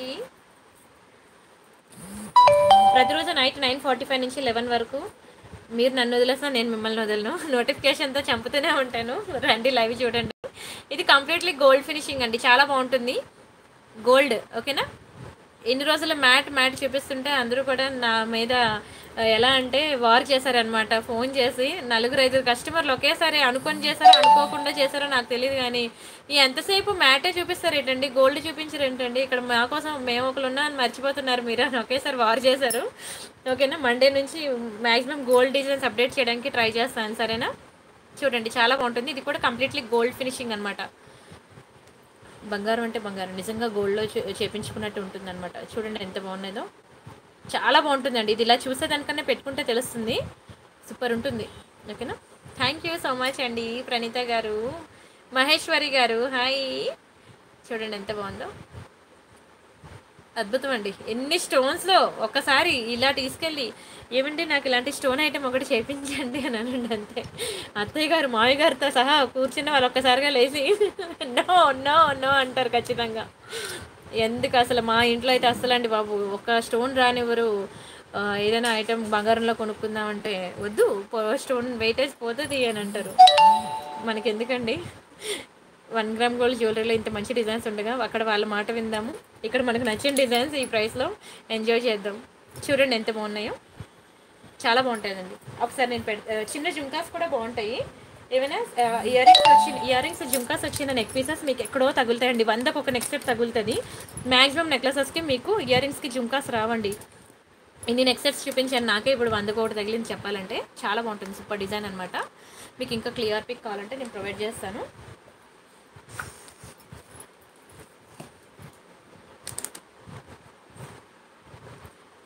ప్రతిరోజు నైట్ నైన్ ఫార్టీ ఫైవ్ నుంచి లెవెన్ వరకు మీరు నన్ను వదిలేసినా నేను మిమ్మల్ని వదలను నోటిఫికేషన్తో చంపుతూనే ఉంటాను రండి లైవ్ చూడండి ఇది కంప్లీట్లీ గోల్డ్ ఫినిషింగ్ అండి చాలా బాగుంటుంది గోల్డ్ ఓకేనా ఇన్ని రోజులు మ్యాట్ మ్యాట్ చూపిస్తుంటే అందరూ కూడా నా మీద ఆ, ఎలా అంటే వార్ చేశారనమాట ఫోన్ చేసి నలుగురు ఐదుగురు కస్టమర్లు ఒకేసారి అనుకొని చేశారో అనుకోకుండా చేశారో నాకు తెలియదు కానీ ఈ ఎంతసేపు మ్యాటే చూపిస్తారు ఏంటండి గోల్డ్ చూపించరు ఏంటండి ఇక్కడ మా కోసం మేము ఒకరు ఉన్నా అని మర్చిపోతున్నారు మీరు అని ఒకేసారి వార్ చేశారు ఓకేనా మండే నుంచి మ్యాక్సిమం గోల్డ్ డిజైన్స్ అప్డేట్ చేయడానికి ట్రై చేస్తాను సరేనా చూడండి చాలా బాగుంటుంది ఇది కూడా కంప్లీట్లీ గోల్డ్ ఫినిషింగ్ అనమాట బంగారం అంటే బంగారం నిజంగా గోల్డ్లో చేపించుకున్నట్టు ఉంటుంది అనమాట చూడండి ఎంత బాగున్నదో చాలా బాగుంటుందండి ఇది ఇలా చూసేదానికన్నా పెట్టుకుంటే తెలుస్తుంది సూపర్ ఉంటుంది ఓకేనా థ్యాంక్ యూ సో మచ్ అండి ప్రణీత గారు మహేశ్వరి గారు హాయ్ చూడండి ఎంత బాగుందో అద్భుతం అండి ఎన్ని స్టోన్స్లో ఒక్కసారి ఇలా తీసుకెళ్ళి ఏమంటే నాకు ఇలాంటి స్టోన్ ఐటెం ఒకటి చేయించండి అని అనండి అంతే అత్తయ్య గారు మావయ్య గారితో సహా కూర్చున్న వాళ్ళు ఒక్కసారిగా లేచి నో నో నో అంటారు ఖచ్చితంగా ఎందుకు అసలు మా ఇంట్లో అయితే అసలు అండి బాబు ఒక స్టోన్ రానివ్వరు ఆ, ఏదైనా ఐటెం బంగారంలో కొనుక్కుందామంటే వద్దు స్టోన్ వెయిటేజ్ పోతుంది అని అంటారు మనకి ఎందుకండి వన్ గ్రామ్ గోల్డ్ జ్యువెలరీలో ఇంత మంచి డిజైన్స్ ఉండగా అక్కడ వాళ్ళ మాట విందాము ఇక్కడ మనకు నచ్చిన డిజైన్స్ ఈ ప్రైస్లో ఎంజాయ్ చేద్దాం చూడండి ఎంత బాగున్నాయో చాలా బాగుంటాయండి ఒకసారి నేను పెడ్ ఆ, చిన్న జుంకాస్ కూడా బాగుంటాయి ఏమైనా ఇయర్ రింగ్స్ వచ్చిన ఇయర్ రింగ్స్ జుంకాస్ వచ్చిన నెక్ పీసెస్ మీకు ఎక్కడో తగులుతాయండి వందకు ఒక నెక్ సెట్ తగులుతుంది మ్యాక్సిమం నెక్లెసెస్కి మీకు ఇయర్ రింగ్స్కి జుంకాస్ రావండి ఇన్ని నెక్ సెట్స్ చూపించాను నాకే ఇప్పుడు వందకు ఒకటి తగిలింది చెప్పాలంటే చాలా బాగుంటుంది సూపర్ డిజైన్ అనమాట మీకు ఇంకా క్లియర్ పిక్ కావాలంటే నేను ప్రొవైడ్ చేస్తాను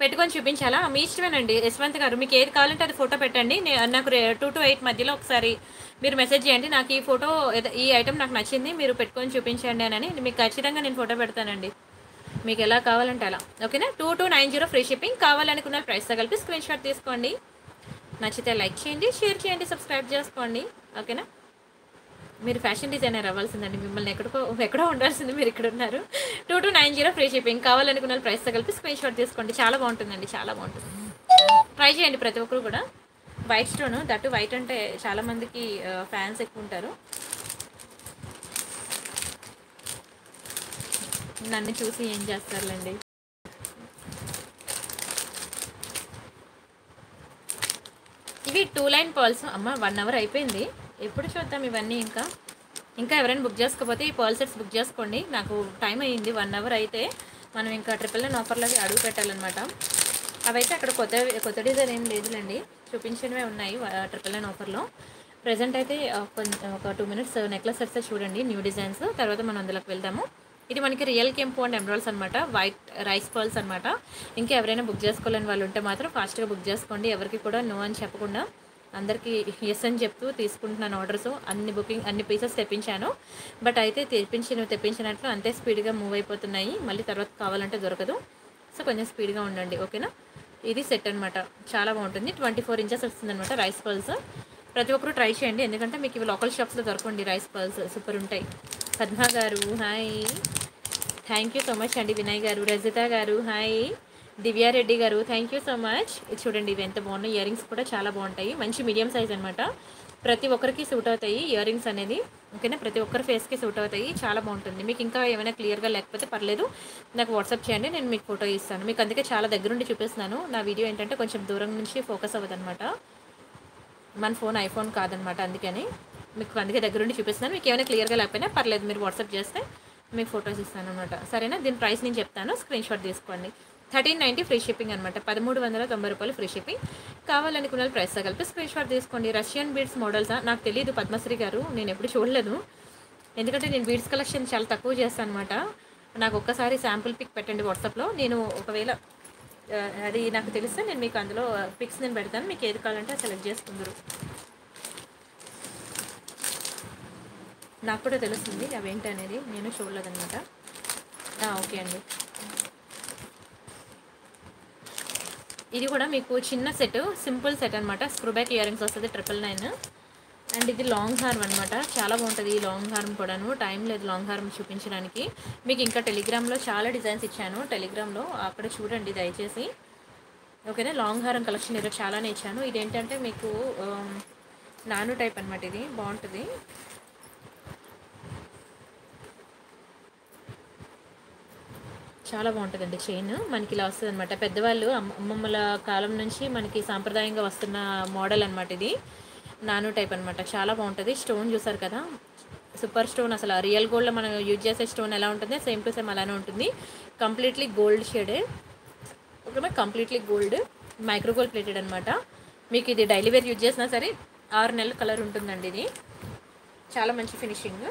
పెట్టుకొని చూపించాలా మీ ఇష్టమేనండి యశ్వంత్ గారు మీకు ఏది కావాలంటే అది ఫోటో పెట్టండి నే- నాకు టూ టు ఎయిట్ మధ్యలో ఒకసారి మీరు మెసేజ్ చేయండి నాకు ఈ ఫోటో ఏద- ఈ ఐటమ్ నాకు నచ్చింది మీరు పెట్టుకొని చూపించండి అని మీకు ఖచ్చితంగా నేను ఫోటో పెడతానండి మీకు ఎలా కావాలంటే అలా ఓకేనా two two nine zero free shipping కావాలనుకున్న ప్రైస్తో కలిపి స్క్రీన్ షాట్ తీసుకోండి నచ్చితే లైక్ చేయండి షేర్ చేయండి సబ్స్క్రైబ్ చేసుకోండి ఓకేనా మీరు ఫ్యాషన్ డిజైనర్ అవ్వాల్సిందండి మిమ్మల్ని ఎక్కడికో ఎక్కడో ఉండాల్సింది మీరు ఇక్కడ ఉన్నారు two two nine zero free shipping కావాలనుకున్న ప్రైస్తో కలిపి స్క్రీన్ షాట్ తీసుకోండి చాలా బాగుంటుందండి చాలా బాగుంటుంది ట్రై చేయండి ప్రతి ఒక్కరు కూడా వైట్ స్టోన్ దట్టు వైట్ అంటే చాలా మందికి ఫ్యాన్స్ ఎక్కువ ఉంటారు నన్ను చూసి ఏం చేస్తారులేండి ఇవి టూ లైన్ పాల్స్ అమ్మ వన్ అవర్ అయిపోయింది ఎప్పుడు చూద్దాం ఇవన్నీ ఇంకా ఇంకా ఎవరైనా బుక్ చేసుకోకపోతే ఈ పాల్ సెట్స్ బుక్ చేసుకోండి నాకు టైం అయ్యింది వన్ అవర్ అయితే మనం ఇంకా ట్రిపుల్ నైన్ ఆఫర్లోకి అడుగు పెట్టాలన్నమాట అవైతే అక్కడ కొత్త కొత్త డిజైన్ ఏం లేదులేండి చూపించినవే ఉన్నాయి ట్రిపుల్ నైన్ ఆఫర్లో ప్రజెంట్ అయితే ఆ, కొన్- ఒక టూ మినిట్స్ నెక్లెస్ సెట్స్ చూడండి న్యూ డిజైన్స్ తర్వాత మనం అందులోకి వెళ్దాము ఇది మనకి రియల్ కెంపు అండ్ ఎమరాల్స్ అనమాట వైట్ రైస్ పర్ల్స్ అనమాట ఇంకా ఎవరైనా బుక్ చేసుకోవాలని వాళ్ళు ఉంటే మాత్రం ఫాస్ట్గా బుక్ చేసుకోండి ఎవరికి కూడా నో అని చెప్పకుండా అందరికీ ఎస్ అని చెప్తూ తీసుకుంటున్నాను ఆర్డర్స్ అన్ని బుకింగ్ అన్ని పీసెస్ తెప్పించాను బట్ అయితే తెప్పించిన తెప్పించినట్లు అంతే స్పీడ్గా మూవ్ అయిపోతున్నాయి మళ్ళీ తర్వాత కావాలంటే దొరకదు సో కొంచెం స్పీడ్గా ఉండండి ఓకేనా ఇది సెట్ అనమాట చాలా బాగుంటుంది ట్వంటీ ఫోర్ ఇంచెస్ వస్తుంది అనమాట రైస్ పర్ల్స్ ప్రతి ఒక్కరు ట్రై చేయండి ఎందుకంటే మీకు ఇవి లోకల్ షాప్స్లో దొరకండి రైస్ పర్ల్స్ సూపర్ ఉంటాయి Padma garu hi thank you so much అండి వినయ్ గారు రజిత గారు హాయ్ దివ్యారెడ్డి గారు థ్యాంక్ యూ సో మచ్ ఇది చూడండి ఇవి ఎంత బాగున్నాయి ఇయర్ రింగ్స్ కూడా చాలా బాగుంటాయి మంచి మీడియం సైజ్ అనమాట ప్రతి ఒక్కరికి సూట్ అవుతాయి ఇయర్ రింగ్స్ అనేది ఓకేనా ప్రతి ఒక్కరి ఫేస్కి సూట్ అవుతాయి చాలా బాగుంటుంది మీకు ఇంకా ఏమైనా క్లియర్గా లేకపోతే పర్లేదు నాకు వాట్సాప్ చేయండి నేను మీకు ఫోటో ఇస్తాను మీకు అందుకే చాలా దగ్గరుండి చూపిస్తున్నాను నా వీడియో ఏంటంటే కొంచెం దూరం నుంచి ఫోకస్ అవ్వదన్నమాట మన ఫోన్ ఐఫోన్ కాదనమాట అందుకని మీకు అందుకే దగ్గరుండి చూపిస్తున్నాను మీకు ఏమైనా క్లియర్గా లేకపోయినా పర్లేదు మీరు వాట్సాప్ చేస్తే మీకు ఫొటోస్ ఇస్తాను అనమాట సరేనా దీని ప్రైస్ నేను చెప్తాను స్క్రీన్ షాట్ తీసుకోండి థర్టీన్ నైంటీ ఫ్రీ షిప్పింగ్ అనమాట పదమూడు వందల తొంభై రూపాయలు ఫ్రీ షిప్పింగ్ కావాలనుకున్న ప్రైస్ కలిపి స్క్రీన్ షాట్ తీసుకోండి రష్యన్ బీడ్స్ మోడల్సా నాకు తెలియదు పద్మశ్రీ గారు నేను ఎప్పుడు చూడలేదు ఎందుకంటే నేను బీడ్స్ కలెక్షన్ చాలా తక్కువ చేస్తాను అనమాట నాకు ఒక్కసారి శాంపుల్ పిక్ పెట్టండి వాట్సాప్లో నేను ఒకవేళ ఆ, అది నాకు తెలిస్తే నేను మీకు అందులో పిక్స్ నేను పెడతాను మీకు ఏది కావాలంటే సెలెక్ట్ చేసుకుందరు నాకు కూడా తెలుస్తుంది అవేంటి అనేది నేను చూడలేదన్నమాట ఆ, ఓకే అండి ఇది కూడా మీకు చిన్న సెట్ సింపుల్ సెట్ అనమాట స్క్రూ బ్యాక్ ఇయర్ రింగ్స్ వస్తుంది ట్రిపుల్ నైన్ అండ్ ఇది లాంగ్ హార్మ్ అనమాట చాలా బాగుంటుంది ఈ లాంగ్ హార్మ్ కూడాను టైం లేదు లాంగ్ హార్మ్ చూపించడానికి మీకు ఇంకా టెలిగ్రామ్లో చాలా డిజైన్స్ ఇచ్చాను టెలిగ్రామ్లో అక్కడ చూడండి దయచేసి ఓకేనా లాంగ్ హారం కలెక్షన్ ఈరోజు చాలానే ఇచ్చాను ఇదేంటంటే మీకు ఆమ్, నాను టైప్ అనమాట ఇది బాగుంటుంది చాలా బాగుంటుందండి చైన్ మనకి ఇలా వస్తుంది అనమాట పెద్దవాళ్ళు అమ్మ- అమ్మమ్మల కాలం నుంచి మనకి సాంప్రదాయంగా వస్తున్న మోడల్ అనమాట ఇది నాను టైప్ అనమాట చాలా బాగుంటుంది స్టోన్ చూసారు కదా సూపర్ స్టోన్ అసలు రియల్ గోల్డ్లో మనం యూజ్ చేసే స్టోన్ ఎలా ఉంటుంది సేమ్ టు సేమ్ అలానే ఉంటుంది కంప్లీట్లీ గోల్డ్ షేడే ఓకేనా completely gold micro gold plated అనమాట మీకు ఇది డైలీ వేర్ యూజ్ చేసినా సరే ఆరు నెలల కలర్ ఉంటుందండి ఇది చాలా మంచి ఫినిషింగ్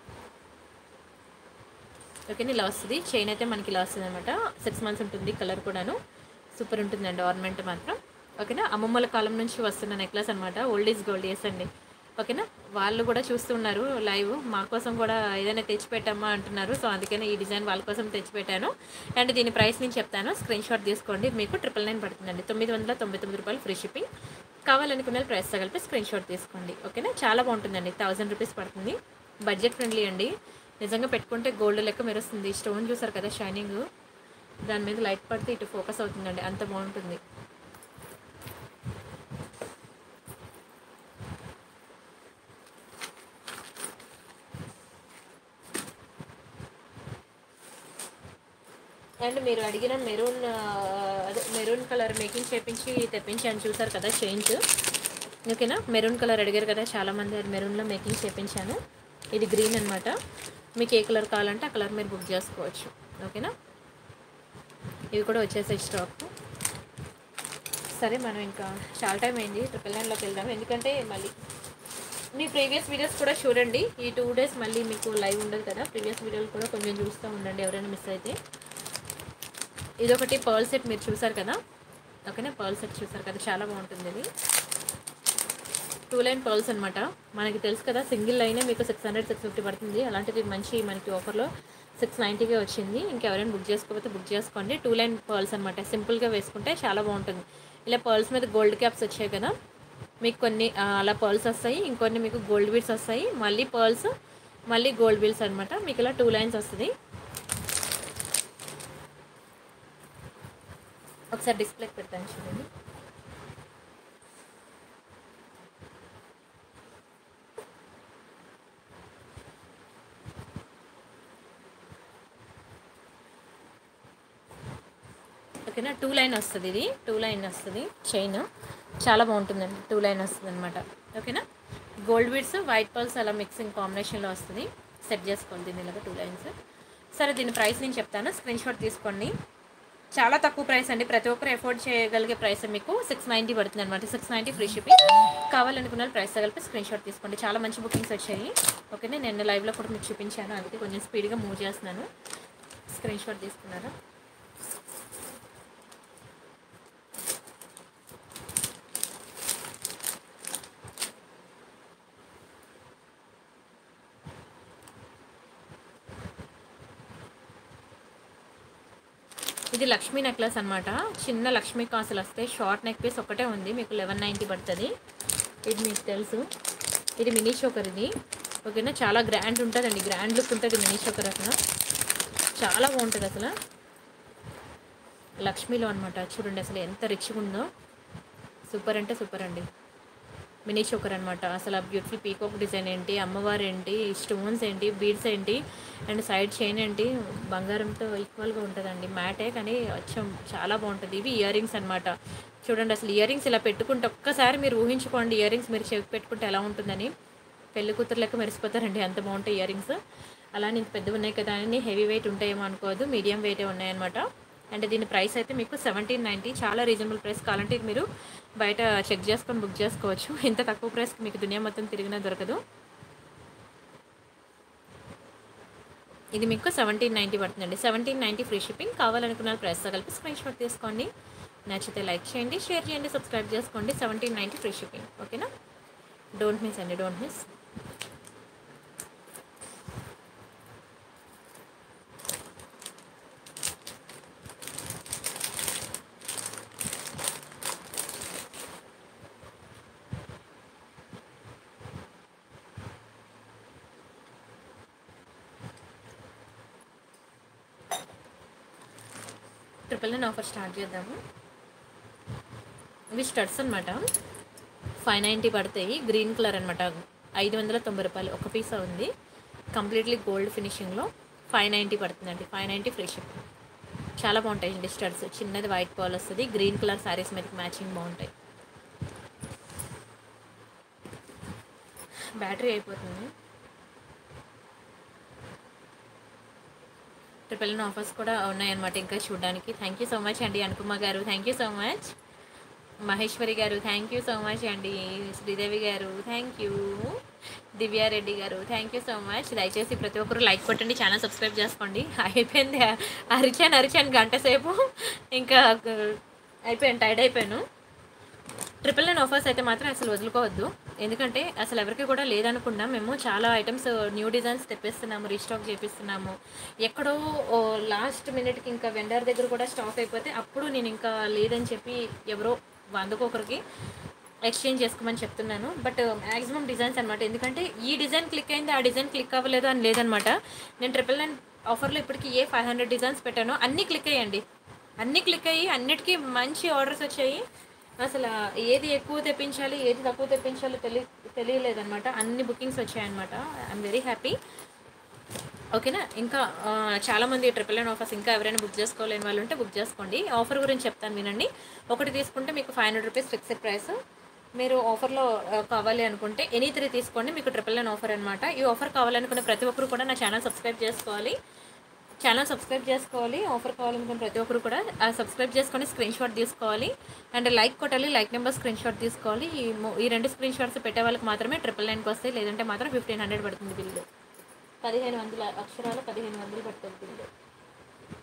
ఓకేనా ఇలా వస్తుంది చైన్ అయితే మనకి ఇలా వస్తుంది అనమాట సిక్స్ మంత్స్ ఉంటుంది కలర్ కూడాను సూపర్ ఉంటుందండి ఆర్నమెంట్ మాత్రం ఓకేనా అమ్మమ్మల కాలం నుంచి వస్తున్న నెక్లెస్ అనమాట ఓల్డ్ ఈజ్ గోల్డ్ ఎస్ అండి ఓకేనా వాళ్ళు కూడా చూస్తున్నారు లైవ్ మా కోసం కూడా ఏదైనా తెచ్చిపెట్టమ్మా అంటున్నారు సో అందుకనే ఈ డిజైన్ వాళ్ళ కోసం తెచ్చిపెట్టాను అండ్ దీని ప్రైస్ నేను చెప్తాను స్క్రీన్ షాట్ తీసుకోండి మీకు ట్రిపుల్ నైన్ పడుతుందండి తొమ్మిది వందల తొంభై తొమ్మిది రూపాయలు ఫ్రీ షిప్పింగ్ కావాలనుకున్న ప్రైస్ తగిలిపి స్క్రీన్ షాట్ తీసుకోండి ఓకేనా చాలా బాగుంటుందండి థౌజండ్ రూపీస్ పడుతుంది బడ్జెట్ ఫ్రెండ్లీ అండి నిజంగా పెట్టుకుంటే గోల్డ్ లెక్క మెరుస్తుంది స్టోన్ చూసారు కదా షైనింగ్ దాని మీద లైట్ పడితే ఇటు ఫోకస్ అవుతుందండి అంత బాగుంటుంది అండ్ మీరు అడిగిన మెరూన్ అదే మెరూన్ కలర్ మేకింగ్ చేపించి తెప్పించాను చూసారు కదా చేంజ్ ఓకేనా మెరూన్ కలర్ అడిగారు కదా చాలామంది అది మెరూన్లో మేకింగ్ చేపించాను ఇది గ్రీన్ అనమాట మీకు ఏ కలర్ కావాలంటే ఆ కలర్ మీరు బుక్ చేసుకోవచ్చు ఓకేనా ఇవి కూడా వచ్చేసాయి స్టాక్ సరే మనం ఇంకా చాలా టైం అయింది ట్రిపుల్ నైన్లోకి వెళ్దాం ఎందుకంటే మళ్ళీ మీ ప్రీవియస్ వీడియోస్ కూడా చూడండి ఈ టూ డేస్ మళ్ళీ మీకు లైవ్ ఉండదు కదా ప్రీవియస్ వీడియోలు కూడా కొంచెం చూస్తూ ఉండండి ఎవరైనా మిస్ అయితే ఇది ఒకటి పర్ల్ సెట్ మీరు చూసారు కదా ఓకేనా పర్ల్ సెట్ చూసారు కదా చాలా బాగుంటుంది ఇది టూ లైన్ పర్ల్స్ అనమాట మనకి తెలుసు కదా సింగిల్ లైనే మీకు సిక్స్ హండ్రెడ్ సిక్స్ ఫిఫ్టీ పడుతుంది అలాంటిది మంచి మనకి ఆఫర్లో సిక్స్ నైంటీకే వచ్చింది ఇంకెవరైనా బుక్ చేసుకోకపోతే బుక్ చేసుకోండి టూ లైన్ పర్ల్స్ అనమాట సింపుల్గా వేసుకుంటే చాలా బాగుంటుంది ఇలా పర్ల్స్ మీద గోల్డ్ క్యాప్స్ వచ్చాయి కదా మీకు కొన్ని ఆ, అలా పర్ల్స్ వస్తాయి ఇంకొన్ని మీకు గోల్డ్ బీడ్స్ వస్తాయి మళ్ళీ పర్ల్స్ మళ్ళీ గోల్డ్ బీడ్స్ అనమాట మీకు ఇలా టూ లైన్స్ వస్తుంది ఒకసారి డిస్ప్లేకి పెడతాను చూడండి ఓకేనా టూ లైన్ వస్తుంది ఇది టూ లైన్ వస్తుంది చైన్ చాలా బాగుంటుందండి టూ లైన్ వస్తుంది అనమాట ఓకేనా గోల్డ్ బీడ్స్ వైట్ పర్ల్స్ అలా మిక్సింగ్ కాంబినేషన్లో వస్తుంది సెట్ చేసుకోండి దీని ఇలాగ టూ లైన్స్ సరే దీని ప్రైస్ నేను చెప్తాను స్క్రీన్ షాట్ తీసుకోండి చాలా తక్కువ ప్రైస్ అండి ప్రతి ఒక్కరు ఎఫోర్డ్ చేయగలిగే ప్రైస్ మీకు సిక్స్ నైంటీ పడుతుంది అనమాట సిక్స్ నైంటీ ఫ్రీ షిప్పింగ్ కావాలనుకున్న వాళ్ళు ప్రైస్ కలిపి స్క్రీన్ షాట్ తీసుకోండి చాలా మంచి బుకింగ్స్ వచ్చాయి ఓకేనా నేను లైవ్లో కూడా మీకు చూపించాను అందుకే కొంచెం స్పీడ్గా మూవ్ చేస్తున్నాను స్క్రీన్ షాట్ తీసుకున్నారా ఇది లక్ష్మీ నెక్లెస్ అనమాట చిన్న లక్ష్మీ కాసులు వస్తాయి షార్ట్ నెక్ పీస్ ఒకటే ఉంది మీకు లెవెన్ నైంటీ పడుతుంది ఇది మీకు తెలుసు ఇది మినీ చోకర్ ఇది ఓకేనా చాలా గ్రాండ్ ఉంటుందండి గ్రాండ్ లుక్ ఉంటుంది మినీ చోకర్ అసలు చాలా బాగుంటుంది అసలు లక్ష్మీలో అనమాట చూడండి అసలు ఎంత రిచ్గా ఉందో సూపర్ అంటే సూపర్ అండి మినీ చోకర్ అనమాట అసలు ఆ బ్యూటిఫుల్ పీకాక్ డిజైన్ ఏంటి అమ్మవారు ఏంటి స్టోన్స్ ఏంటి బీడ్స్ ఏంటి అండ్ సైడ్ చైన్ ఏంటి బంగారంతో ఈక్వల్గా ఉంటుందండి మ్యాటే కానీ వచ్చం చాలా బాగుంటుంది ఇవి ఇయర్ రింగ్స్ అనమాట చూడండి అసలు ఇయర్ రింగ్స్ ఇలా పెట్టుకుంటే ఒక్కసారి మీరు ఊహించుకోండి ఇయర్ రింగ్స్ మీరు చెవికి పెట్టుకుంటే ఎలా ఉంటుందని పెళ్లి కూతురు లెక్క మెరిసిపోతారండి అంత బాగుంటాయి ఇయర్ రింగ్స్ అలానే ఇంత పెద్దవి ఉన్నాయి కదా అని హెవీ వెయిట్ ఉంటాయేమో అనుకోవద్దు మీడియం వెయిటే ఉన్నాయన్నమాట అండ్ దీని ప్రైస్ అయితే మీకు సెవెంటీన్ నైంటీ చాలా రీజనబుల్ ప్రైస్ కావాలంటే ఇది మీరు బయట చెక్ చేసుకొని బుక్ చేసుకోవచ్చు ఇంత తక్కువ ప్రైస్కి మీకు దునియా మొత్తం తిరిగినా దొరకదు ఇది మీకు సెవెంటీన్ నైంటీ పడుతుందండి సెవెంటీన్ నైంటీ ఫ్రీ షిప్పింగ్ కావాలనుకున్న ప్రైస్తో కలిపి స్క్రీన్ షాట్ తీసుకోండి నచ్చితే లైక్ చేయండి షేర్ చేయండి సబ్స్క్రైబ్ చేసుకోండి సెవెంటీన్ నైంటీ ఫ్రీ షిప్పింగ్ ఓకేనా డోంట్ మిస్ అండి don't miss triple nine offer start చేద్దాము ఇవి స్టడ్స్ అనమాట ఫైవ్ నైంటీ పడతాయి గ్రీన్ కలర్ అనమాట ఐదు వందల తొంభై రూపాయలు ఒక పీసా ఉంది కంప్లీట్లీ గోల్డ్ ఫినిషింగ్లో ఫైవ్ నైంటీ పడుతుందండి ఫైవ్ నైంటీ ఫ్రీ షిప్ చాలా బాగుంటాయి అండి స్టడ్స్ చిన్నది వైట్ పాల్ వస్తుంది గ్రీన్ కలర్ శారీస్ మీదకి మ్యాచింగ్ బాగుంటాయి బ్యాటరీ అయిపోతుంది ట్రిపుల్ నైన్ ఆఫర్స్ కూడా ఉన్నాయన్నమాట ఇంకా చూడడానికి థ్యాంక్ యూ సో మచ్ అండి అనుకుమ garu thank you so much Maheshwari garu thank you so much అండి శ్రీదేవి గారు థ్యాంక్ యూ దివ్యారెడ్డి గారు థ్యాంక్ యూ సో మచ్ దయచేసి ప్రతి ఒక్కరు లైక్ కొట్టండి ఛానల్ సబ్స్క్రైబ్ చేసుకోండి అయిపోయింది అరిచాను అరిచాను గంట సేపు ఇంకా అయిపోయాను టైర్డ్ అయిపోయాను ట్రిపుల్ నైన్ ఆఫర్స్ అయితే మాత్రం అసలు వదులుకోవద్దు ఎందుకంటే అసలు ఎవరికి కూడా లేదనుకున్నా మేము చాలా ఐటమ్స్ న్యూ డిజైన్స్ తెప్పిస్తున్నాము రీస్టాక్ చేపిస్తున్నాము ఎక్కడో లాస్ట్ మినిట్కి ఇంకా వెండర్ దగ్గర కూడా స్టాక్ అయిపోతే అప్పుడు నేను ఇంకా లేదని చెప్పి ఎవరో వందకు ఒకరికి ఎక్స్చేంజ్ చేసుకోమని చెప్తున్నాను బట్ మ్యాక్సిమం డిజైన్స్ అనమాట ఎందుకంటే ఈ డిజైన్ క్లిక్ అయింది ఆ డిజైన్ క్లిక్ అవ్వలేదు అని లేదనమాట నేను ట్రిపుల్ నైన్ ఆఫర్లో ఇప్పటికి ఏ ఫైవ్ హండ్రెడ్ డిజైన్స్ పెట్టానో అన్నీ క్లిక్ అయ్యండి అన్నీ క్లిక్ అయ్యి అన్నిటికీ మంచి ఆర్డర్స్ వచ్చాయి అసలు ఏది ఎక్కువ తెప్పించాలి ఏది తక్కువ తెప్పించాలో తెలియ తెలియలేదన్నమాట అన్ని బుకింగ్స్ వచ్చాయన్నమాట ఐఎమ్ వెరీ హ్యాపీ ఓకేనా ఇంకా ఆ, చాలామంది ట్రిపుల్ నైన్ ఆఫర్స్ ఇంకా ఎవరైనా బుక్ చేసుకోలేని వాళ్ళు ఉంటే బుక్ చేసుకోండి ఆఫర్ గురించి చెప్తాను వినండి ఒకటి తీసుకుంటే మీకు five hundred rupees fixed price మీరు ఆఫర్లో ఆ, కావాలి అనుకుంటే ఎనీ త్రీ తీసుకోండి మీకు ట్రిపుల్ నైన్ ఆఫర్ అనమాట ఈ ఆఫర్ కావాలనుకునే ప్రతి ఒక్కరు కూడా నా ఛానల్ సబ్స్క్రైబ్ చేసుకోవాలి ఛానల్ సబ్స్క్రైబ్ చేసుకోవాలి ఆఫర్ కావాలనుకున్న ప్రతి ఒక్కరు కూడా ఆ సబ్స్క్రైబ్ చేసుకొని స్క్రీన్ షాట్ తీసుకోవాలి అండ్ లైక్ కొట్టాలి లైక్ నెంబర్ స్క్రీన్ షాట్ తీసుకోవాలి ఈ మూ- ఈ రెండు స్క్రీన్ షాట్స్ పెట్టే వాళ్ళకి మాత్రమే ట్రిపుల్ నైన్కి వస్తాయి లేదంటే మాత్రం ఫిఫ్టీన్ హండ్రెడ్ పడుతుంది బిల్లు పదిహేను వందల అక్షరాలు పదిహేను వందలు పడుతుంది బిల్లు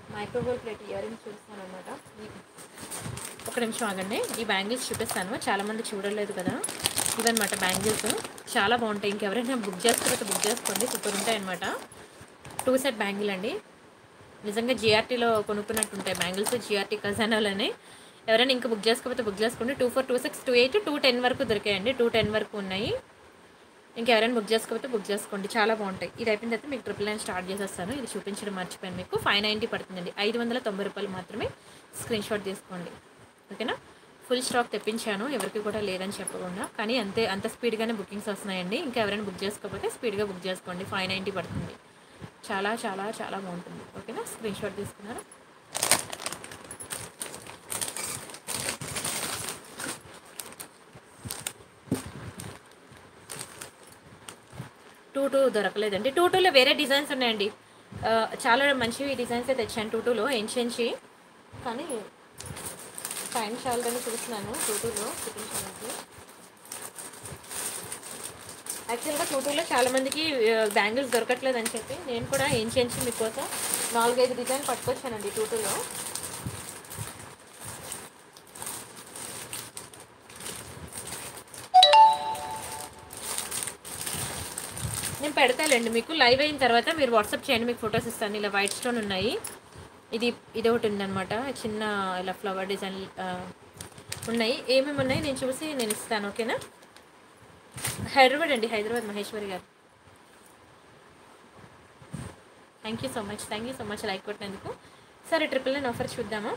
మైక్రోవేవ్ ప్లేట్ ఇయర్ రింగ్స్ చూపిస్తాను అనమాట ఒక నిమిషం ఆగండి ఈ బ్యాంగిల్స్ చూపిస్తాను చాలామంది చూడలేదు కదా ఇవన్నమాట బ్యాంగిల్స్ చాలా బాగుంటాయి ఇంకెవరైనా బుక్ చేసుకోకపోతే బుక్ చేసుకోండి సూపర్ ఉంటాయి అనమాట టూ సెట్ బ్యాంగిల్ అండి నిజంగా జిఆర్టీలో కొనుక్కున్నట్టు ఉంటాయి బ్యాంగిల్స్ జిఆర్టీ ఖజానాలోనే ఎవరైనా ఇంకా బుక్ చేసుకోకపోతే బుక్ చేసుకోండి two four two six two eight two ten వరకు దొరికాయండి టూ టెన్ వరకు ఉన్నాయి ఇంకెవరైనా బుక్ చేసుకోకపోతే బుక్ చేసుకోండి చాలా బాగుంటాయి ఇది అయిపోయిన తర్వాత మీకు ట్రిపుల్ నైన్ స్టార్ట్ చేసేస్తాను ఇది చూపించడం మర్చిపోయాను మీకు ఫైవ్ నైంటీ పడుతుందండి ఐదు వందల తొంభై రూపాయలు మాత్రమే స్క్రీన్ షాట్ తీసుకోండి ఓకేనా ఫుల్ స్టాక్ తెప్పించాను ఎవరికి కూడా లేదని చెప్పకుండా కానీ అంతే అంత స్పీడ్గానే బుకింగ్స్ వస్తున్నాయండి ఇంకా ఎవరైనా బుక్ చేసుకోకపోతే స్పీడ్గా బుక్ చేసుకోండి ఫైవ్ నైంటీ పడుతుంది చాలా చాలా చాలా బాగుంటుంది ఓకేనా స్క్రీన్ షాట్ తీసుకున్నారా టూ టూ దొరకలేదండి టూ టూలో వేరే డిజైన్స్ ఉన్నాయండి ఆ, చాలా మంచివి డిజైన్స్ తెచ్చాను టూ టూలో ఎంచి కానీ టైం చాలని చూస్తున్నాను టూ టూలో చూపించడానికి యాక్చువల్గా టూ టూలో చాలా మందికి బ్యాంగిల్స్ దొరకట్లేదు అని చెప్పి నేను కూడా ఎంచి ఎంచి మీకోసం నాలుగైదు డిజైన్ పట్టుకొచ్చానండి టూ టూలో నేను పెడతాలేండి మీకు లైవ్ అయిన తర్వాత మీరు వాట్సాప్ చేయండి మీకు ఫొటోస్ ఇస్తాను ఇలా వైట్ స్టోన్ ఉన్నాయి ఇది ఇది ఒకటి ఉందన్నమాట చిన్న ఇలా ఫ్లవర్ డిజైన్ ఆ, ఉన్నాయి ఏమేమి ఉన్నాయి నేను చూసి నేను ఇస్తాను ఓకేనా హైదరాబాద్ అండి Hyderabad Maheshwari garu thank you so much thank you so much like కొట్టినందుకు సరే ట్రిపుల్ నైన్ ఆఫర్ చూద్దామా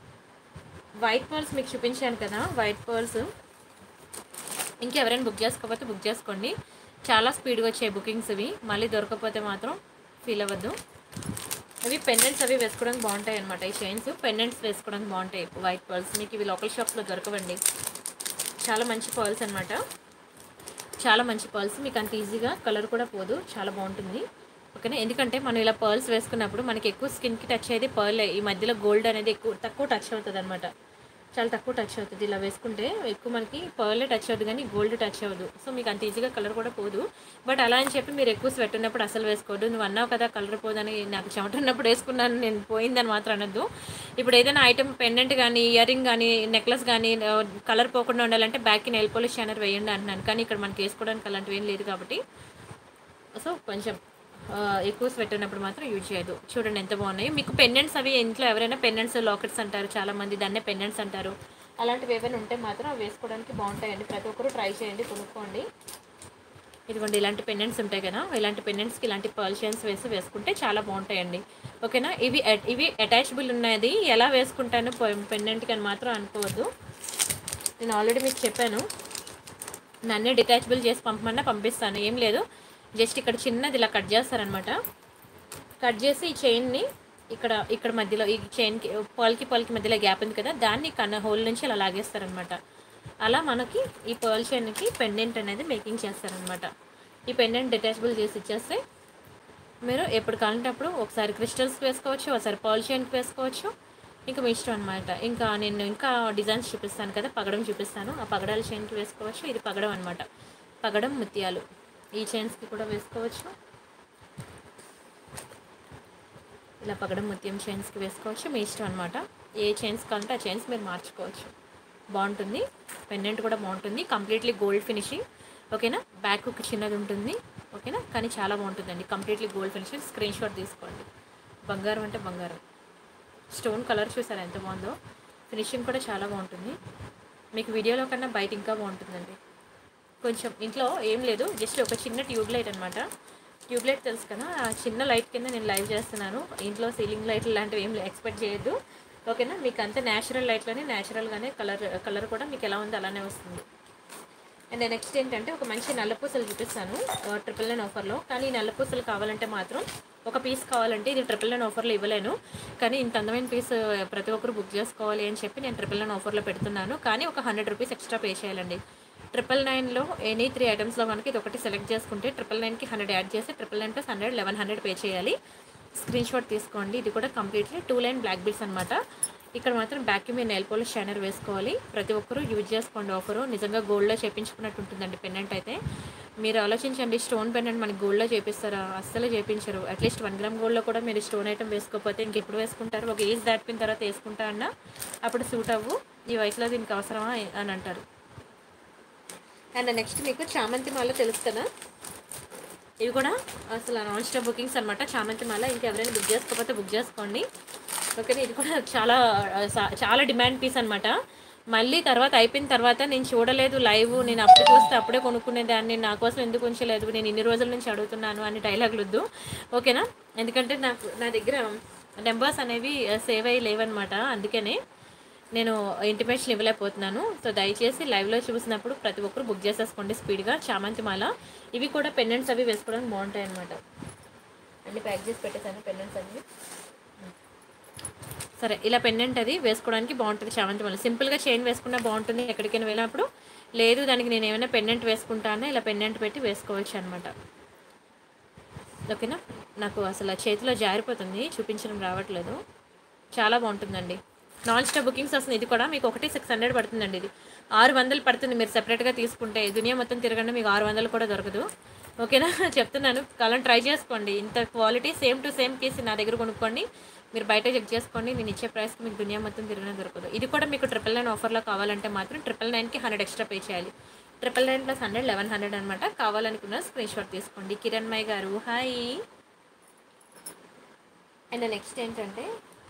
వైట్ పర్ల్స్ మీకు చూపించాను కదా వైట్ పర్ల్స్ ఇంకెవరైనా బుక్ చేసుకోకపోతే బుక్ చేసుకోండి చాలా స్పీడ్గా వచ్చాయి బుకింగ్స్ ఇవి మళ్ళీ దొరకకపోతే మాత్రం ఫీల్ అవ్వద్దు ఇవి పెండెంట్స్ అవి వేసుకోవడానికి బాగుంటాయి అనమాట ఈ చైన్స్ పెండెంట్స్ వేసుకోవడానికి బాగుంటాయి వైట్ పర్ల్స్ మీకు ఇవి లోకల్ షాప్లో దొరకవండి చాలా మంచి పర్ల్స్ అనమాట చాలా మంచి పర్ల్స్ మీకు అంత ఈజీగా కలర్ కూడా పోదు చాలా బాగుంటుంది ఓకేనా ఎందుకంటే మనం ఇలా పర్ల్స్ వేసుకున్నప్పుడు మనకి ఎక్కువ స్కిన్కి టచ్ అయ్యేది పర్ల్ ఈ మధ్యలో గోల్డ్ అనేది ఎక్కువ తక్కువ టచ్ అవుతుంది అనమాట చాలా తక్కువ టచ్ అవుతుంది ఇలా వేసుకుంటే ఎక్కువ మనకి పర్లే టచ్ అవుతుంది కానీ గోల్డ్ టచ్ అవ్వదు సో మీకు అంత ఈజీగా కలర్ కూడా పోదు బట్ అలా అని చెప్పి మీరు ఎక్కువ స్వెట్ ఉన్నప్పుడు అసలు వేసుకోవద్దు నువ్వు అన్నావు కదా కలర్ పోదని నాకు చెమట ఉన్నప్పుడు వేసుకున్నాను నేను పోయిందని మాత్రం అనొద్దు ఇప్పుడు ఏదైనా ఐటమ్ పెండెంట్ కానీ ఇయర్ రింగ్ కానీ నెక్లెస్ కానీ కలర్ పోకుండా ఉండాలంటే బ్యాక్కి నెయిల్ పాలిష్ షైనర్ వేయండి అంటున్నాను కానీ ఇక్కడ మనకి వేసుకోవడానికి అలాంటివి ఏం లేదు కాబట్టి సో కొంచెం ఆ, ఎక్కువ స్వెట్ ఉన్నప్పుడు మాత్రం యూజ్ చేయదు చూడండి ఎంత బాగున్నాయి మీకు పెండెంట్స్ అవి ఇంట్లో ఎవరైనా పెండెంట్స్ లాకెట్స్ అంటారు చాలా మంది దాన్నే పెండెంట్స్ అంటారు అలాంటివి ఏమైనా ఉంటే మాత్రం అవి వేసుకోవడానికి బాగుంటాయండి ప్రతి ఒక్కరు ట్రై చేయండి కొనుక్కోండి ఇదిగోండి ఇలాంటి పెండెంట్స్ ఉంటాయి కదా ఇలాంటి పెండెంట్స్కి ఇలాంటి పర్షియన్స్ వేసి వేసుకుంటే చాలా బాగుంటాయండి ఓకేనా ఇవి అట్- ఇవి అటాచబుల్ ఉన్నది ఎలా వేసుకుంటాను పెండెంట్కి అని మాత్రం అనుకోవద్దు నేను ఆల్రెడీ మీకు చెప్పాను నన్నే డిటాచబుల్ చేసి పంపమన్నా పంపిస్తాను ఏం లేదు జస్ట్ ఇక్కడ చిన్నది ఇలా కట్ చేస్తారనమాట కట్ చేసి ఈ చైన్ని ఇక్కడ ఇక్కడ మధ్యలో ఈ చైన్కి పర్ల్కి పర్ల్కి మధ్యలో గ్యాప్ ఉంది కదా దాన్ని కన్న హోల్ నుంచి అలా లాగేస్తారనమాట అలా మనకి ఈ పర్ల్ చైన్కి పెండెంట్ అనేది మేకింగ్ చేస్తారనమాట ఈ పెండెంట్ డిటాచబుల్ చేసి ఇచ్చేస్తే మీరు ఎప్పుడు కావాలంటే అప్పుడు ఒకసారి క్రిస్టల్స్ వేసుకోవచ్చు ఒకసారి పర్ల్ చైన్కి వేసుకోవచ్చు ఇంకా మీ ఇష్టం అనమాట ఇంకా నేను ఇంకా డిజైన్స్ చూపిస్తాను కదా పగడం చూపిస్తాను ఆ పగడాల చైన్కి వేసుకోవచ్చు ఇది పగడం అనమాట పగడం ముత్యాలు ఈ చైన్స్కి కూడా వేసుకోవచ్చు ఇలా పగడం ముత్యం చైన్స్కి వేసుకోవచ్చు మీ ఇష్టం అనమాట ఏ చైన్స్ కావాలంటే ఆ చైన్స్ మీరు మార్చుకోవచ్చు బాగుంటుంది పెండెంట్ కూడా బాగుంటుంది కంప్లీట్లీ గోల్డ్ ఫినిషింగ్ ఓకేనా బ్యాక్ ఒక చిన్నది ఉంటుంది ఓకేనా కానీ చాలా బాగుంటుందండి completely gold finishing screen shot తీసుకోండి బంగారం అంటే బంగారం స్టోన్ కలర్ చూసారా ఎంత బాగుందో ఫినిషింగ్ కూడా చాలా బాగుంటుంది మీకు వీడియోలో కన్నా బయట ఇంకా బాగుంటుందండి కొంచెం ఇంట్లో ఏం లేదు జస్ట్ ఒక చిన్న ట్యూబ్ లైట్ అనమాట ట్యూబ్ లైట్ తెలుసు కదా ఆ చిన్న లైట్ కింద నేను లైవ్ చేస్తున్నాను ఇంట్లో సీలింగ్ లైట్లు లాంటివి ఏం ఎక్స్పెక్ట్ చేయొద్దు ఓకేనా మీకు అంత న్యాచురల్ లైట్లోనే న్యాచురల్గానే కలర్ కలర్ కూడా మీకు ఎలా ఉంది అలానే వస్తుంది అండ్ నెక్స్ట్ ఏంటంటే ఒక మంచి నల్ల పూసలు చూపిస్తాను ట్రిపుల్ నైన్ ఆఫర్లో కానీ ఈ నల్ల పూసలు కావాలంటే మాత్రం ఒక పీస్ కావాలంటే ఇది ట్రిపుల్ నైన్ ఆఫర్లో ఇవ్వలేను కానీ ఇంత అందమైన పీస్ ప్రతి ఒక్కరు బుక్ చేసుకోవాలి అని చెప్పి నేను ట్రిపుల్ నైన్ ఆఫర్లో పెడుతున్నాను కానీ ఒక హండ్రెడ్ రూపీస్ ఎక్స్ట్రా పే చేయాలండి ట్రిపుల్ నైన్లో ఎనీ త్రీ ఐటమ్స్లో మనకి ఇది ఒకటి సెలెక్ట్ చేసుకుంటే ట్రిపుల్ నైన్కి హండ్రెడ్ యాడ్ చేసి triple nine plus hundred eleven hundred pay చేయాలి స్క్రీన్ షాట్ తీసుకోండి ఇది కూడా completely two line black beads అనమాట ఇక్కడ మాత్రం బ్యాక్కి మీరు నెయిల్ పాలిష్ షైనర్ వేసుకోవాలి ప్రతి ఒక్కరూ యూజ్ చేసుకోండి ఆఫరు నిజంగా గోల్డ్లో చేపించుకున్నట్టు ఉంటుందండి పెన్నెంట్ అయితే మీరు ఆలోచించండి స్టోన్ పెన్నెంట్ మనకి గోల్డ్లో చేపిస్తారా అస్సలు చేపించరు అట్లీస్ట్ వన్ గ్రామ్ గోల్డ్లో కూడా మీరు స్టోన్ ఐటమ్ వేసుకోకపోతే ఇంకెప్పుడు వేసుకుంటారు ఒక ఏజ్ దాటిపోయిన తర్వాత వేసుకుంటా అన్నా అప్పుడు సూట్ అవ్వు ఈ వయసులో దీనికి అవసరమా అని అంటారు అండ్ నెక్స్ట్ మీకు చామంతి మాల తెలుసు కదా ఇవి కూడా అసలు నాన్ స్టాప్ బుకింగ్స్ అనమాట చామంతి మాల ఇంకెవరైనా బుక్ చేసుకోకపోతే బుక్ చేసుకోండి ఓకేనా ఇది కూడా చాలా ఆ, సా- చాలా డిమాండ్ పీస్ అనమాట మళ్ళీ తర్వాత అయిపోయిన తర్వాత నేను చూడలేదు లైవ్ నేను అప్పుడు చూస్తే అప్పుడే కొనుక్కునేదాన్ని నా కోసం ఎందుకు ఉంచలేదు నేను ఇన్ని రోజుల నుంచి అడుగుతున్నాను అని డైలాగులు వద్దు ఓకేనా ఎందుకంటే నాకు నా దగ్గర నెంబర్స్ అనేవి సేవ్ అయ్యి లేవన్నమాట అందుకనే నేను ఇంటిమేషన్ ఇవ్వలేకపోతున్నాను సో దయచేసి లైవ్లో చూసినప్పుడు ప్రతి ఒక్కరు బుక్ చేసేసుకోండి స్పీడ్గా చామంతి మాల ఇవి కూడా పెండెంట్స్ అవి వేసుకోవడానికి బాగుంటాయి అనమాట అన్ని ప్యాక్ చేసి పెట్టేసాను పెండెంట్స్ అన్ని సరే ఇలా పెండెంట్ అది వేసుకోవడానికి బాగుంటుంది చామంతి మాల సింపుల్గా చైన్ వేసుకున్నా బాగుంటుంది ఎక్కడికైనా వెళ్ళినప్పుడు లేదు దానికి నేను ఏమైనా పెండెంట్ వేసుకుంటాను ఇలా పెండెంట్ పెట్టి వేసుకోవచ్చు అనమాట ఓకేనా నాకు అసలు చేతిలో జారిపోతుంది చూపించడం రావట్లేదు చాలా బాగుంటుందండి నాన్ స్టాప్ బుకింగ్స్ వస్తుంది ఇది కూడా మీకు ఒకటి సిక్స్ హండ్రెడ్ పడుతుందండి ఇది ఆరు వందలు పడుతుంది మీరు సెపరేట్గా తీసుకుంటే దునియా మొత్తం తిరగండి మీకు ఆరు వందలు కూడా దొరకదు ఓకేనా చెప్తున్నాను కాలం ట్రై చేసుకోండి ఇంత quality same to same piece నా దగ్గర కొనుక్కోండి మీరు బయట చెక్ చేసుకోండి నేను ఇచ్చే ప్రైస్కి మీకు దునియా మొత్తం తిరిగినా దొరకదు ఇది కూడా మీకు ట్రిపుల్ నైన్ ఆఫర్లో కావాలంటే మాత్రం ట్రిపుల్ నైన్కి హండ్రెడ్ ఎక్స్ట్రా పే చేయాలి triple nine plus hundred eleven hundred అనమాట కావాలనుకున్న స్క్రీన్ షాట్ తీసుకోండి కిరణ్ మై గారు హాయ్ అండ్ నెక్స్ట్ ఏంటంటే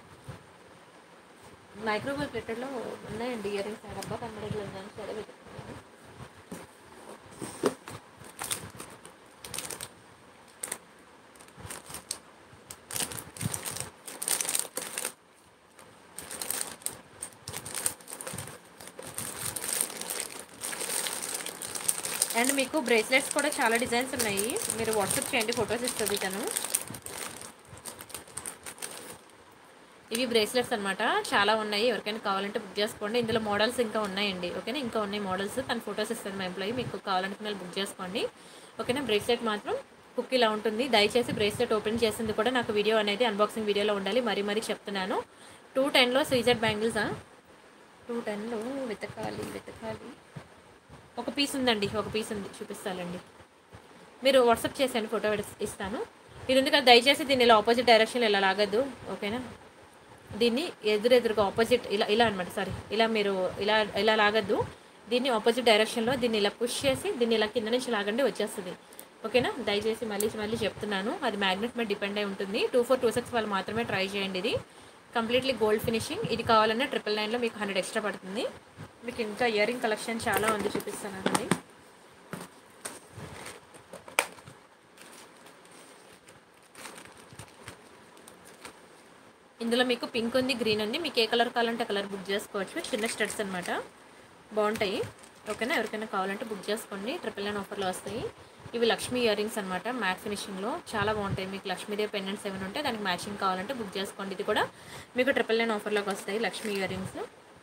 మైక్రోవేవ్ ప్లేటర్లో ఉన్నాయండి ఇయర్ రింగ్స్ డబ్బా కనబడట్లేదు దాన్ని సరే వెతుకుతున్నాను అండ్ మీకు బ్రేస్లెట్స్ కూడా చాలా డిజైన్స్ ఉన్నాయి మీరు వాట్సాప్ చేయండి ఫొటోస్ ఇస్తుంది తను ఇవి బ్రేస్లెట్స్ అనమాట చాలా ఉన్నాయి ఎవరికైనా కావాలంటే బుక్ చేసుకోండి ఇందులో మోడల్స్ ఇంకా ఉన్నాయండి ఓకేనా ఇంకా ఉన్నాయి మోడల్స్ తన ఫొటోస్ ఇస్తుంది మా ఎంప్లాయీ మీకు కావాలనుకున్న వాళ్ళు బుక్ చేసుకోండి ఓకేనా బ్రేస్లెట్ మాత్రం కుక్ ఇలా ఉంటుంది దయచేసి బ్రేస్లెట్ ఓపెన్ చేసింది కూడా నాకు వీడియో అనేది అన్బాక్సింగ్ వీడియోలో ఉండాలి మరీ మరీ చెప్తున్నాను టూ టెన్లో సీజెడ్ బ్యాంగిల్సా టూ టెన్లో వెతకాలి వెతకాలి ఒక పీస్ ఉందండి ఒక పీస్ ఉంది చూపిస్తానండి మీరు వాట్సాప్ చేసాను ఫోటో పెడ- ఇస్తాను ఇది ఉంది కదా దయచేసి దీన్ని ఇలా ఆపోజిట్ డైరెక్షన్లో ఇలా లాగద్దు ఓకేనా దీన్ని ఎదురెదురుగా ఆపోజిట్ ఇలా ఇలా అనమాట సారీ ఇలా మీరు ఇలా ఇలా లాగద్దు దీన్ని ఆపోజిట్ డైరెక్షన్లో దీన్ని ఇలా పుష్ చేసి దీన్ని ఇలా కింద నుంచి లాగండి వచ్చేస్తుంది ఓకేనా దయచేసి మళ్ళీ మళ్ళీ చెప్తున్నాను అది మ్యాగ్నెట్ మీద డిపెండ్ అయి ఉంటుంది టూ ఫోర్ టూ సిక్స్ వాళ్ళు మాత్రమే ట్రై చేయండి ఇది కంప్లీట్లీ గోల్డ్ ఫినిషింగ్ ఇది కావాలన్నా ట్రిపుల్ నైన్లో మీకు హండ్రెడ్ ఎక్స్ట్రా పడుతుంది మీకు ఇంకా ఇయర్ రింగ్ కలెక్షన్ చాలా ఉంది చూపిస్తానండి ఇందులో మీకు పింక్ ఉంది గ్రీన్ ఉంది మీకు ఏ కలర్ కావాలంటే కలర్ బుక్ చేసుకోవచ్చు చిన్న స్టడ్స్ అనమాట బాగుంటాయి ఓకేనా ఎవరికైనా కావాలంటే బుక్ చేసుకోండి ట్రిపుల్ నైన్ ఆఫర్లో వస్తాయి ఇవి లక్ష్మీ ఇయర్ రింగ్స్ అనమాట మ్యాట్ ఫినిషింగ్లో చాలా బాగుంటాయి మీకు లక్ష్మీదేవి పెండెంట్స్ ఏమైనా ఉంటే దానికి మ్యాచింగ్ కావాలంటే బుక్ చేసుకోండి ఇది కూడా మీకు ట్రిపుల్ నైన్ ఆఫర్లోకి వస్తాయి లక్ష్మీ ఇయర్ రింగ్స్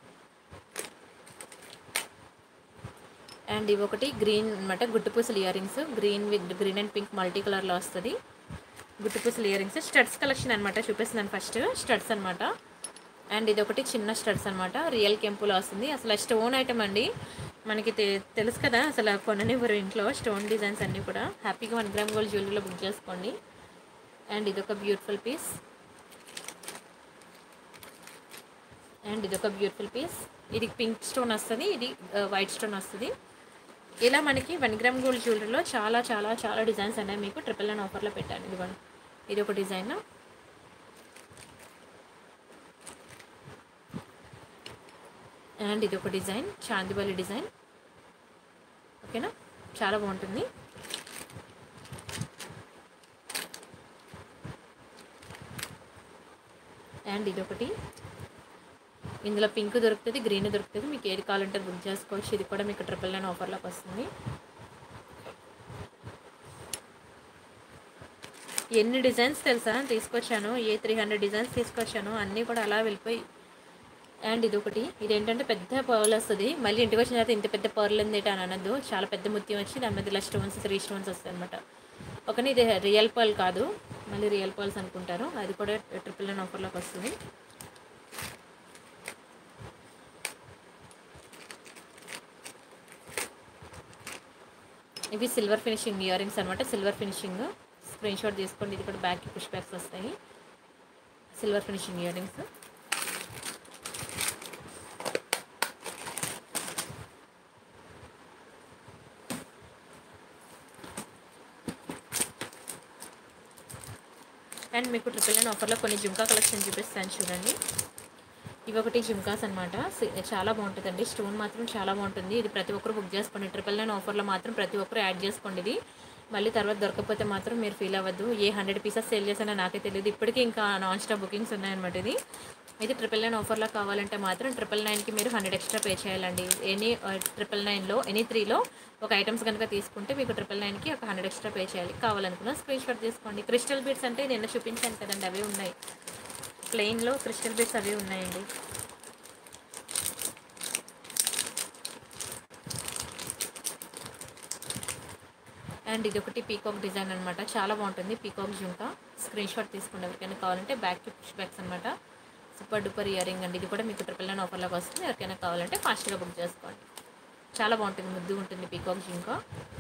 అండ్ ఇవి ఒకటి గ్రీన్ అనమాట గుట్టుపూసలు ear rings green with green and pink multi కలర్లో వస్తుంది గుట్టుపూసలు ఇయర్ రింగ్స్ స్టడ్స్ కలెక్షన్ అనమాట చూపిస్తున్నాను ఫస్ట్ స్టడ్స్ అనమాట అండ్ ఇది ఒకటి చిన్న స్టడ్స్ అనమాట రియల్ కెంపులో వస్తుంది అసలు స్టోన్ ఐటమ్ అండి మనకి తె- తెలుసు కదా అసలు కొననివ్వరు ఇంట్లో స్టోన్ డిజైన్స్ అన్నీ కూడా హ్యాపీగా వన్ గ్రామ్ గోల్డ్ జ్యువెలరీలో బుక్ చేసుకోండి అండ్ ఇదొక బ్యూటిఫుల్ పీస్ అండ్ ఇదొక బ్యూటిఫుల్ పీస్ ఇది పింక్ స్టోన్ వస్తుంది ఇది వైట్ స్టోన్ వస్తుంది ఇలా మనకి వన్ గ్రామ్ గోల్డ్ జ్యువెలరీలో చాలా చాలా చాలా డిజైన్స్ అనేవి మీకు ట్రిపుల్ నైన్ ఆఫర్లో పెట్టాను ఇదిగోండి ఇది ఒక డిజైన్ అండ్ ఇది ఒక డిజైన్ చాందిబలి డిజైన్ ఓకేనా చాలా బాగుంటుంది అండ్ ఇది ఒకటి ఇందులో పింక్ దొరుకుతుంది గ్రీన్ దొరుకుతుంది మీకు ఏది కావాలంటే బుక్ చేసుకోవచ్చు ఇది కూడా మీకు ట్రిపుల్ నైన్ ఆఫర్లోకి వస్తుంది ఎన్ని డిజైన్స్ తెలుసా తీసుకొచ్చాను ఏ త్రీ హండ్రెడ్ డిజైన్స్ తీసుకొచ్చాను అన్నీ కూడా అలా వెళ్ళిపోయి అండ్ ఇది ఒకటి ఇది ఏంటంటే పెద్ద పర్ల్ వస్తుంది మళ్ళీ ఇంటికి వచ్చిన తర్వాత ఇంత పెద్ద పర్ల్ ఉంది అని అనద్దు చాలా పెద్ద ముత్యం వచ్చి దాని మీద ఇలా స్టోన్స్ త్రీ స్టోన్స్ వస్తాయి అనమాట ఒకని ఇది రియల్ పర్ల్ కాదు మళ్ళీ రియల్ పర్ల్స్ అనుకుంటారు అది కూడా ట్రిపుల్ నైన్ ఆఫర్లోకి వస్తుంది ఇవి సిల్వర్ ఫినిషింగ్ ఇయర్ రింగ్స్ అనమాట సిల్వర్ ఫినిషింగ్ స్క్రీన్ షాట్ తీసుకోండి ఇది కూడా బ్యాక్ పుష్ బ్యాక్స్ వస్తాయి silver finishing earrings and మీకు ట్రిపుల్ నైన్ ఆఫర్లో కొన్ని జుంకా కలెక్షన్ చూపిస్తాను చూడండి ఇవి ఒకటి జిమ్కాస్ అనమాట చాలా బాగుంటుందండి స్టోన్ మాత్రం చాలా బాగుంటుంది ఇది ప్రతి ఒక్కరు బుక్ చేసుకోండి ట్రిపుల్ నైన్ ఆఫర్లో మాత్రం ప్రతి ఒక్కరు యాడ్ చేసుకోండి ఇది మళ్ళీ తర్వాత దొరకకపోతే మాత్రం మీరు ఫీల్ అవ్వద్దు ఏ హండ్రెడ్ పీసెస్ సేల్ చేసినా నాకే తెలియదు ఇప్పటికీ ఇంకా నాన్ స్టాప్ బుకింగ్స్ ఉన్నాయన్నమాట ఇది ఇది ట్రిపుల్ నైన్ ఆఫర్లో కావాలంటే మాత్రం ట్రిపుల్ నైన్కి మీరు హండ్రెడ్ ఎక్స్ట్రా పే చేయాలండి ఎనీ ట్రిపుల్ నైన్లో ఎనీ త్రీలో ఒక ఐటమ్స్ కనుక తీసుకుంటే మీకు ట్రిపుల్ నైన్కి ఒక హండ్రెడ్ ఎక్స్ట్రా పే చేయాలి కావాలనుకున్న స్క్రీన్ షాట్ తీసుకోండి క్రిస్టల్ బీడ్స్ అంటే నిన్న చూపించాను కదండి అవి ఉన్నాయి ప్లెయిన్లో క్రిస్టల్ బీడ్స్ అవి ఉన్నాయండి అండ్ ఇది ఒకటి పీకాక్ డిజైన్ అనమాట చాలా బాగుంటుంది పీకాక్ జుంకా స్క్రీన్ షాట్ తీసుకోండి ఎవరికైనా కావాలంటే బ్యాక్కి పుష్ బ్యాక్స్ అనమాట సూపర్ డూపర్ ఇయర్ రింగ్ అండి ఇది కూడా మీకు ట్రిపుల్ నైన్ ఆఫర్లోకి వస్తుంది ఎవరికైనా కావాలంటే ఫాస్ట్గా బుక్ చేసుకోండి చాలా బాగుంటుంది ముద్దు ఉంటుంది పీకాక్ జుంకా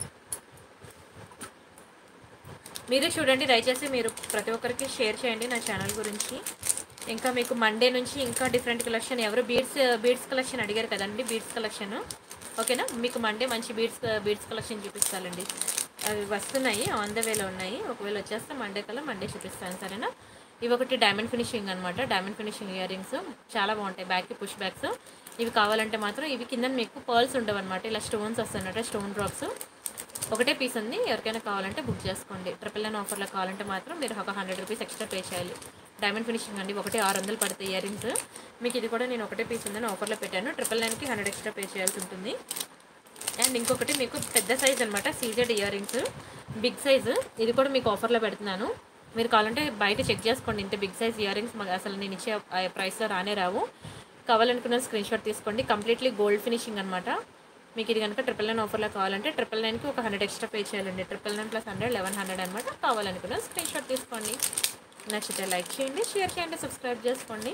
మీరే చూడండి దయచేసి మీరు ప్రతి ఒక్కరికి షేర్ చేయండి నా ఛానల్ గురించి ఇంకా మీకు మండే నుంచి ఇంకా డిఫరెంట్ కలెక్షన్ ఎవరు బీడ్స్ బీడ్స్ కలెక్షన్ అడిగారు కదండి బీడ్స్ కలెక్షన్ ఓకేనా మీకు మండే మంచి బీడ్స్ బీడ్స్ కలెక్షన్ చూపిస్తానండి అవి వస్తున్నాయి ఆన్ ద వేలో ఉన్నాయి ఒకవేళ వచ్చేస్తే మండే కల్లా మండే చూపిస్తాను సరేనా ఇవి ఒకటి డైమండ్ ఫినిషింగ్ అనమాట డైమండ్ ఫినిషింగ్ ఇయర్ రింగ్స్ చాలా బాగుంటాయి బ్యాక్కి పుష్ బ్యాక్స్ ఇవి కావాలంటే మాత్రం ఇవి కింద మీకు పర్ల్స్ ఉండవు అనమాట ఇలా స్టోన్స్ వస్తాయన్నమాట స్టోన్ డ్రాప్స్ ఒకటే పీస్ ఉంది ఎవరికైనా కావాలంటే బుక్ చేసుకోండి ట్రిపుల్ నైన్ ఆఫర్లో కావాలంటే మాత్రం మీరు ఒక హండ్రెడ్ రూపీస్ ఎక్స్ట్రా పే చేయాలి డైమండ్ ఫినిషింగ్ అండి ఒకటి ఆరు వందలు పడతాయి ఇయర్ రింగ్స్ మీకు ఇది కూడా నేను ఒకటే పీస్ ఉందని ఆఫర్లో పెట్టాను ట్రిపుల్ నైన్కి హండ్రెడ్ ఎక్స్ట్రా పే చేయాల్సి ఉంటుంది అండ్ ఇంకొకటి మీకు పెద్ద సైజ్ అనమాట CZ earrings big size ఇది కూడా మీకు ఆఫర్లో పెడుతున్నాను మీరు కావాలంటే బయట చెక్ చేసుకోండి ఇంత బిగ్ సైజ్ ఇయర్ రింగ్స్ అసలు నేను ఇచ్చే ప్రైస్లో రానే రావు కావాలనుకున్న స్క్రీన్ షాట్ తీసుకోండి కంప్లీట్లీ గోల్డ్ ఫినిషింగ్ అనమాట మీకు ఇది కనుక ట్రిపుల్ నైన్ ఆఫర్లో కావాలంటే ట్రిపుల్ నైన్కి ఒక హండ్రెడ్ ఎక్స్ట్రా పే చేయాలండి triple nine plus hundred eleven hundred అనమాట కావాలనుకున్న స్క్రీన్ షాట్ తీసుకోండి నచ్చితే లైక్ చేయండి షేర్ చేయండి సబ్స్క్రైబ్ చేసుకోండి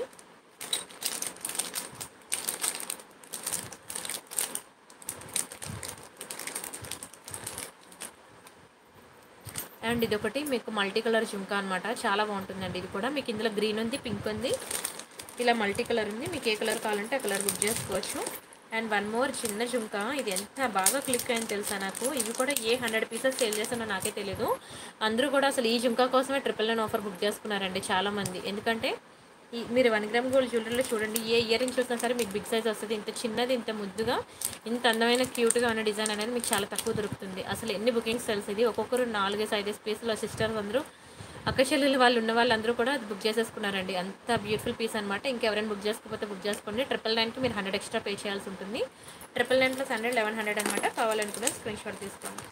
అండ్ ఇది ఒకటి మీకు మల్టీ కలర్ జుంకా అనమాట చాలా బాగుంటుందండి ఇది కూడా మీకు ఇందులో గ్రీన్ ఉంది పింక్ ఉంది ఇలా మల్టీ కలర్ ఉంది మీకు ఏ కలర్ కావాలంటే ఆ కలర్ బుక్ చేసుకోవచ్చు అండ్ వన్ మోర్ చిన్న జుంకా ఇది ఎంత బాగా క్లిక్ అయింది తెలుసా నాకు ఇవి కూడా ఏ హండ్రెడ్ పీసెస్ సేల్ చేస్తానో నాకే తెలియదు అందరూ కూడా అసలు ఈ జుంకా కోసమే ట్రిపుల్ నైన్ ఆఫర్ బుక్ చేసుకున్నారండి చాలామంది ఎందుకంటే ఈ మీరు వన్ గ్రామ్ గోల్డ్ జ్యువెలరీలో చూడండి ఏ ఇయర్ రింగ్ చూసినా సరే మీకు బిగ్ సైజ్ వస్తుంది ఇంత చిన్నది ఇంత ముద్దుగా ఇంత అందమైన క్యూట్గా ఉన్న డిజైన్ అనేది మీకు చాలా తక్కువ దొరుకుతుంది అసలు ఎన్ని బుకింగ్స్ తెలుసు ఇది ఒక్కొక్కరు నాలుగేసి ఐదేసి పీసులు సిస్టర్స్ అందరూ అక్క చెల్లెలు వాళ్ళు ఉన్న వాళ్ళందరూ కూడా అది బుక్ చేసేసుకున్నారండి అంత బ్యూటిఫుల్ పీస్ అనమాట ఇంకెవరైనా బుక్ చేసుకోకపోతే బుక్ చేసుకోండి ట్రిపుల్ నైన్కి మీరు హండ్రెడ్ ఎక్స్ట్రా పే చేయాల్సి ఉంటుంది triple nine plus hundred eleven hundred అనమాట కావాలనుకున్న స్క్రీన్ షాట్ తీసుకోండి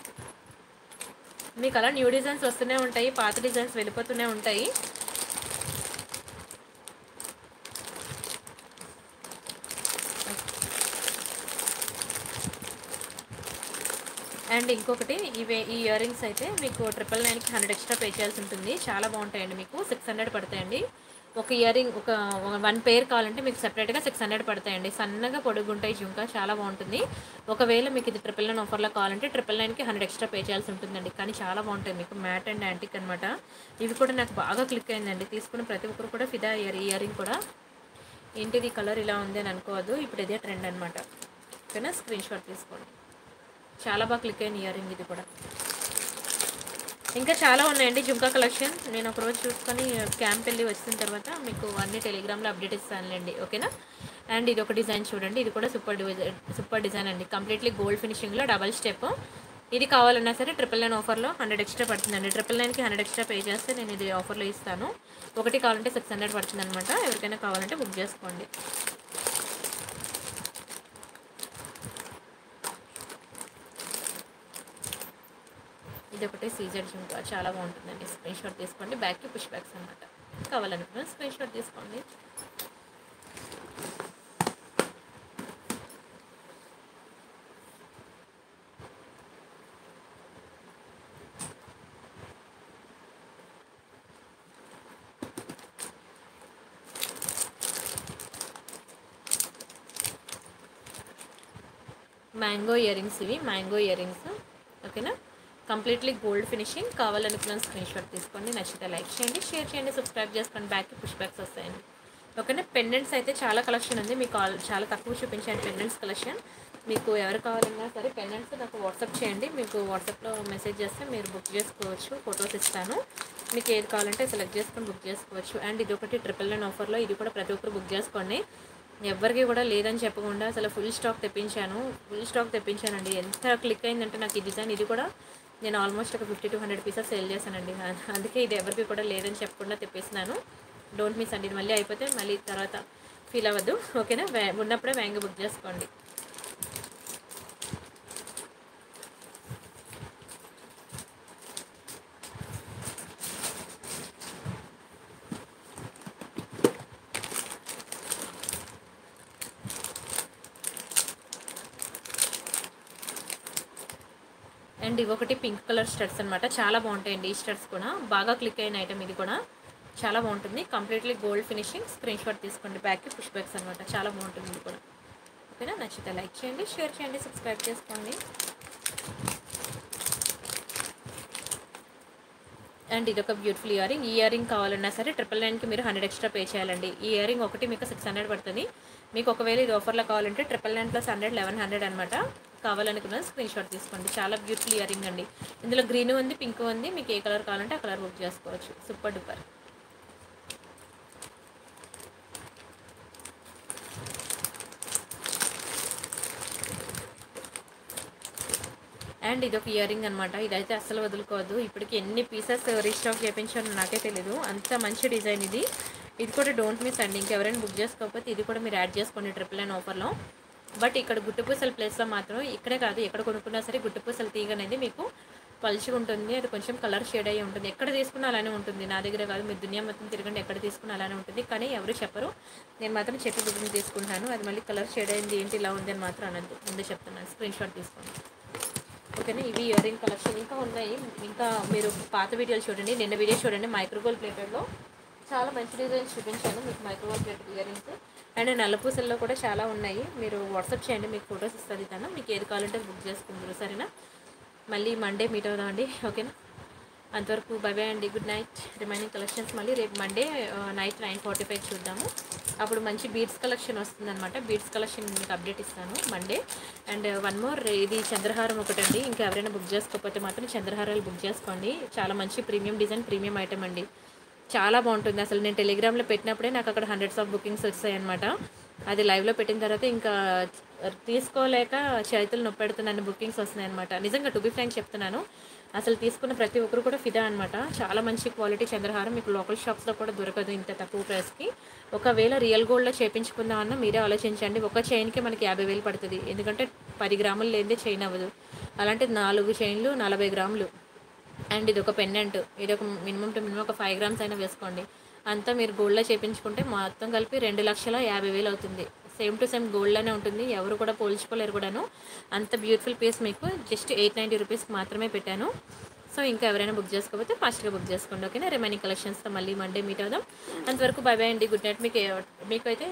మీకు అలా న్యూ డిజైన్స్ వస్తూనే ఉంటాయి పాత డిజైన్స్ వెళ్ళిపోతూనే ఉంటాయి అండ్ ఇంకొకటి ఇవే ఈ ఇయర్ రింగ్స్ అయితే మీకు ట్రిపుల్ నైన్కి హండ్రెడ్ ఎక్స్ట్రా పే చేయాల్సి ఉంటుంది చాలా బాగుంటాయండి మీకు సిక్స్ హండ్రెడ్ పడతాయండి ఒక ఇయర్ రింగ్ ఒక వన్ పేర్ కావాలంటే మీకు సెపరేట్గా సిక్స్ హండ్రెడ్ పడతాయండి సన్నగా పొడుగుంటాయి జుంకా చాలా బాగుంటుంది ఒకవేళ మీకు ఇది ట్రిపుల్ నైన్ ఆఫర్లో కావాలంటే ట్రిపుల్ నైన్కి హండ్రెడ్ ఎక్స్ట్రా పే చేయాల్సి ఉంటుందండి కానీ చాలా బాగుంటాయి మీకు మ్యాట్ అండ్ యాంటిక్ అనమాట ఇవి కూడా నాకు బాగా క్లిక్ అయిందండి తీసుకున్న ప్రతి ఒక్కరు కూడా ఫిదా ఇయర్ ఇయర్ రింగ్ కూడా ఏంటిది కలర్ ఇలా ఉంది అని అనుకోవద్దు ఇప్పుడు ఇదే ట్రెండ్ అనమాట ఓకేనా స్క్రీన్ షాట్ తీసుకోండి చాలా బాగా క్లిక్ అయిన ఇయర్ రింగ్ ఇది కూడా ఇంకా చాలా ఉన్నాయండి జుంకా కలెక్షన్ నేను ఒకరోజు చూసుకొని క్యాంప్ వెళ్ళి వచ్చిన తర్వాత మీకు అన్ని టెలిగ్రామ్లో అప్డేట్ ఇస్తానులేండి ఓకేనా అండ్ ఇది ఒక డిజైన్ చూడండి ఇది కూడా సూపర్ డిజైన్ సూపర్ డిజైన్ అండి కంప్లీట్లీ గోల్డ్ ఫినిషింగ్లో డబల్ స్టెప్ ఇది కావాలన్నా సరే ట్రిపుల్ నైన్ ఆఫర్లో హండ్రెడ్ ఎక్స్ట్రా పడుతుందండి ట్రిపుల్ నైన్కి హండ్రెడ్ ఎక్స్ట్రా పే చేస్తే నేను ఇది ఆఫర్లో ఇస్తాను ఒకటి కావాలంటే సిక్స్ హండ్రెడ్ పడుతుంది అనమాట ఎవరికైనా కావాలంటే బుక్ చేసుకోండి ఇది ఒకటి సీజర్ జుంకా చాలా బాగుంటుందండి స్క్రీన్ షాట్ తీసుకోండి బ్యాక్కి పుష్ బ్యాక్స్ అనమాట కావాలనుకున్న స్క్రీన్ షాట్ తీసుకోండి మ్యాంగో ఇయర్ రింగ్స్ ఇవి మ్యాంగో ఇయర్ రింగ్స్ ఓకేనా కంప్లీట్లీ గోల్డ్ ఫినిషింగ్ కావాలనుకున్న స్క్రీన్ షాట్ తీసుకోండి నచ్చితే లైక్ చేయండి షేర్ చేయండి సబ్స్క్రైబ్ చేసుకోండి బ్యాక్కి పుష్ బ్యాక్స్ వస్తాయండి ఓకేనా పెండెంట్స్ అయితే చాలా కలెక్షన్ ఉంది మీకు ఆల్ చాలా తక్కువ చూపించాను పెండెంట్స్ కలెక్షన్ మీకు ఎవరు కావాలన్నా సరే పెండెంట్స్ నాకు వాట్సాప్ చేయండి మీకు వాట్సాప్లో మెసేజ్ చేస్తే మీరు బుక్ చేసుకోవచ్చు ఫొటోస్ ఇస్తాను మీకు ఏది కావాలంటే సెలెక్ట్ చేసుకొని బుక్ చేసుకోవచ్చు అండ్ ఇది ఒకటి ట్రిపుల్ నైన్ ఆఫర్లో ఇది కూడా ప్రతి ఒక్కరు బుక్ చేసుకోండి ఎవరికి కూడా లేదని చెప్పకుండా అసలు ఫుల్ స్టాక్ తెప్పించాను ఫుల్ స్టాక్ తెప్పించానండి ఎంత క్లిక్ అయిందంటే నాకు ఈ డిజైన్ ఇది కూడా నేను ఆల్మోస్ట్ ఒక fifty to hundred pieces sale చేశానండి అందుకే ఇది ఎవరికి కూడా లేదని చెప్పకుండా తెప్పిస్తున్నాను డోంట్ మిస్ అండి ఇది మళ్ళీ అయిపోతే మళ్ళీ తర్వాత ఫీల్ అవ్వద్దు ఓకేనా వే- ఉన్నప్పుడే వేగంగా బుక్ చేసుకోండి అండ్ ఇవి ఒకటి పింక్ కలర్ స్టడ్స్ అనమాట చాలా బాగుంటాయండి ఈ స్టడ్స్ కూడా బాగా క్లిక్ అయిన ఐటమ్ ఇది కూడా చాలా బాగుంటుంది completely gold finishing screen shot తీసుకోండి బ్యాక్కి పుష్ బ్యాక్స్ అనమాట చాలా బాగుంటుంది ఇది కూడా ఓకేనా నచ్చితే లైక్ చేయండి షేర్ చేయండి సబ్స్క్రైబ్ చేసుకోండి అండ్ ఇది ఒక బ్యూటిఫుల్ ఇయర్ రింగ్ ఈ ఇయర్ రింగ్ కావాలన్నా సరే ట్రిపుల్ నైన్కి మీరు హండ్రెడ్ ఎక్స్ట్రా పే చేయాలండి ఈ ఇయర్ రింగ్ ఒకటి మీకు సిక్స్ హండ్రెడ్ పడుతుంది మీకు ఒకవేళ ఇది ఆఫర్లో కావాలంటే triple nine plus hundred eleven hundred అనమాట కావాలనుకున్న స్క్రీన్ షాట్ తీసుకోండి చాలా బ్యూటిఫుల్ ఇయర్ రింగ్ అండి ఇందులో గ్రీన్ ఉంది పింక్ ఉంది మీకు ఏ కలర్ కావాలంటే ఆ కలర్ బుక్ చేసుకోవచ్చు సూపర్ డూపర్ అండ్ ఇది ఒక ఇయర్ రింగ్ అనమాట ఇదైతే అస్సలు వదులుకోవద్దు ఇప్పటికి ఎన్ని పీసెస్ రీస్టాక్ చేయించానో నాకే తెలీదు అంత మంచి డిజైన్ ఇది ఇది కూడా డోంట్ మిస్ అండి ఇంకెవరైనా బుక్ చేసుకోకపోతే ఇది కూడా మీరు యాడ్ చేసుకోండి ట్రిపుల్ నైన్ ఆఫర్లో బట్ ఇక్కడ గుట్టుపూసల ప్లేస్లో మాత్రం ఇక్కడే కాదు ఎక్కడ కొనుక్కున్నా సరే గుట్టుపూసల తీగ అనేది మీకు పలుచుగా ఉంటుంది అది కొంచెం కలర్ షేడ్ అయ్యి ఉంటుంది ఎక్కడ తీసుకున్నా అలానే ఉంటుంది నా దగ్గర కాదు మీరు దునియా మొత్తం తిరగండి ఎక్కడ తీసుకున్నా అలానే ఉంటుంది కానీ ఎవరు చెప్పరు నేను మాత్రం చెప్పి బుకింగ్ తీసుకుంటాను అది మళ్ళీ కలర్ షేడ్ అయింది ఏంటి ఇలా ఉంది అని మాత్రం అనద్దు ముందు చెప్తున్నాను స్క్రీన్ షాట్ తీసుకోండి ఓకేనా ఇవి ఇయర్ రింగ్ కలెక్షన్ ఇంకా ఉన్నాయి ఇంకా మీరు పాత వీడియోలు చూడండి నిన్న వీడియో చూడండి మైక్రోగోల్ ప్లేటెడ్లో చాలా మంచి డిజైన్స్ చూపించాను మీకు micro gold plated earrings and నల్లపూసల్లో కూడా చాలా ఉన్నాయి మీరు వాట్సాప్ చేయండి మీకు ఫొటోస్ ఇస్తుంది తను మీకు ఏది కావాలంటే అది బుక్ చేసుకుంటారు సరేనా మళ్ళీ మండే మీట్ అవుదామండి ఓకేనా అంతవరకు బై బై అండి గుడ్ నైట్ రిమైనింగ్ కలెక్షన్స్ మళ్ళీ రేపు Monday night nine forty five చూద్దాము అప్పుడు మంచి బీడ్స్ కలెక్షన్ వస్తుందన్నమాట బీడ్స్ కలెక్షన్ మీకు అప్డేట్ ఇస్తాను మండే అండ్ వన్ మోర్ ఇది చంద్రహారం ఒకటండి ఇంకా ఎవరైనా బుక్ చేసుకోకపోతే మాత్రం చంద్రహారాలు బుక్ చేసుకోండి చాలా మంచి ప్రీమియం డిజైన్ ప్రీమియం ఐటమ్ అండి చాలా బాగుంటుంది అసలు నేను టెలిగ్రామ్లో పెట్టినప్పుడే నాకు అక్కడ హండ్రెడ్స్ ఆఫ్ బుకింగ్స్ వచ్చాయి అనమాట అది లైవ్లో పెట్టిన తర్వాత ఇంకా తీసుకోలేక చేతులు నొప్పి పెడుతున్నాను బుకింగ్స్ వస్తున్నాయి అనమాట నిజంగా టు బి ఫ్రాంక్ చెప్తున్నాను అసలు తీసుకున్న ప్రతి ఒక్కరు కూడా ఫిదా అనమాట చాలా మంచి క్వాలిటీ చంద్రహారం మీకు లోకల్ షాప్స్లో కూడా దొరకదు ఇంత తక్కువ ప్రైస్కి ఒకవేళ రియల్ గోల్డ్లో చేయించుకుందామన్నా మీరే ఆలోచించండి ఒక చైన్కి మనకి యాభై వేలు పడుతుంది ఎందుకంటే పది గ్రాములు లేనిదే చైన్ అవ్వదు అలాంటి నాలుగు చైన్లు నలభై గ్రాములు అండ్ ఇది ఒక పెండెంట్ ఇది ఒక మినిమం టు మినిమం ఒక ఫైవ్ గ్రామ్స్ అయినా వేసుకోండి అంతా మీరు గోల్డ్లో చేయించుకుంటే మొత్తం కలిపి రెండు లక్షల యాభై వేలు అవుతుంది సేమ్ టు సేమ్ గోల్డ్లోనే ఉంటుంది ఎవరు కూడా పోల్చుకోలేరు కూడాను అంత బ్యూటిఫుల్ పీస్ మీకు జస్ట్ ఎయిట్ నైంటీ రూపీస్కి మాత్రమే పెట్టాను సో ఇంకా ఎవరైనా బుక్ చేసుకోకపోతే ఫాస్ట్గా బుక్ చేసుకోండి ఓకేనా రిమైనింగ్ కలెక్షన్స్తో మళ్ళీ మండే మీట్ అవుదాం అంతవరకు బై బై అండి గుడ్ నైట్ మీకు ఏ- మీకు అయితే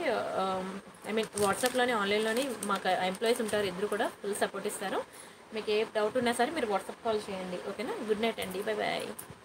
ఐ మీన్ వాట్సాప్లోని ఆన్లైన్లోని మాకు ఎంప్లాయీస్ ఉంటారు ఇద్దరు కూడా ఫుల్ సపోర్ట్ ఇస్తారు మీకు ఏ డౌట్ ఉన్నా సరే మీరు వాట్సాప్ కాల్ చేయండి ఓకేనా గుడ్ నైట్ అండి బై బాయ్